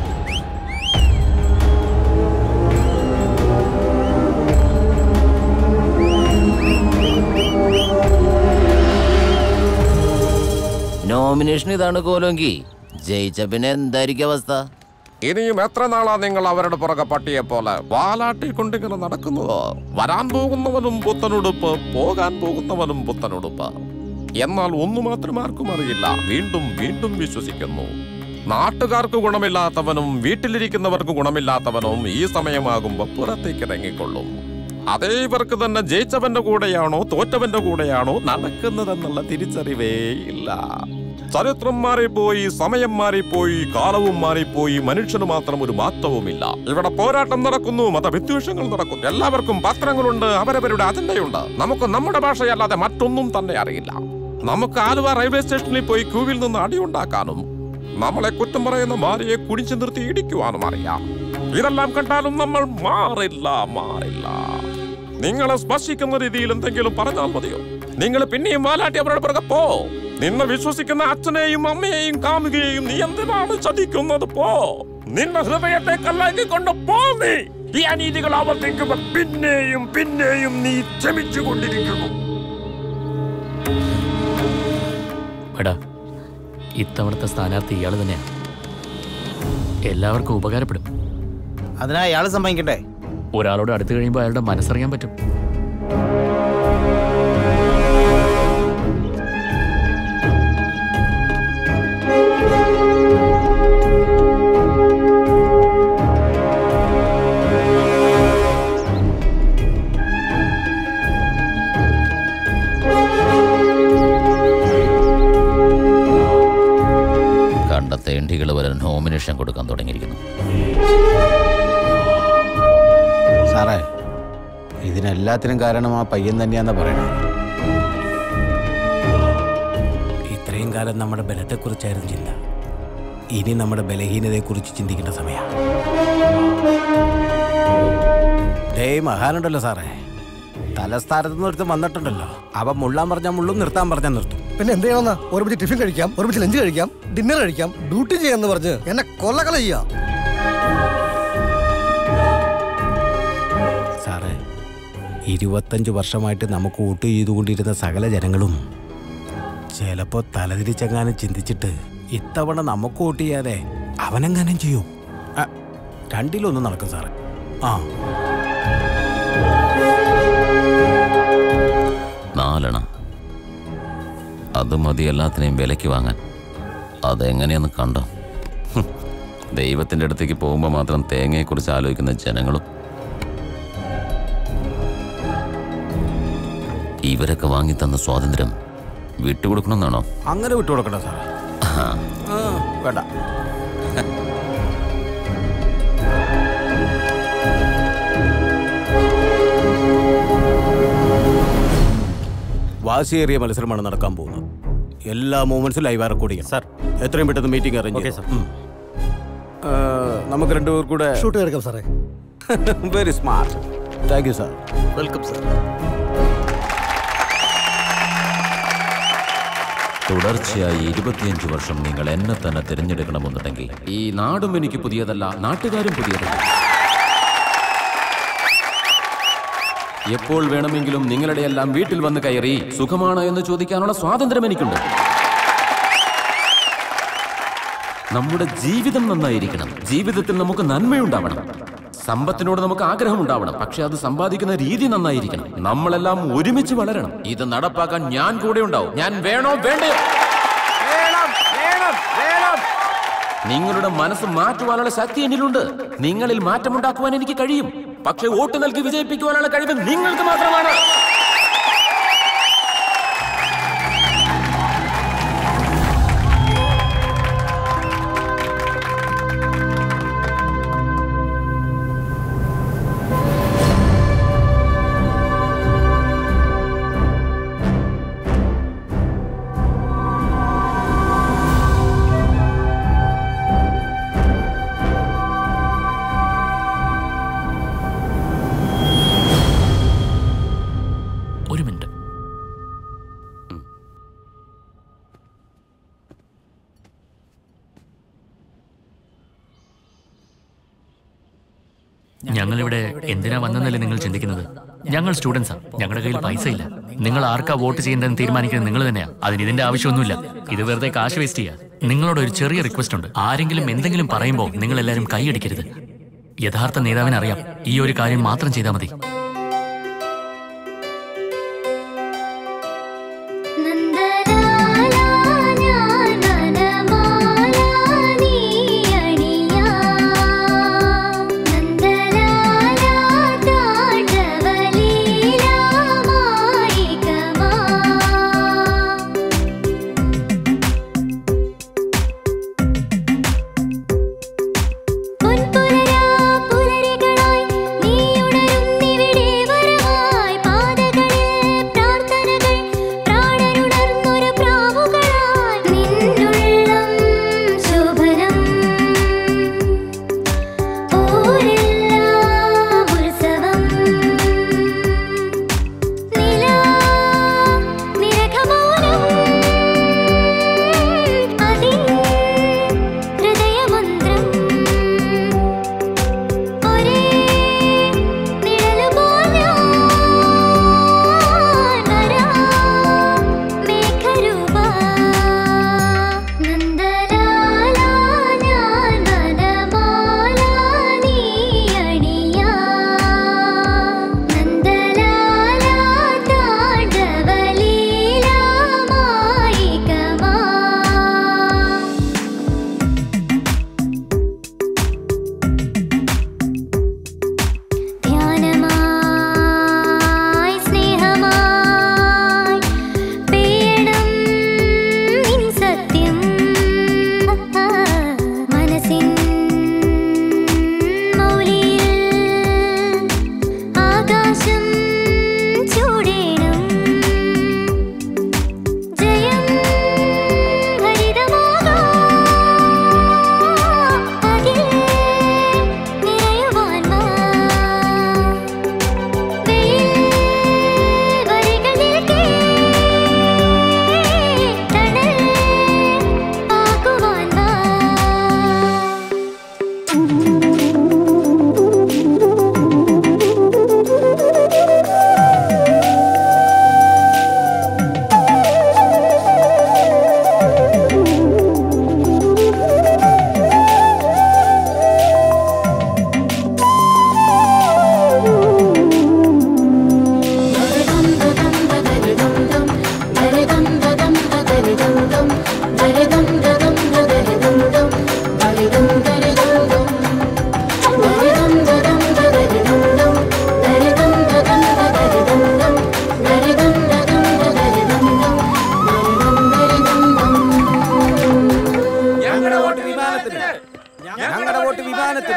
Speaker 4: നോമിനേഷൻ ഇതാണ് കോലോങ്കി ജയിച്ച പിന്നെ എന്തായിരിക്കും അവസ്ഥ
Speaker 24: ഇനിയും എത്ര നാളാ നിങ്ങൾ അവരുടെ പുറകെ പട്ടിയെ പോലെ വാലാട്ടി കൊണ്ടിങ്ങനെ നടക്കുന്നതോ വരാൻ പോകുന്നവനും പുത്തനുടുപ്പ് പോകാൻ പോകുന്നവനും പുത്തനുടുപ്പ് എന്നാൽ ഒന്നു മാത്രം ആർക്കും അറിയില്ല വീണ്ടും വീണ്ടും വിശ്വസിക്കുന്നു നാട്ടുകാർക്ക് ഗുണമില്ലാത്തവനും വീട്ടിലിരിക്കുന്നവർക്ക് ഗുണമില്ലാത്തവനും ഈ സമയമാകുമ്പോൾ പുറത്തേക്ക് ഇറങ്ങിക്കൊള്ളും അതേ ഇവർക്ക് തന്നെ ജയിച്ചവന്റെ കൂടെയാണോ തോറ്റവന്റെ കൂടെയാണോ നടക്കുന്നതെന്നുള്ള തിരിച്ചറിവേ ഇല്ല ചരിത്രം മാറിപ്പോയി സമയം മാറിപ്പോയി കാലവും മാറിപ്പോയി മനുഷ്യന് മാത്രം ഒരു മാറ്റവുമില്ല ഇവിടെ പോരാട്ടം നടക്കുന്നു മതവിദ്വേഷങ്ങൾ നടക്കുന്നു എല്ലാവർക്കും പത്രങ്ങളുണ്ട് അവരവരുടെ അജണ്ടയുണ്ട് നമുക്ക് നമ്മുടെ ഭാഷയല്ലാതെ മറ്റൊന്നും തന്നെ അറിയില്ല നമുക്ക് ആലുവ റെയിൽവേ സ്റ്റേഷനിൽ പോയി ക്യൂവിൽ നിന്ന് അടിയുണ്ടാക്കാനും നമ്മളെ കുറ്റം പറയുന്ന മാരിയെ കുടിച്ചു നിർത്തി ഇടിക്കുവാനും അറിയാം ഇതെല്ലാം കണ്ടാലും നമ്മൾ മാറില്ല മാറില്ല നിങ്ങളെ സ്പർശിക്കുന്ന രീതിയിൽ എന്തെങ്കിലും പറഞ്ഞാൽ മതിയോ നിങ്ങൾ പിന്നെയും വാലാട്ടി അവരുടെ പുറകെ പോ നിന്നെ വിശ്വസിക്കുന്ന അച്ഛനെയും അമ്മയെയും കാമുകയെയും നീ എന്തിനാണ് ചതിക്കുന്നത് പോ നിന്റെ ഹൃദയത്തെ കല്ലാക്കി കൊണ്ട് പോ നീ ഈ അനീതികൾ ആവർത്തിക്കുമ്പോൾ പിന്നെയും പിന്നെയും നീ ക്ഷമിച്ചു കൊണ്ടിരിക്കുന്നു
Speaker 8: എടാ ഇത്തവണത്തെ സ്ഥാനാർത്ഥി ഇയാൾ തന്നെയാണ് എല്ലാവർക്കും ഉപകാരപ്പെടും
Speaker 13: അതിനാ അയാൾ സമ്മതിക്കണ്ടേ
Speaker 8: ഒരാളോട് അടുത്ത് കഴിയുമ്പോൾ അയാളുടെ മനസ്സറിയാൻ പറ്റും
Speaker 4: കണ്ട തേണ്ടികൾ വരെ നോമിനേഷൻ കൊടുക്കാൻ തുടങ്ങിയിരിക്കുന്നു
Speaker 9: സാറേ ഇതിനെല്ലാത്തിനും കാരണം ആ പയ്യൻ തന്നെയാന്നാ പറയണത് ഇത്രയും കാലം നമ്മുടെ ബലത്തെക്കുറിച്ചായിരുന്നു ചിന്ത ഇനി നമ്മുടെ ബലഹീനതയെക്കുറിച്ച് ചിന്തിക്കേണ്ട സമയമാണ് ഡേ മഹാനുണ്ടല്ലോ സാറേ തലസ്ഥാനത്ത് നിന്ന് ഒരുത്തൻ വന്നിട്ടുണ്ടല്ലോ അവ മുള്ളാൻ പറഞ്ഞാൽ മുള്ളും നിർത്താൻ പറഞ്ഞാൽ നിർത്തും
Speaker 1: പിന്നെ എന്ത് ചെയ്യണമെന്നാ ഒരുമിച്ച് ടിഫിൻ കഴിക്കാം ഒരുമിച്ച് ലഞ്ച് കഴിക്കാം ഡിന്നർ കഴിക്കാം ഡ്യൂട്ടി ചെയ്യാന്ന് പറഞ്ഞ് എന്നെ കൊല്ലകള ചെയ്യാ
Speaker 9: സാറേ ഇരുപത്തഞ്ച് വർഷമായിട്ട് നമുക്ക് വോട്ട് ചെയ്തുകൊണ്ടിരുന്ന സകല ജനങ്ങളും ചിലപ്പോൾ തലതിരിച്ചെങ്ങാനും ചിന്തിച്ചിട്ട് ഇത്തവണ നമുക്ക് വോട്ട് ചെയ്യാതെ അവനെങ്ങാനും ചെയ്യൂ ആ, രണ്ടിലൊന്നും നടക്കും സാറേ ആ
Speaker 4: നാലെണ്ണ അത് മതി എല്ലാത്തിനെയും വിലയ്ക്ക് വാങ്ങാൻ അതെങ്ങനെയെന്ന് കണ്ടോ ഹും. ദൈവത്തിൻ്റെ അടുത്തേക്ക് പോകുമ്പോൾ മാത്രം തേങ്ങയെക്കുറിച്ച് ആലോചിക്കുന്ന ജനങ്ങളും ഇവരൊക്കെ വാങ്ങിത്തന്ന സ്വാതന്ത്ര്യം വിട്ടുകൊടുക്കണമെന്നാണോ
Speaker 9: അങ്ങനെ വിട്ടുകൊടുക്കണ്ട സാറേ
Speaker 4: ആ,
Speaker 9: ആ, വേണ്ട വാശിയേറിയ മത്സരമാണ് നടക്കാൻ പോകുന്നത് എല്ലാ മൂമെന്റ്സും ലൈവ് റെക്കോർഡ് ചെയ്യണം സാർ എത്രയും പെട്ടെന്ന് മീറ്റിംഗ് അറേഞ്ച്
Speaker 13: Okay,
Speaker 9: ചെയ്യാം നമുക്ക് രണ്ടുപേർ കൂടെ
Speaker 1: ഷൂട്ട് എടുക്കാം സാറേ
Speaker 9: very smart thank you sir
Speaker 13: welcome sir
Speaker 4: തുടർച്ചയായി ഇരുപത്തിയഞ്ച് വർഷം നിങ്ങൾ എന്നെ തന്നെ തിരഞ്ഞെടുക്കണമെന്നുണ്ടെങ്കിൽ ഈ നാടും എനിക്ക് പുതിയതല്ല നാട്ടുകാരും പുതിയതല്ല എപ്പോൾ വേണമെങ്കിലും നിങ്ങളുടെ എല്ലാം വീട്ടിൽ വന്ന് കയറി സുഖമാണോ എന്ന് ചോദിക്കാനുള്ള സ്വാതന്ത്ര്യം എനിക്കുണ്ട് നമ്മുടെ ജീവിതം നന്നായിരിക്കണം ജീവിതത്തിൽ നമുക്ക് നന്മയുണ്ടാവണം സമ്പത്തിനോട് നമുക്ക് ആഗ്രഹം ഉണ്ടാവണം പക്ഷെ അത് സമ്പാദിക്കുന്ന രീതി നന്നായിരിക്കണം നമ്മളെല്ലാം ഒരുമിച്ച് വളരണം ഇത് നടപ്പാക്കാൻ ഞാൻ കൂടെ ഉണ്ടാവും ഞാൻ വേണോ വേണ്ടയോ നിങ്ങളുടെ മനസ്സ് മാറ്റുവാനുള്ള ശക്തി എന്നിലുണ്ട് നിങ്ങളിൽ മാറ്റമുണ്ടാക്കുവാൻ എനിക്ക് കഴിയും പക്ഷെ വോട്ട് നൽകി വിജയിപ്പിക്കുവാനുള്ള കഴിവ് നിങ്ങൾക്ക് മാത്രമാണ്
Speaker 8: ഒരു മിനിറ്റ് ഞങ്ങളിവിടെ എന്തിനാ വന്നെന്നല്ലേ നിങ്ങൾ ചിന്തിക്കുന്നത് ഞങ്ങൾ സ്റ്റുഡൻസാ ഞങ്ങളുടെ കയ്യിൽ പൈസ ഇല്ല നിങ്ങൾ ആർക്കാ വോട്ട് ചെയ്യേണ്ടതെന്ന് തീരുമാനിക്കുന്നത് നിങ്ങൾ തന്നെയാ അതിന് ഇതിന്റെ ആവശ്യമൊന്നുമില്ല ഇത് വെറുതെ കാശ് വേസ്റ്റ് ചെയ്യാ നിങ്ങളോട് ഒരു ചെറിയ റിക്വസ്റ്റ് ഉണ്ട് ആരെങ്കിലും എന്തെങ്കിലും പറയുമ്പോൾ നിങ്ങൾ എല്ലാവരും കൈയടിക്കരുത് യഥാർത്ഥ നേതാവിന് അറിയാം ഈ ഒരു കാര്യം മാത്രം ചെയ്താൽ മതി
Speaker 23: നന്ദലാലാ താണ്ഡവലീ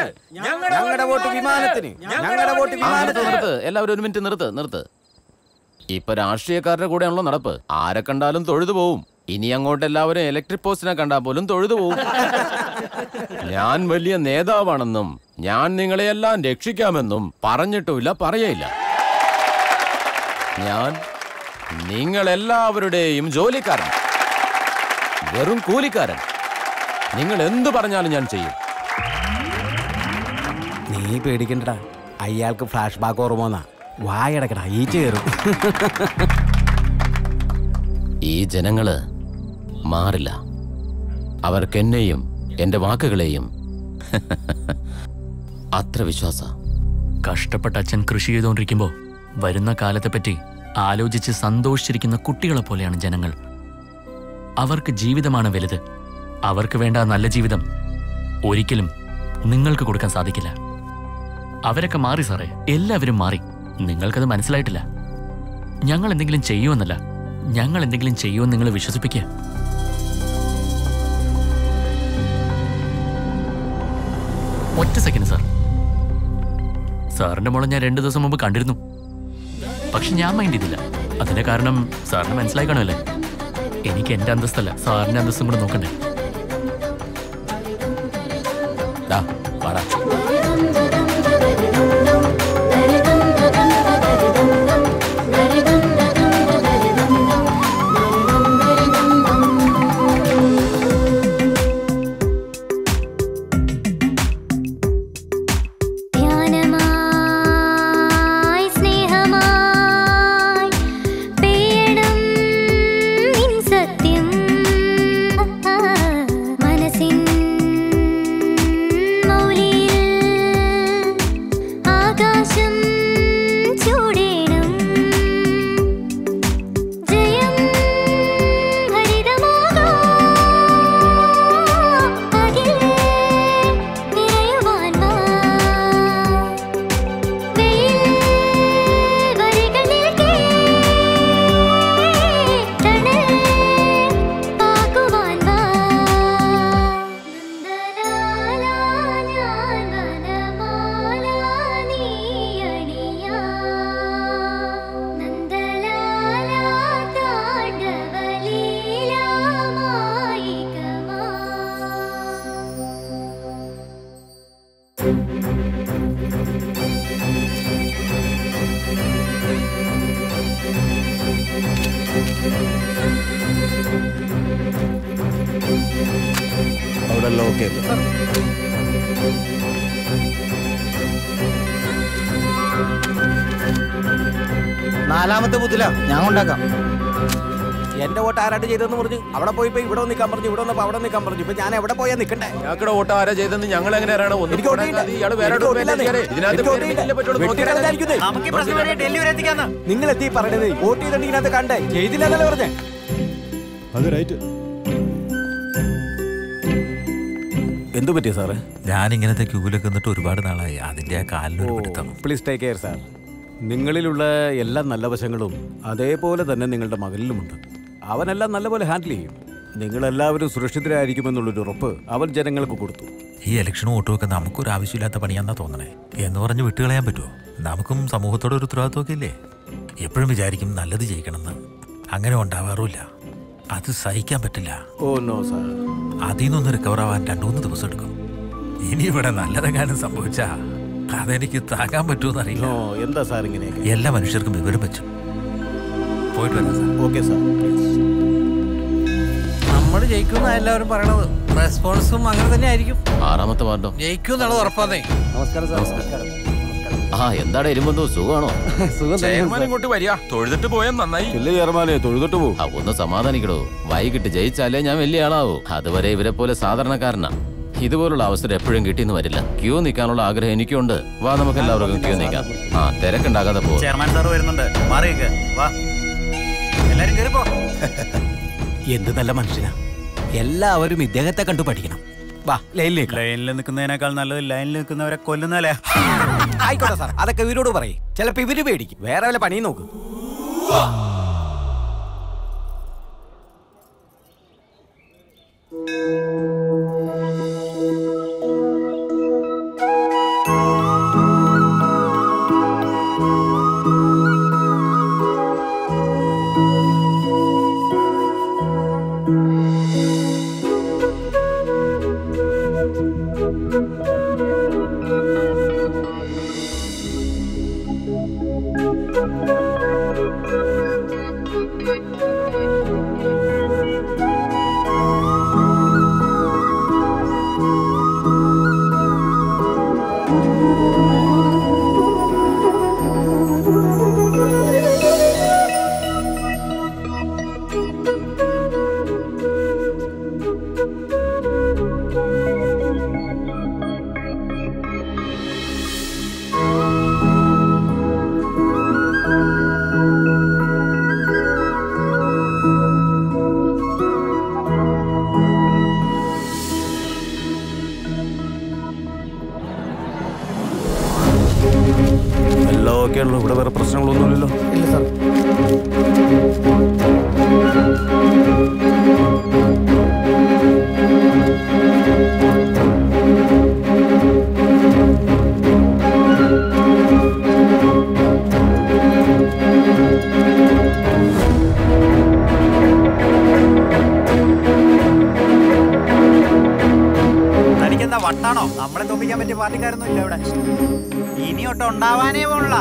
Speaker 9: ഞങ്ങളുടെ വോട്ട് വിമാനത്തിന് ഞങ്ങളുടെ വോട്ട്
Speaker 4: ആ, നിർത്ത് നിർത്ത് എല്ലാവരും ഒരു മിനിറ്റ് നിർത്ത് നിർത്ത് ഇപ്പൊ രാഷ്ട്രീയക്കാരുടെ കൂടെയാണല്ലോ നടപ്പ് ആരെ കണ്ടാലും തൊഴുതു പോവും ഇനി അങ്ങോട്ട് എല്ലാവരും ഇലക്ട്രിക് പോസ്റ്റിനെ കണ്ടാൽ പോലും തൊഴുതു പോവും ഞാൻ വലിയ നേതാവാണെന്നും ഞാൻ നിങ്ങളെയെല്ലാം രക്ഷിക്കാമെന്നും പറഞ്ഞിട്ടുമില്ല പറയയില്ല ഞാൻ നിങ്ങളെല്ലാവരുടെയും ജോലിക്കാരൻ വെറും കൂലിക്കാരൻ നിങ്ങൾ എന്തു പറഞ്ഞാലും ഞാൻ ചെയ്യും
Speaker 9: നീ പേടിക്കണ്ടടാ അയാൾക്ക് ഫ്ലാഷ് ബാക്ക് ഓർമ്മ വായടക്കടാ ഈ ചേറും
Speaker 4: ഈ ജനങ്ങള് മാറില്ല അവർക്ക് എന്നെയും എന്റെ വാക്കുകളെയും അത്ര വിശ്വാസ
Speaker 8: കഷ്ടപ്പെട്ട അച്ഛൻ കൃഷി ചെയ്തുകൊണ്ടിരിക്കുമ്പോൾ വരുന്ന കാലത്തെപ്പറ്റി ആലോചിച്ച് സന്തോഷിച്ചിരിക്കുന്ന കുട്ടികളെ പോലെയാണ് ജനങ്ങൾ അവർക്ക് ജീവിതമാണ് വലുത് അവർക്ക് വേണ്ട നല്ല ജീവിതം ഒരിക്കലും നിങ്ങൾക്ക് കൊടുക്കാൻ സാധിക്കില്ല അവരൊക്കെ മാറി സാറേ എല്ലാവരും മാറി നിങ്ങൾക്കത് മനസ്സിലായിട്ടില്ല ഞങ്ങൾ എന്തെങ്കിലും ചെയ്യുമെന്നല്ല ഞങ്ങൾ എന്തെങ്കിലും ചെയ്യുമെന്ന് നിങ്ങൾ വിശ്വസിപ്പിക്കുക ഒറ്റ സെക്കൻഡ് സാർ സാറിന്റെ മോളെ ഞാൻ രണ്ടു ദിവസം മുമ്പ് കണ്ടിരുന്നു പക്ഷെ ഞാൻ മൈൻഡ് ചെയ്തില്ല അതിന്റെ കാരണം സാറിന് മനസ്സിലായി കാണുമല്ലേ എനിക്ക് എന്റെ അന്തസ്തല്ല സാറിന്റെ അന്തസ്തും കൂടെ നോക്കണ്ടേ
Speaker 4: ദാ, വാടാ.
Speaker 23: ധ്യാനമായി സ്നേഹമായി പേടം നിൻ സത്യം മനസ്സിൻ മൗലിയിൽ ആകാശം ചൂടേണം ജയം ഹരിതമാകാം അതിൽ നിറയുവാൻ വാ വെയിൽ വരികൾ നിൽക്കേ തണൽ പാകുവാൻ വാ നന്ദലാല ഞാൻ വനമാല നീ അണിയാ നന്ദലാല താണ്ഡവലീലാമായികമാ
Speaker 9: അവിടെ ലോക്ക്
Speaker 13: നാലാമത്തെ ബുദ്ധില ഞാൻ കൊണ്ടാക്കാം
Speaker 9: എന്റെ വോട്ട് ആരാണ്ട് ചെയ്തെന്ന് പറഞ്ഞു അവിടെ പോയി പോയി ഇവിടെ നിൽക്കാൻ പറഞ്ഞു ഇവിടെ വന്നപ്പോ അവിടെ നിൽക്കാൻ പറഞ്ഞു ഇപ്പൊ ഞാൻ എവിടെ പോയാ നിൽക്കണ്ടേ
Speaker 4: ഞങ്ങളുടെ വോട്ട് ആരാ ചെയ്തെന്ന് ഞങ്ങൾ എങ്ങനെ അറിയണം ഒന്നും
Speaker 9: എനിക്ക് വോട്ട് ചെയ്യില്ല.
Speaker 4: ഇയാൾ വേറെ
Speaker 9: എനിക്ക് വോട്ട് ഇല്ലാതെ.
Speaker 4: ഇതിനകത്ത്
Speaker 9: എനിക്ക് വോട്ട്
Speaker 4: പേര്
Speaker 9: ചെയ്യില്ല.
Speaker 4: ഇല്ല പറ്റുള്ളൂ.
Speaker 9: വെട്ടിയിടാൻ
Speaker 4: നോക്കിയാൽ
Speaker 9: വിചാരിക്കുന്നേ.
Speaker 13: നമുക്ക് ഈ പ്രശ്നം വരെ ഡൽഹി വരെ എത്തിക്കാന്ന്
Speaker 9: നിങ്ങൾ എത്തി പറയണത് വോട്ട് ചെയ്തിട്ടുണ്ടെങ്കിൽ ഇതിനകത്ത് കണ്ടേ ചെയ്തില്ലല്ലോ പറഞ്ഞേ അത് റൈറ്റ് എന്തു പറ്റിയ സാറേ
Speaker 5: ഞാൻ ഇങ്ങനത്തെ ക്യൂവിലൊക്കെ നിന്നിട്ട് ഒരുപാട് നാളായി അതിന്റെ ആ കാലിനൊരു പിടുത്തം
Speaker 9: പ്ലീസ് ടേക്ക് കെയർ സാർ നിങ്ങളിലുള്ള എല്ലാ നല്ല വശങ്ങളും അതേപോലെ തന്നെ നിങ്ങളുടെ മകനിലുമുണ്ട് അവനെല്ലാം നല്ലപോലെ ഹാൻഡിൽ ചെയ്യും നിങ്ങളെല്ലാവരും സുരക്ഷിതരായിരിക്കുമെന്നുള്ളൊരു ഉറപ്പ് അവൻ ജനങ്ങൾക്ക് കൊടുത്തു
Speaker 5: ഈ ഇലക്ഷൻ വോട്ടുമൊക്കെ നമുക്കൊരു ആവശ്യമില്ലാത്ത പണിയാന്നാ തോന്നണേ എന്ന് പറഞ്ഞ് വിട്ടുകളയാൻ പറ്റുമോ നമുക്കും സമൂഹത്തോടെ ഒരു ഉത്തരവാദിത്വമൊക്കെ ഇല്ലേ എപ്പോഴും വിചാരിക്കും നല്ലത് ചെയ്യിക്കണമെന്ന് അങ്ങനെ ഉണ്ടാവാറുമില്ല അത് സഹിക്കാൻ പറ്റില്ല
Speaker 9: ഓ നോ സാർ
Speaker 5: അതിൽ നിന്നൊന്ന് റിക്കവർ ആവാൻ രണ്ടു മൂന്ന് ദിവസം എടുക്കും ഇനി ഇവിടെ നല്ലതെങ്ങാനും സംഭവിച്ചാ അതെനിക്ക് താങ്ങാൻ പറ്റുമെന്ന് അറിയില്ല
Speaker 9: നോ എന്താ സാർ ഇങ്ങനെയൊക്കെ
Speaker 5: എല്ലാ മനുഷ്യർക്കും വിവരം വെച്ചു പോയിട്ട് വരാം സാർ
Speaker 9: ഓക്കെ സാർ
Speaker 18: നമ്മൾ ജയിക്കുന്ന എല്ലാവരും പറയണത് റെസ്പോൺസും അങ്ങനെ തന്നെ ആയിരിക്കും
Speaker 4: ആറാമത്തെ വാർഡോ
Speaker 18: ജയിക്കും എന്നുള്ളത് ഉറപ്പാന്നേ
Speaker 3: നമസ്കാരം സാർ
Speaker 4: ആ എന്താണ് എരുമ്പന്തോ സുഖമാണോ
Speaker 24: ചെയർമാൻ ഇങ്ങോട്ട് വരിക തൊഴുതിട്ട് പോയാൽ നന്നായി
Speaker 9: ഇല്ല ചെയർമാനെ തൊഴുതിട്ട് പോകും
Speaker 4: ആ, ഒന്ന് സമാധാനിക്കടോ വൈകിട്ട് ജയിച്ചാലേ ഞാൻ വലിയ ആളാവൂ അതുവരെ ഇവരെ പോലെ സാധാരണക്കാരനാ ഇതുപോലുള്ള അവസരം എപ്പോഴും കിട്ടിയെന്ന് വരില്ല ക്യൂ നിൽക്കാനുള്ള ആഗ്രഹം എനിക്കുണ്ട് വാ നമുക്ക് എല്ലാവർക്കും ക്യൂ നിൽക്കാം ആ തിരക്കുണ്ടാകാതെ പോ
Speaker 17: ചെയർമാൻ സാർ വരുന്നുണ്ട് മാറിയേക്ക് വാ എല്ലാരും കയറിപ്പോ
Speaker 9: എന്ത് നല്ല മനുഷ്യനാ എല്ലാവരും ഇദ്ദേഹത്തെ കണ്ടു പഠിക്കണം വാ ലൈനിലേക്ക്
Speaker 17: ലൈനിൽ നിൽക്കുന്നതിനേക്കാൾ നല്ലത് ലൈനിൽ നിൽക്കുന്നവരെ കൊല്ലുന്നല്ലേ
Speaker 9: ആയിക്കോട്ടെ സാർ അതൊക്കെ ഇവരോട് പറയും ചിലപ്പോ ഇവര് പേടിക്കും വേറെ വല്ല പണിയും നോക്കും ഓക്കെ ആണല്ലോ ഇവിടെ വേറെ പ്രശ്നങ്ങളൊന്നുമില്ലല്ലോ
Speaker 1: ഇല്ല സാർ
Speaker 17: തനിക്കെന്താ വട്ടാണോ നമ്മളെ തോപ്പിക്കാൻ പറ്റിയ പാർട്ടിക്കാരൊന്നും ഇല്ല ഇവിടെ ഇനിയൊട്ട് ഉണ്ടാവാനേ പോണില്ല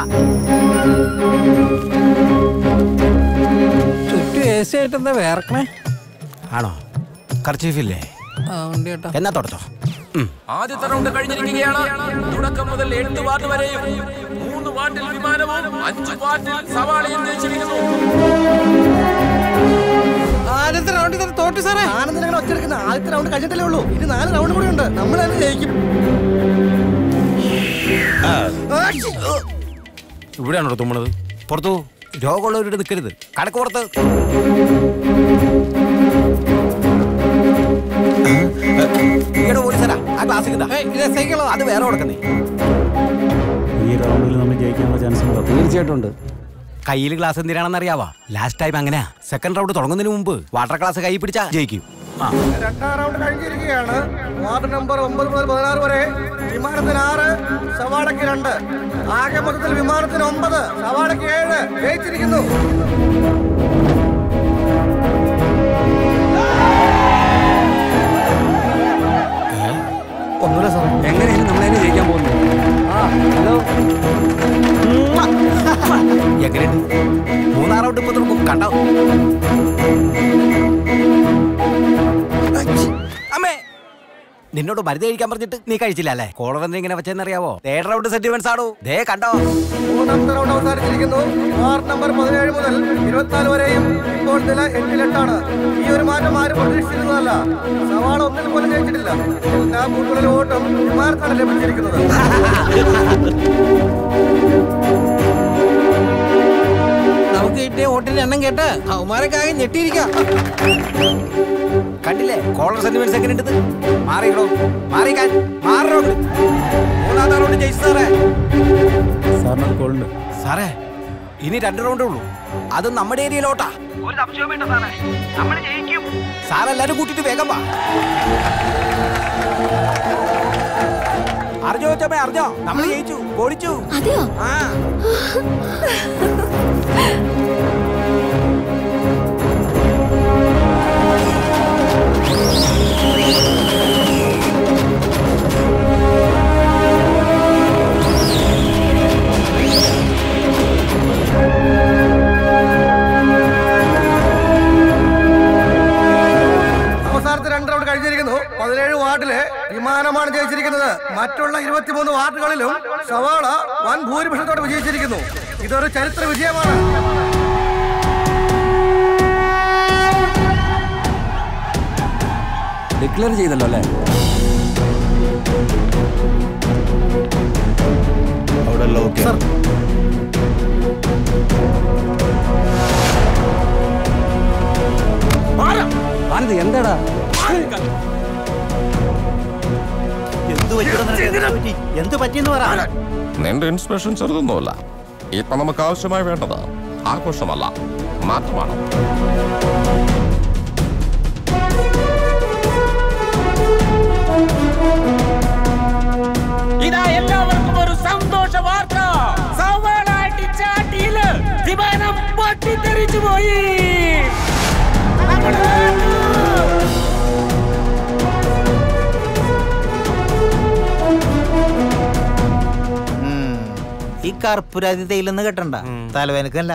Speaker 18: ചുറ്റും എ സി ആയിട്ട് എന്താ വേർക്കണേ
Speaker 9: ആണോ കർച്ചീഫില്ലേ
Speaker 18: ആ ഉണ്ട് കേട്ടോ
Speaker 9: എന്നാ തുടച്ചോ
Speaker 15: ആദ്യത്തെ റൗണ്ട് കഴിഞ്ഞിരിക്കുകയാണ് തുടക്കം മുതൽ എട്ട് വാർഡ് വരെയും മൂന്ന് വാർഡിൽ വിമാനവും അഞ്ച് വാർഡിൽ സവാളയും ജയിച്ചിരിക്കുന്നു
Speaker 18: ആദ്യത്തെ റൗണ്ടിൽ തന്നെ തോറ്റു സാറേ
Speaker 1: ആനന്ദനങ്ങൾ ഒച്ചെടുക്കുന്ന ആദ്യത്തെ റൗണ്ട് കഴിഞ്ഞിട്ടല്ലേ ഉള്ളൂ ഇനി നാല് റൗണ്ട് കൂടി ഉണ്ട് നമ്മൾ തന്നെ ജയിക്കും
Speaker 9: ഇവിടെയാണോ തുമ്മണത് പുറത്തു രോഗമുള്ളവരുടെ നിൽക്കരുത് കടക്ക് പുറത്ത് ഈയിടെ പോലീസരാ ആ ക്ലാസ്സിൽ അത് വേറെ കൊടുക്കുന്നേ
Speaker 7: ഈ റൗണ്ടിൽ നമ്മൾ ജയിക്കാനുള്ള ചാൻസ് ഉണ്ടോ
Speaker 9: തീർച്ചയായിട്ടും ഉണ്ട് കയ്യിൽ ഗ്ലാസ് എന്തിനാണെന്ന് അറിയാവാ ലാസ്റ്റ് ടൈം അങ്ങനെയാ സെക്കൻഡ് റൗണ്ട് തുടങ്ങുന്നതിന് മുമ്പ് വാട്ടർ ഗ്ലാസ് കൈ പിടിച്ചാ ജയിക്കും ആ
Speaker 1: രണ്ടാം റൗണ്ട് കഴിഞ്ഞിരിക്കുകയാണ് വാർഡ് നമ്പർ ഒമ്പത് മുതൽ പതിനാറ് വരെ വിമാനത്തിന് ആറ് സവാളയ്ക്ക് രണ്ട് ആകെ മൊത്തത്തിൽ വിമാനത്തിന് ഒമ്പത് സവാളയ്ക്ക് ഏഴ് ജയിച്ചിരിക്കുന്നു
Speaker 3: ഒന്നുമില്ല സാർ എങ്ങനെയാണ് നമ്മളതിനെ ജയിക്കാൻ പോകുന്നത് ആ ഹലോ
Speaker 9: എങ്ങനെയുണ്ട് മൂന്നാം റൗണ്ട് ഇപ്പൊ തുടങ്ങും കണ്ടോ അമ്മേ നിന്നോട് മരുന്ന് കഴിക്കാൻ പറഞ്ഞിട്ട് നീ കഴിച്ചില്ല അല്ലേ കോളർ എന്തെങ്കിലും വെച്ചെന്നറിയാവോ തേർഡ് റൗണ്ട് സെന്റിമെന്റ്സ് ആണോ ദേ കണ്ടോ
Speaker 1: മൂന്നാമത്തെ റൗണ്ട് അവസാനിച്ചിരിക്കുന്നു വാർഡ് നമ്പർ പതിനേഴ് മുതൽ ഇരുപത്തിനാല് വരെയും ഇപ്പോൾ നില എട്ടിലെട്ടാണ് ഈ ഒരു മാറ്റം ആരും പ്രതീക്ഷിച്ചിരുന്നതല്ല സവാള ഒന്നിൽ പോലും ജയിച്ചിട്ടില്ല എല്ലാ ബൂത്തുകളിലും വോട്ടും വിമാനത്താണ് ലഭിച്ചിരിക്കുന്നത്
Speaker 18: നമുക്ക് കിട്ടിയ വോട്ടിന്റെ എണ്ണം കേട്ട് അവന്മാരൊക്കെ ആകെ ഞെട്ടിയിരിക്കാം
Speaker 9: കണ്ടില്ലേ കോളർ സെന്റിമെന്റ്സ് എങ്ങനെ ഉണ്ട് മാറിക്കണോ മാറിക്കാൻ മാറോ മൂന്നാമത്തെ റൗണ്ട് ജയിച്ചു സാറേ
Speaker 7: സാറിന് കോളുണ്ട്
Speaker 9: സാറേ ഇനി രണ്ട് റൗണ്ടേ ഉള്ളൂ അത് നമ്മുടെ ഏരിയയിലോട്ടാ
Speaker 16: ഒരു സംശയവും വേണ്ട സാറേ നമ്മൾ ജയിക്കും
Speaker 9: സാർ എല്ലാരും കൂട്ടിട്ട് വേഗം വാ അറിഞ്ഞോ ചമ്മ അറിഞ്ഞോ നമ്മൾ ജയിച്ചു ഓടിച്ചു
Speaker 23: അതെയോ
Speaker 9: ആ
Speaker 1: അവസാനത്തെ രണ്ട് റൗണ്ട് കഴിഞ്ഞിരിക്കുന്നു പതിനേഴ് വാർഡില് വിമാനമാണ് ജയിച്ചിരിക്കുന്നത് മറ്റുള്ള ഇരുപത്തിമൂന്ന് വാർഡുകളിലും സവാള വൻ ഭൂരിപക്ഷത്തോടെ വിജയിച്ചിരിക്കുന്നു ഇതൊരു ചരിത്ര വിജയമാണ്
Speaker 3: ഡിക്ലെയർ ചെയ്തല്ലോ അല്ലേ
Speaker 9: അവിടെ ഓക്കെ
Speaker 3: ആനന്ദ് എന്താടാ
Speaker 17: എന്ത് പറ്റി എന്ത് പറ്റിയെന്ന് പറ
Speaker 24: നിന്റെ ഇൻസ്പിറേഷൻ ചെറുതൊന്നുമല്ല ഇപ്പൊ നമുക്ക് ആവശ്യമായി വേണ്ടത് ആഘോഷമല്ല മാറ്റമാണ്
Speaker 15: ഇതാ എല്ലാവർക്കും ഒരു സന്തോഷ വാർത്ത സവാള അടിച്ചാട്ടിയില് വിമാനം പൊട്ടിത്തെറിച്ചു പോയി നമ്മുടെ
Speaker 13: ഈ കർപ്പൂരാതി തേയിലെന്ന് കെട്ടണ്ട തലവേനക്കല്ല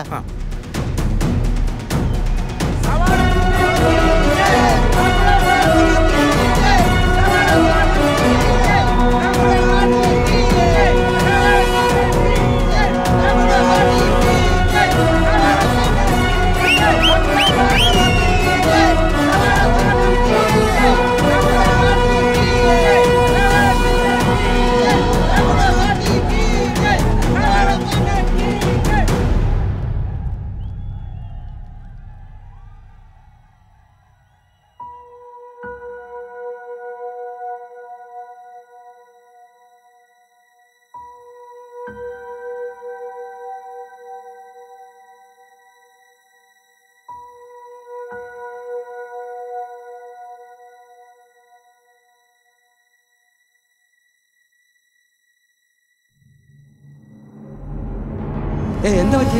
Speaker 3: ഏ എന്താ പറ്റിയ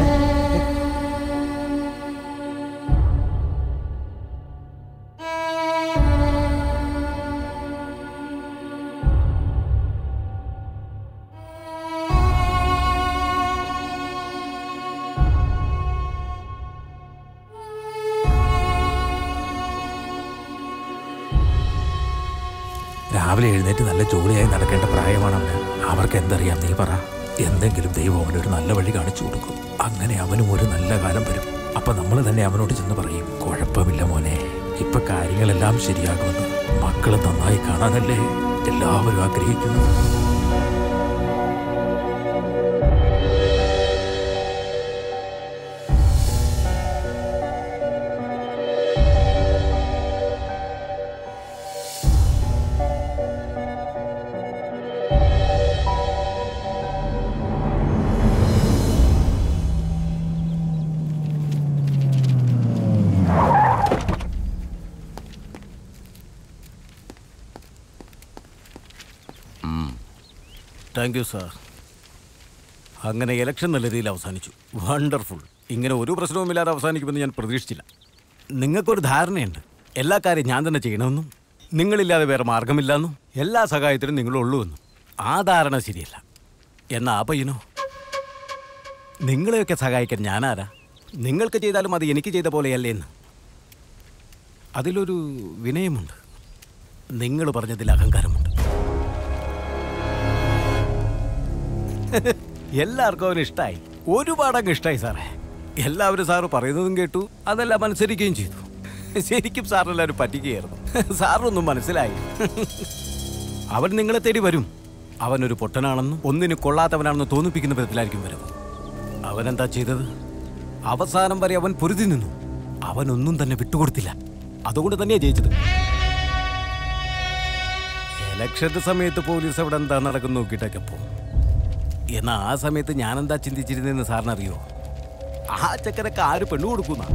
Speaker 5: രാവിലെ എഴുന്നേറ്റ് നല്ല ജോലിയായി നടക്കേണ്ട പ്രായമാണ് അവന് അവർക്ക് എന്തറിയാം നീ പറ എന്തെങ്കിലും ദൈവം അവനൊരു നല്ല വഴി കാണിച്ചു കൊടുക്കും അങ്ങനെ അവനും ഒരു നല്ല കാലം വരും അപ്പൊ നമ്മൾ തന്നെ അവനോട് ചെന്ന് പറയും കുഴപ്പമില്ല മോനെ ഇപ്പൊ കാര്യങ്ങളെല്ലാം ശരിയാകുമെന്ന് മക്കള് നന്നായി കാണാനല്ലേ എല്ലാവരും ആഗ്രഹിക്കുന്നു
Speaker 21: താങ്ക് യു സാർ അങ്ങനെ ഇലക്ഷൻ നല്ല രീതിയിൽ അവസാനിച്ചു വണ്ടർഫുൾ ഇങ്ങനെ ഒരു പ്രശ്നവുമില്ലാതെ അവസാനിക്കുമെന്ന് ഞാൻ പ്രതീക്ഷിച്ചില്ല നിങ്ങൾക്കൊരു ധാരണയുണ്ട് എല്ലാ കാര്യം ഞാൻ തന്നെ ചെയ്യണമെന്നും നിങ്ങളില്ലാതെ വേറെ മാർഗമില്ലെന്നും എല്ലാ സഹായത്തിനും നിങ്ങളുള്ളൂ എന്നും ആ ധാരണ ശരിയല്ല എന്നാ ആ പയ്യനോ നിങ്ങളെയൊക്കെ സഹായിക്കാൻ ഞാനാരാ നിങ്ങൾക്ക് ചെയ്താലും അത് എനിക്ക് ചെയ്ത പോലെയല്ലേ എന്ന് അതിലൊരു വിനയമുണ്ട് നിങ്ങൾ പറഞ്ഞതിൽ അഹങ്കാരമുണ്ട് എല്ലാവർക്കും അവന് ഇഷ്ടമായി ഒരുപാടങ്ങ് ഇഷ്ടമായി സാറേ എല്ലാവരും സാറ് പറയുന്നതും കേട്ടു അതെല്ലാം അനുസരിക്കുകയും ചെയ്തു ശരിക്കും സാറിനെല്ലാവരും പറ്റിക്കുകയായിരുന്നു സാറിനൊന്നും മനസ്സിലായി അവൻ നിങ്ങളെ തേടി വരും അവനൊരു പൊട്ടനാണെന്നും ഒന്നിന് കൊള്ളാത്തവനാണെന്ന് തോന്നിപ്പിക്കുന്ന വിധത്തിലായിരിക്കും വരുന്നത് അവനെന്താ ചെയ്തത് അവസാനം വരെ അവൻ പൊരുതി നിന്നു അവനൊന്നും തന്നെ വിട്ടുകൊടുത്തില്ല അതുകൊണ്ട് തന്നെയാ ജയിച്ചത് ഇലക്ഷന്റെ സമയത്ത് പോലീസ് അവിടെ എന്താ നടക്കുന്നു നോക്കിയിട്ടൊക്കെ പോകും എന്നാ ആ സമയത്ത് ഞാനെന്താ ചിന്തിച്ചിരുന്നെന്ന് സാറിനറിയോ ആ ചക്കരക്ക് ആര് പെണ്ണു കൊടുക്കുന്ന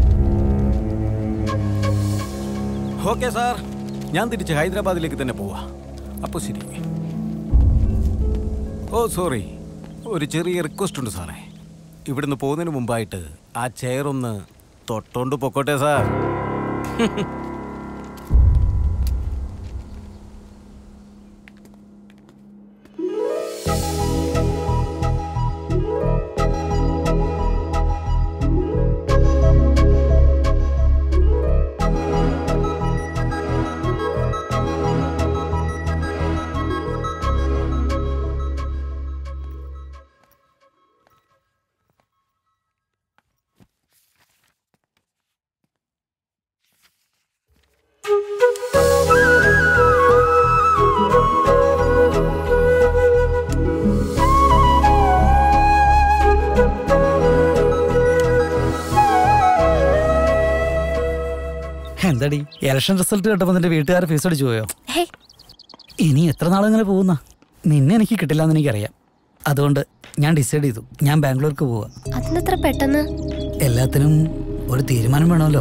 Speaker 21: ഓക്കെ സാർ ഞാൻ തിരിച്ച് ഹൈദരാബാദിലേക്ക് തന്നെ പോവാ അപ്പോൾ ശരി ഓ സോറി ഒരു ചെറിയ റിക്വസ്റ്റ് ഉണ്ട് സാറേ ഇവിടുന്ന് പോകുന്നതിന് മുമ്പായിട്ട് ആ ചെയർ ഒന്ന് തൊട്ടോണ്ട് പൊക്കോട്ടെ സാർ
Speaker 10: എന്താടി ഇലക്ഷൻ റിസൾട്ട് കേട്ടപ്പോൾ നിന്റെ വീട്ടുകാർ ഫീസ് അടിച്ചു പോയോ
Speaker 23: ഹേ
Speaker 10: ഇനി എത്ര നാളിങ്ങനെ പോകുന്ന നിന്നെ എനിക്ക് കിട്ടില്ല എന്ന് എനിക്കറിയാം അതുകൊണ്ട് ഞാൻ ഡിസൈഡ് ചെയ്തു ഞാൻ ബാംഗ്ലൂർക്ക് പോവാ
Speaker 23: അതിനെത്ര പെട്ടെന്ന്
Speaker 10: എല്ലാത്തിനും ഒരു തീരുമാനം വേണമല്ലോ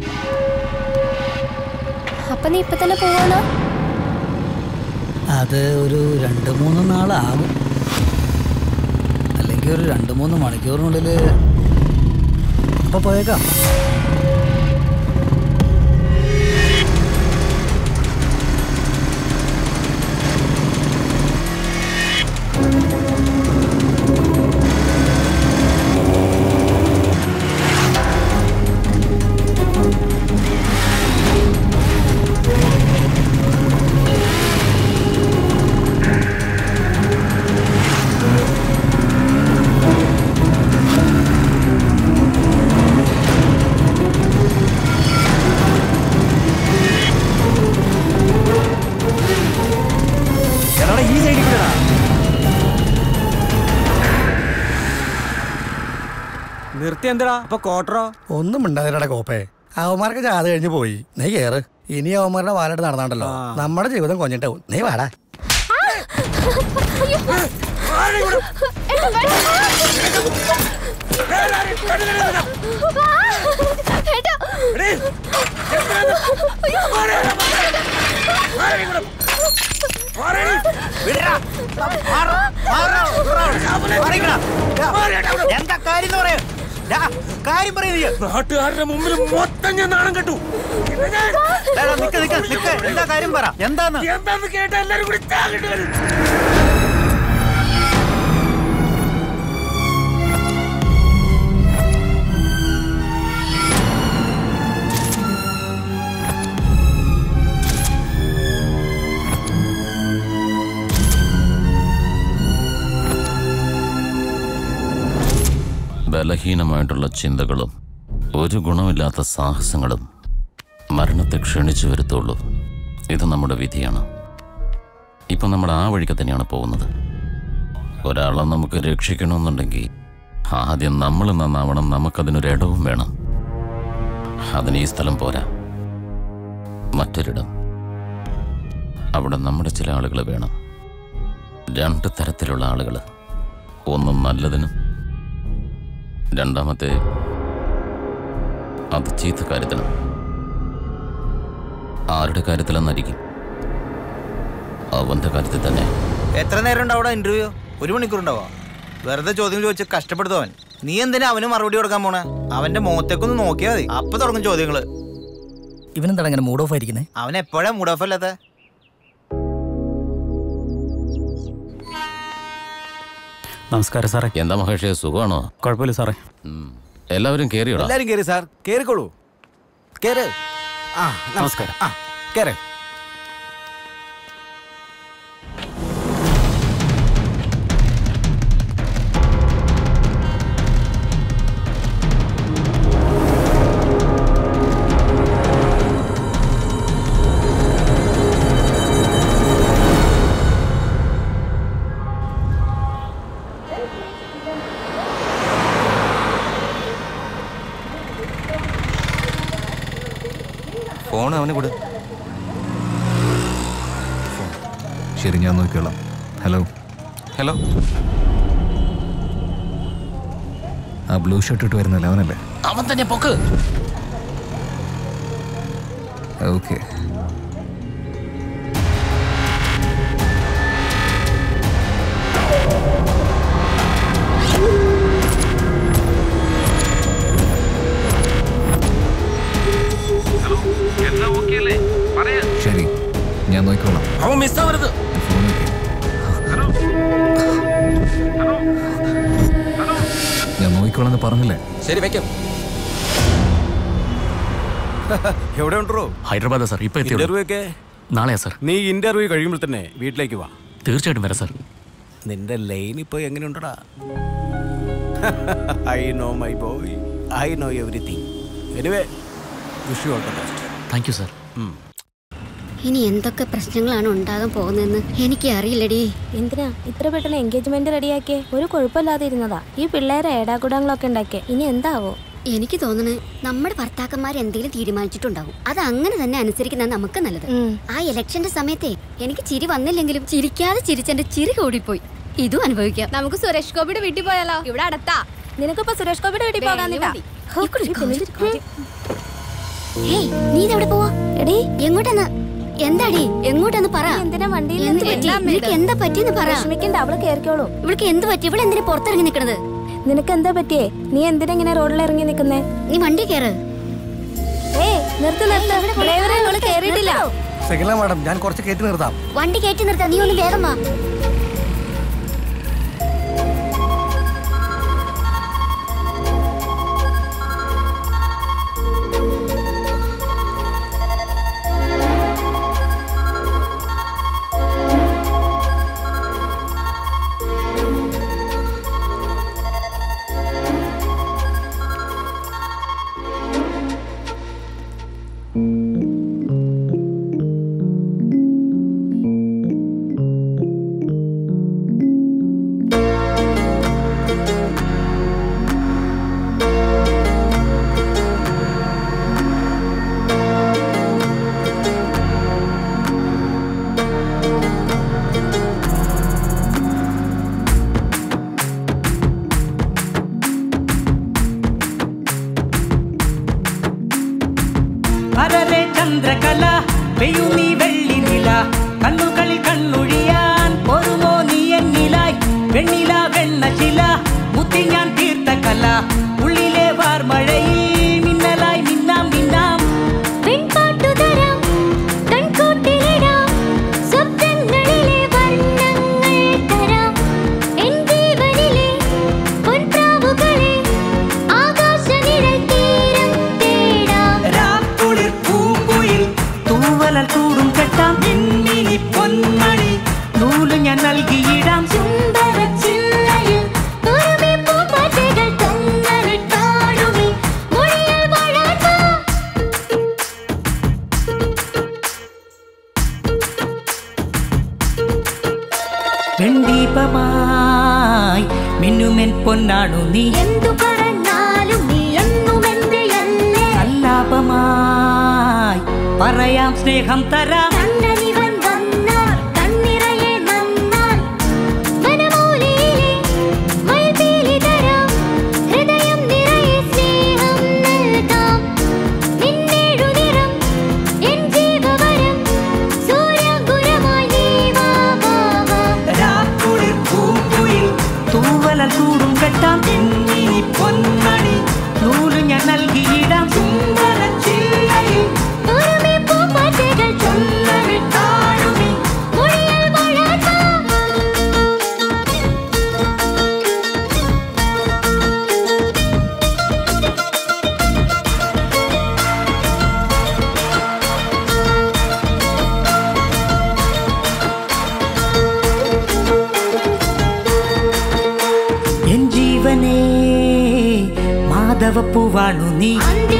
Speaker 23: അപ്പൊ നീ ഇപ്പൊ തന്നെ പോവാണോ
Speaker 10: അത് ഒരു രണ്ട് മൂന്ന് നാളാകും അല്ലെങ്കിൽ ഒരു രണ്ട് മൂന്ന് മണിക്കൂറിനുള്ളിൽ അപ്പൊ പോയേക്കാം
Speaker 3: ഈ സൈഡിൽ കൂടെടാ നിർത്തി എന്തിനാ അപ്പൊ കോട്ടറോ
Speaker 1: ഒന്നും മിണ്ടാതിരടാ കോപ്പേ അവന്മാർക്ക് ജാത കഴിഞ്ഞ് പോയി നീ കേറ് ഇനി അവന്മാരുടെ വാലായിട്ട് നടന്നാണ്ടല്ലോ നമ്മുടെ ജീവിതം കൊഞ്ഞിട്ടാവും നീ വാടാ
Speaker 23: ഏട്ടാ
Speaker 13: എന്താ കാര്യം എന്ന് പറയൂ ഡാ, കാര്യം പറയുന്നത്
Speaker 15: നാട്ടുകാരുടെ മുമ്പിൽ മൊത്തം ഞാൻ നാണം കെട്ടു
Speaker 13: നിക്ക് നിക്ക് നിക്ക് എന്താ കാര്യം പറ എന്താന്ന്
Speaker 15: എന്താന്ന് കേട്ട എല്ലാരും കൂടി താങ്ങിട്ട് വരും
Speaker 4: ബലഹീനമായിട്ടുള്ള ചിന്തകളും ഒരു ഗുണമില്ലാത്ത സാഹസങ്ങളും മരണത്തെ ക്ഷണിച്ചു വരുത്തുള്ളൂ ഇത് നമ്മുടെ വിധിയാണ് ഇപ്പം നമ്മൾ ആ വഴിക്ക് തന്നെയാണ് പോകുന്നത് ഒരാളെ നമുക്ക് രക്ഷിക്കണമെന്നുണ്ടെങ്കിൽ ആദ്യം നമ്മൾ നന്നാവണം നമുക്കതിനൊരു ഇടവും വേണം അതിന് ഈ സ്ഥലം പോരാ മറ്റൊരിടം അവിടെ നമ്മുടെ ചില ആളുകൾ വേണം രണ്ട് തരത്തിലുള്ള ആളുകൾ ഒന്ന് നല്ലതിനും രണ്ടാമത്തെ അത് ചീത്ത കാര്യത്തിനും ആരുടെ കാര്യത്തിലെന്നായിരിക്കും അവന്റെ കാര്യത്തിൽ തന്നെ
Speaker 13: എത്ര നേരം ഉണ്ടാവും അവിടെ ഇന്റർവ്യൂ ഒരു മണിക്കൂർ ഉണ്ടാവോ വെറുതെ ചോദ്യം ചോദിച്ച് കഷ്ടപ്പെടുത്തവൻ നീ എന്തിനാ അവന് മറുപടി കൊടുക്കാൻ പോണേ അവന്റെ മുഖത്തേക്കൊന്ന് നോക്കിയാ മതി അപ്പൊ തുടങ്ങും ചോദ്യങ്ങള്
Speaker 10: ഇവനെന്താണ് അങ്ങനെ മൂഡ് ഓഫ് ആയിരിക്കുന്നത്
Speaker 13: അവൻ എപ്പോഴാ മൂഡ് ഓഫ് അല്ലാത്ത
Speaker 7: നമസ്കാരം സാറേ
Speaker 4: എന്താ മഹേഷേ സുഖമാണോ
Speaker 7: കുഴപ്പമില്ല സാറേ
Speaker 4: എല്ലാവരും കേറിയോടാ
Speaker 21: എല്ലാരും കേറി സാർ കേറിക്കോളൂ കേറ് ആ നമസ്കാരം ആ കേറ്
Speaker 2: ഫോൺ അവന് കൊടു ശരി ഞാൻ നോക്കിക്കോളാം ഹലോ ഹലോ ആ ബ്ലൂ ഷർട്ട് ഇട്ട് വരുന്നല്ലേ അവനല്ലേ
Speaker 4: അവൻ തന്നെ പൊക്ക്
Speaker 2: ഓക്കെ
Speaker 16: എല്ലാം ഓക്കെ അല്ലേ പറയാ
Speaker 2: ശരി ഞാൻ നോക്കിക്കോളാം
Speaker 4: അവൻ മിസ്സാവരുത്
Speaker 2: ഫോൺ നോക്കി ഞാൻ നോക്കിക്കോളാം എന്ന് പറഞ്ഞില്ലേ
Speaker 4: ശരി വെക്കാം
Speaker 21: എവിടെ ഉണ്ടോ
Speaker 8: ഹൈദരാബാദാ സാർ ഇപ്പൊ എത്തിയുള്ളൂ
Speaker 21: ഇന്റർവ്യൂ ഒക്കെ
Speaker 8: നാളെയാ സാർ
Speaker 21: നീ ഇന്റർവ്യൂ കഴിയുമ്പോൾ തന്നെ വീട്ടിലേക്ക് വാ
Speaker 8: തീർച്ചയായിട്ടും വരാം സാർ
Speaker 21: നിന്റെ ലൈൻ ഇപ്പൊ എങ്ങനെയുണ്ടടാ I know my boy I know everything anyway wish you all the best
Speaker 8: thank you sir
Speaker 6: ഇനി എന്തൊക്കെ പ്രശ്നങ്ങളാണ് ഉണ്ടാകാൻ പോകുന്നതെന്ന് എനിക്ക് അറിയില്ലടി
Speaker 20: എന്തിനാ ഇത്ര പെട്ടെന്ന് എൻഗേജ്മെന്റ് റെഡിയാക്കിയേ ഒരു കുഴപ്പമില്ലാതെ ഇരുന്നതാ ഈ പിള്ളേരെ ഏടാകുടങ്ങളൊക്കെ ഉണ്ടാക്കിയ ഇനി എന്താവോ
Speaker 6: എനിക്ക് തോന്നുന്നു നമ്മുടെ ഭർത്താക്കന്മാർ എന്തെങ്കിലും തീരുമാനിച്ചിട്ടുണ്ടാവും അത് അങ്ങനെ തന്നെ അനുസരിക്കുന്ന നമുക്ക് നല്ലത് ആ ഇലക്ഷന്റെ സമയത്തെ എനിക്ക് ചിരി വന്നില്ലെങ്കിലും ചിരിക്കാതെ ചിരിച്ചെന്റെ ചിരി കൂടിപ്പോയി ഇതും അനുഭവിക്കാം
Speaker 20: നമുക്ക് സുരേഷ് ഗോപിയുടെ വീട്ടിൽ പോയാലോ ഇവിടെ അടുത്താ നിനക്കിപ്പോ സുരേഷ് ഗോപിയുടെ വീട്ടിൽ പോകാന്നില്ല
Speaker 6: ഹേയ് നീ ഇതെവിടെ പോവാ എടി എങ്ങോട്ടെന്ന് എന്താടി എങ്ങോട്ടെന്ന് പറ
Speaker 20: എന്തിനാ വണ്ടിയിൽ
Speaker 6: എന്ത്
Speaker 20: നിന്ന്
Speaker 6: പറ്റി
Speaker 20: എല്ലാം
Speaker 6: നിനക്ക് എന്താ പറ്റിയെന്ന് പറ
Speaker 20: വിഷമിക്കണ്ട അവള് കേറിക്കോളൂ
Speaker 6: ഇവൾക്ക് എന്ത് പറ്റി ഇവിടെ എന്തിനാ പുറത്തിറങ്ങി നിക്കണത്
Speaker 20: നിനക്ക് എന്താ പറ്റിയേ നീ എന്തിനാ ഇങ്ങനെ റോഡിൽ ഇറങ്ങി നിക്കുന്നേ
Speaker 6: നീ വണ്ടി കയറ്
Speaker 20: ഏ നിർത്ത് നിർത്ത് ഡ്രൈവറെ അവള് കേറിയിട്ടില്ല
Speaker 1: സെക്കൻഡ് മാഡം ഞാൻ കുറച്ച് കയറ്റി നിർത്താം
Speaker 6: വണ്ടി കയറ്റി നിർത്താ നീ ഒന്ന് വേഗം വാ
Speaker 19: അരരെ ചന്ദ്രകല പെയ്യു നീ വെള്ളി നില കണ്ണുകളിൽ കണ്ണൊഴിയാൻ പൊറുമോ നീ എന്നിലായി വെണ്ണില വെണ്ണശില കൂട്ടി ഞാൻ തീർത്ത കല ഉള്ളിലെ വാർമഴയിൽ മിന്നലായി മിന്നാം മിന്നാം
Speaker 23: വെൺപാട്ടു തരാം കൺകൂട്ടിലിടാം സ്വപ്നങ്ങളിലെ വർണ്ണങ്ങൾ തരാം എൻ ജീവനിലെ പൊൻപ്രാവുകളെ ആകാശനിഴൽ തീരം തേടാം
Speaker 19: രാക്കുളിർ പൂങ്കുയിൽ തൂവലൽ കൂടും കെട്ടാം മിന്നിനി പൊന്മണി നൂല് ഞാൻ നൽകിയിടാം
Speaker 23: ചുംബനച്ചില്ലയിൽ ഒരുമി പൂമ്പാറ്റകൾ തൊങ്ങലിട്ടാടുമി മൊഴിയിൽ വാഴാത്ത
Speaker 19: വെണ്ടീപമായി മിന്നുമെൻ പൊന്നാണു നീ
Speaker 23: എന്തു പറഞ്ഞാലും നീ എന്നും എന്റെ അല്ലേ
Speaker 19: സല്ലാപമായി പറയാം സ്നേഹം തരാം
Speaker 23: കണ്ണനിവൻ വന്നാൽ കണ്ണിറയെ നന്നാൽ വനമൂലിയിലെ മയിൽപീലി തരാം ഹൃദയം നിറയെ സ്നേഹം നൽകാം നിന്നേഴു നിറം എൻ ജീവവരം സൂര്യാങ്കുരമായി നീ വാ വാ വാ
Speaker 19: രാക്കുളിർ പൂങ്കുയിൽ തൂവലൽ കൂടും കെട്ടാം മിന്നിനി പൊന്മണി നൂല് ഞാൻ നൽകിയിടാം ചുംബനച്ചില്ലയിൽ
Speaker 23: ഒരുമി പൂമ്പാറ്റകൾ
Speaker 19: ചൊല്ലവിട്ടാടുമി
Speaker 23: മൊഴിയിൽ വാഴാത്ത
Speaker 19: എൻ ജീവനേ മാധവപ്പൂവാണു നീ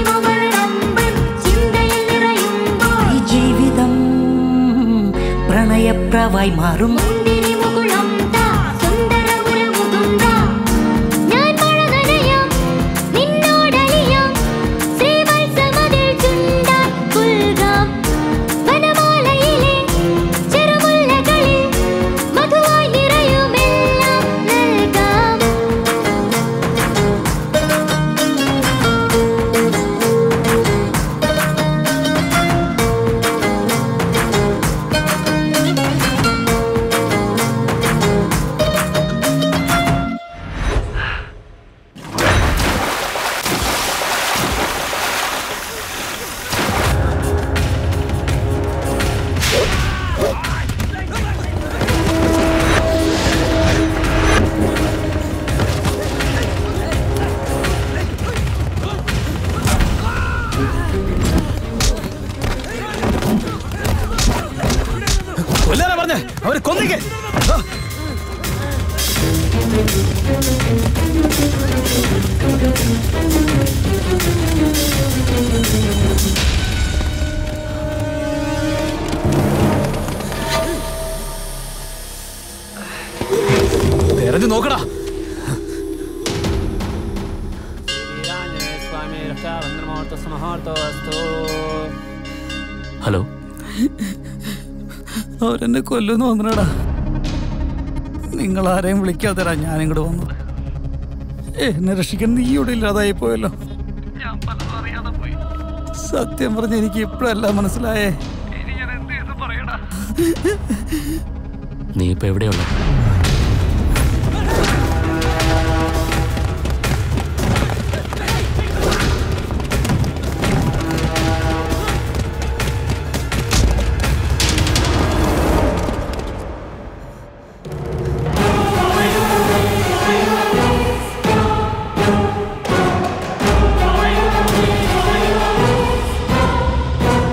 Speaker 23: ചിന്തയിൽ നിറയുമ്പോൾ
Speaker 19: ഈ ജീവിതം പ്രണയപ്രവായി മാറും
Speaker 23: മുന്തിരി മുകുളം താ സുന്ദര ഉരമുകുന്ദ ഞാൻ മഴ നനയാം നിന്നോടലിയാം ശ്രീവത്സമതിൽ ചുണ്ടാൻ പുൽകാം വനമാലയിലെ ചെറുമുല്ലകളിൽ മധുവായി നിറയുമെല്ലാം നൽകാം
Speaker 11: കൊല്ലാനാ പറഞ്ഞേ അവര് കൊന്നിക്കേ തെരഞ്ഞു നോക്കടാ
Speaker 8: ഹലോ
Speaker 10: അവരെന്നെ കൊല്ലുന്നു വന്നടാ നിങ്ങൾ ആരെയും വിളിക്കാത്തരാ ഞാനിങ്ങോട്ട് വന്നത് എന്നെ രക്ഷിക്കാൻ നീ ഇവിടെ ഇല്ലാതായി പോയല്ലോ സത്യം പറഞ്ഞ എനിക്ക് ഇപ്പോഴല്ല മനസ്സിലായേ
Speaker 8: നീ ഇപ്പൊ എവിടെയുള്ള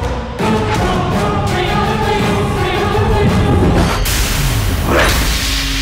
Speaker 23: ആ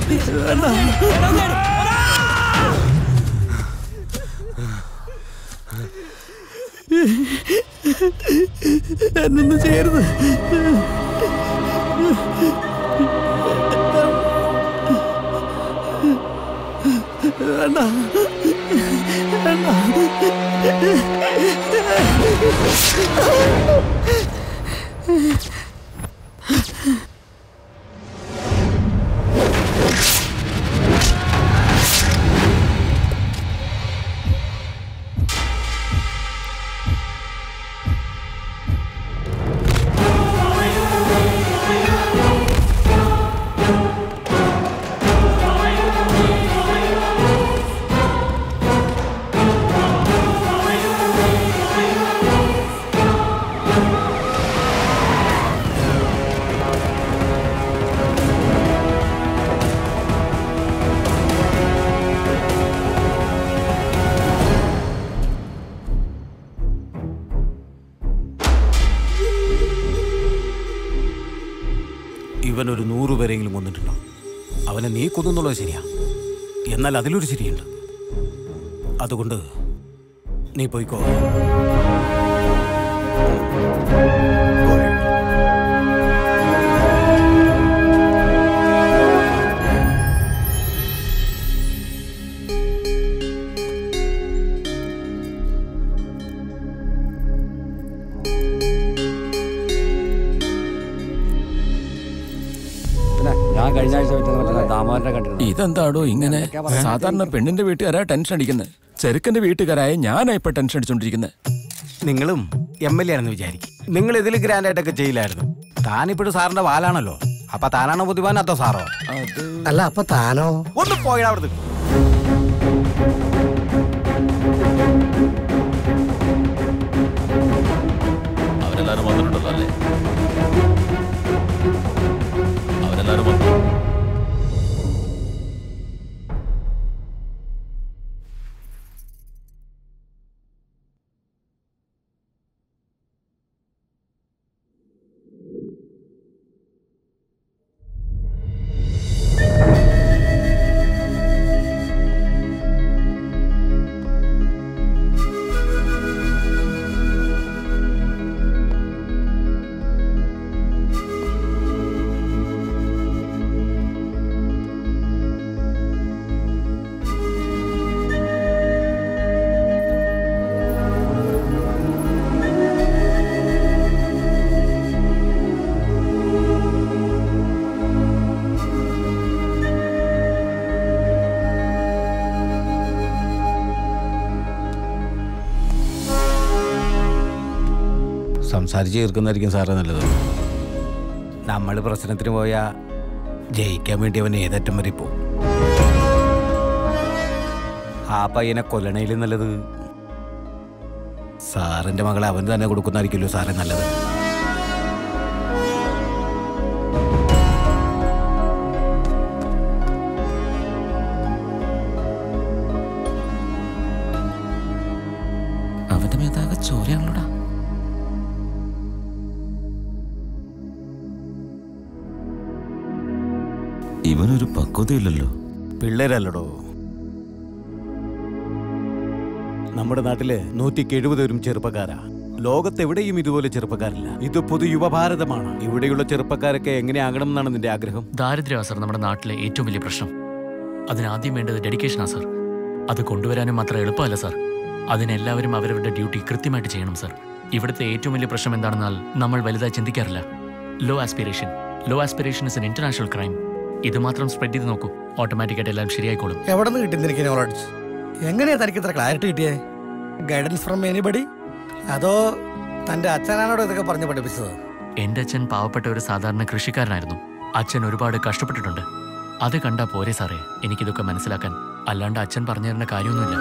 Speaker 10: എന്നൊന്നും ചെയ്യരുത് വേണ്ട
Speaker 21: ഇവൻ ഒരു നൂറ് പേരെങ്കിലും കൊന്നിട്ടുണ്ടോ അവനെ നീ കൊന്നുള്ളത് ശരിയാ എന്നാൽ അതിലൊരു ശരിയുണ്ട് അതുകൊണ്ട് നീ പോയിക്കോ
Speaker 3: പിന്നെ ഞാൻ കഴിഞ്ഞ ആഴ്ച പറ്റുന്ന മറ്റേ ദാമോദരനെ കണ്ടിരുന്നു
Speaker 15: ഇതെന്താടോ ഇങ്ങനെ സാധാരണ പെണ്ണിന്റെ വീട്ടുകാരാ ടെൻഷൻ അടിക്കുന്നത് ചെറുക്കന്റെ വീട്ടുകാരായ ഞാനാ ഇപ്പൊ ടെൻഷൻ അടിച്ചോണ്ടിരിക്കുന്നത്
Speaker 21: നിങ്ങളും എം എൽ എ ആണെന്ന് വിചാരിക്കും നിങ്ങൾ ഇതിൽ ഗ്രാൻഡ് ആയിട്ടൊക്കെ ചെയ്യില്ലായിരുന്നു താനിപ്പോഴും സാറിന്റെ വാലാണല്ലോ അപ്പൊ താനാണോ ബുദ്ധിമാൻ അതോ സാറോ
Speaker 1: അല്ല അപ്പൊ താനോ
Speaker 21: ഒന്ന് പോയടാ അവിടുന്ന്
Speaker 4: അവരെല്ലാരും വന്നിട്ടുണ്ടല്ലോ അല്ലേ അവരെല്ലാരും വന്നു
Speaker 21: സംസാരിച്ച് തീർക്കുന്നതായിരിക്കും സാറേ നല്ലത് നമ്മൾ പ്രശ്നത്തിന് പോയാൽ ജയിക്കാൻ വേണ്ടി അവൻ ഏതറ്റം വരെ പോകും ആ പയ്യനെ കൊല്ലണേലും നല്ലത് സാറിന്റെ മകളെ അവൻ തന്നെ കൊടുക്കുന്നതായിരിക്കുമല്ലോ സാറേ നല്ലത്
Speaker 4: അവന്റെ മേത്താകെ ചോരയാണല്ലോടാ ഇവനൊരു പക്വതയില്ലല്ലോ
Speaker 21: പിള്ളേരല്ലടോ നമ്മുടെ നാട്ടില് നൂറ്റിക്ക് എഴുപത് വരും ചെറുപ്പക്കാരാ ലോകത്തെവിടെയും ഇതുപോലെ ചെറുപ്പക്കാരില്ല ഇത് പൊതു യുവഭാരതമാണ് ഇവിടെയുള്ള ചെറുപ്പക്കാരൊക്കെ എങ്ങനെയാകണം എന്നാണ് നിന്റെ ആഗ്രഹം
Speaker 8: ദാരിദ്ര്യമാണ് സാർ നമ്മുടെ നാട്ടിലെ ഏറ്റവും വലിയ പ്രശ്നം അതിനാദ്യം വേണ്ടത് ഡെഡിക്കേഷനാണ് സാർ അത് കൊണ്ടുവരാനും അത്ര എളുപ്പമല്ല സാർ അതിനെല്ലാവരും അവരവരുടെ ഡ്യൂട്ടി കൃത്യമായിട്ട് ചെയ്യണം സാർ ഇവിടുത്തെ ഏറ്റവും വലിയ പ്രശ്നം എന്താണെന്നാൽ നമ്മൾ വലുതായി ചിന്തിക്കാറില്ല low aspiration low aspiration is an international crime ഇത് മാത്രം സ്പ്രെഡ് ചെയ്ത് നോക്കൂ ഓട്ടോമാറ്റിക്കായിട്ട് എല്ലാം ശരിയായിക്കോളും
Speaker 1: എവിടെ നിന്ന് കിട്ടുന്ന എനിക്ക് നോളജ് എങ്ങനെയാ തനിക്ക് ഇത്ര ക്ലാരിറ്റി കിട്ടിയേ ഗൈഡൻസ് ഫ്രം എനിബഡി അതോ തന്റെ അച്ഛനാണോടോ ഇതൊക്കെ പറഞ്ഞു പഠിപ്പിച്ചത്
Speaker 8: എന്റെ അച്ഛൻ പാവപ്പെട്ട ഒരു സാധാരണ കൃഷിക്കാരനായിരുന്നു അച്ഛൻ ഒരുപാട് കഷ്ടപ്പെട്ടിട്ടുണ്ട് അത് കണ്ടാ പോരെ സാറേ എനിക്കിതൊക്കെ മനസ്സിലാക്കാൻ അല്ലാണ്ട് അച്ഛൻ പറഞ്ഞു തരേണ്ട കാര്യമൊന്നുമില്ല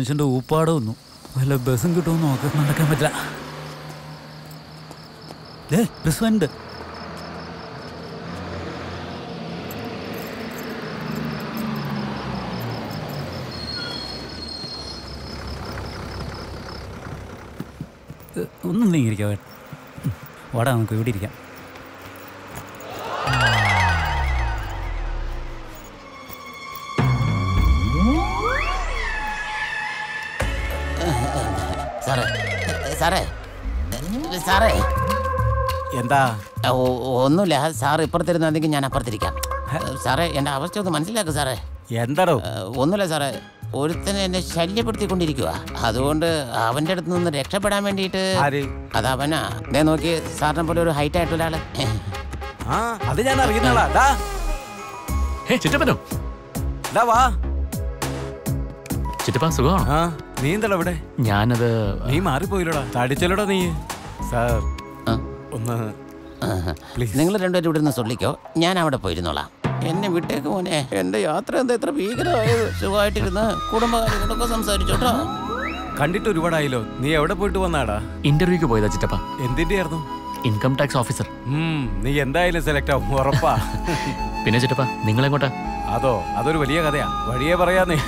Speaker 17: മനുഷ്യന്റെ ഊപ്പാട് വന്നു വല്ല ബസ്സും കിട്ടുമെന്ന് നോക്കാൻ നടക്കാൻ പറ്റില്ല ദേ ബസ് വണ്ട് ഒന്നും നീങ്ങിരിക്കാം വാടാ നമുക്ക് ഇവിടെ ഇരിക്കാം
Speaker 4: സാറേ സാറേ സാറേ
Speaker 9: എന്താ
Speaker 4: ഒ- ഒന്നുമില്ല സാർ ഇപ്പുറത്തിരുന്നെങ്കിൽ ഞാൻ അപ്പുറത്തിരിക്കാം സാറേ എൻ്റെ അവസ്ഥ ഒന്ന് മനസ്സിലാക്കുക സാറേ
Speaker 9: എന്താടോ
Speaker 4: ഒന്നുമില്ല സാറേ ഒരുത്തനെ എന്നെ ശല്യപ്പെടുത്തിക്കൊണ്ടിരിക്കുക അതുകൊണ്ട് അവൻ്റെ അടുത്ത് നിന്ന് രക്ഷപ്പെടാൻ വേണ്ടിയിട്ട്
Speaker 9: ആര്?
Speaker 4: അത് അവനാ ദേ നോക്കി സാറിനെ പോലെ ഒരു ഹൈറ്റ് ആയിട്ടുള്ള ആള്
Speaker 9: ആ അത് ഞാൻ അറിയുന്നതാ ദാ
Speaker 8: ചിറ്റപ്പനോ
Speaker 9: ദാ വാ
Speaker 8: ചിറ്റപ്പ സുഖമാണോ
Speaker 9: ആ നീ എന്താടാ ഇവിടെ
Speaker 8: ഞാനത്
Speaker 9: നീ മാറിപ്പോയില്ലടാ തടിച്ചല്ലോടാ നീ സാർ ഒന്ന്
Speaker 4: നിങ്ങൾ രണ്ടുപേരും ഇവിടെ നിന്ന് സൊല്ലിക്കോ ഞാൻ അവിടെ പോയിരുന്നോളാം എന്നെ വിട്ടേക്ക് മോനെ എന്റെ യാത്ര എന്താ ഇത്ര ഭീകരമായത് സുഖമായിട്ടിരുന്ന് കുടുംബകാര്യങ്ങളൊക്കെ സംസാരിച്ചോട്ടോ
Speaker 9: കണ്ടിട്ട് ഒരുപാടായല്ലോ നീ എവിടെ പോയിട്ട് വന്നാടാ
Speaker 8: ഇന്റർവ്യൂക്ക് പോയതാ ചിറ്റപ്പ
Speaker 9: എന്തിന്റെ ആയിരുന്നു
Speaker 8: ഇൻകം ടാക്സ് ഓഫീസർ
Speaker 9: ഉം, നീ എന്തായാലും സെലക്ട് ആവും ഉറപ്പാ
Speaker 8: പിന്നെ ചിറ്റപ്പ നിങ്ങളെങ്ങോട്ടാ
Speaker 9: അതോ അതൊരു വലിയ കഥയാ വഴിയേ പറയാന്നേ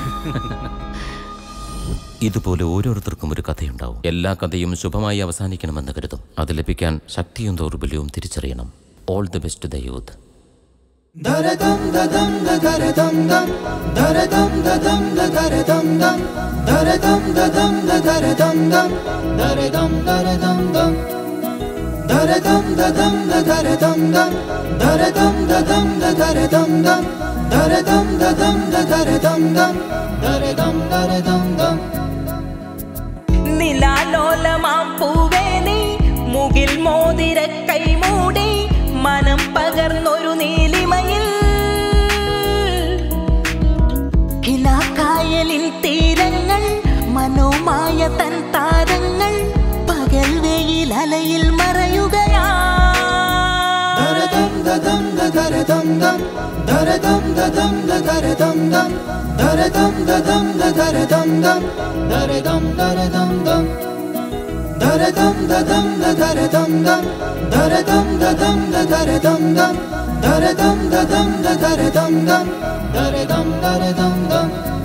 Speaker 4: ഇതുപോലെ ഓരോരുത്തർക്കും ഒരു കഥയുണ്ടാവും എല്ലാ കഥയും ശുഭമായി അവസാനിക്കണമെന്ന് കരുതും അത് ലഭിക്കാൻ ശക്തിയും ദൗർബല്യവും തിരിച്ചറിയണം all the best the youth
Speaker 12: ദരദം ദദം ദരദം ദം ദരദം ദദം ദരദം ദം ദരദം ദദം ദരദം ദം ദരദം ദരദം ദം ദരദം ദദം ദരദം ദം ദരദം ദദം ദരദം ദം ദരദം ദദം ദരദം ദം ദരദം ദരദം ദം
Speaker 19: നിലാലോലമാം പൂവേ നീ മുകിൽ മോതിര കൈമൂടി മനം പകർന്നൊരു നീലിമയിൽ കിലാക്കായലിൻ തീരങ്ങൾ മനോമായ തൻ താരങ്ങൾ പകൽ വെയിൽ അലയിൽ മറയുകയാ
Speaker 12: ദരദം ദദം ദരദം ദം ദരദം ദദം ദരദം ദം ദരദം ദദം ദരദം ദം ദരദം ദരദം ദം ദരദം ദദം ദരദം ദം ദരദം ദദം ദരദം ദം ദരദം ദദം ദരദം ദം ദരദം ദരദം ദം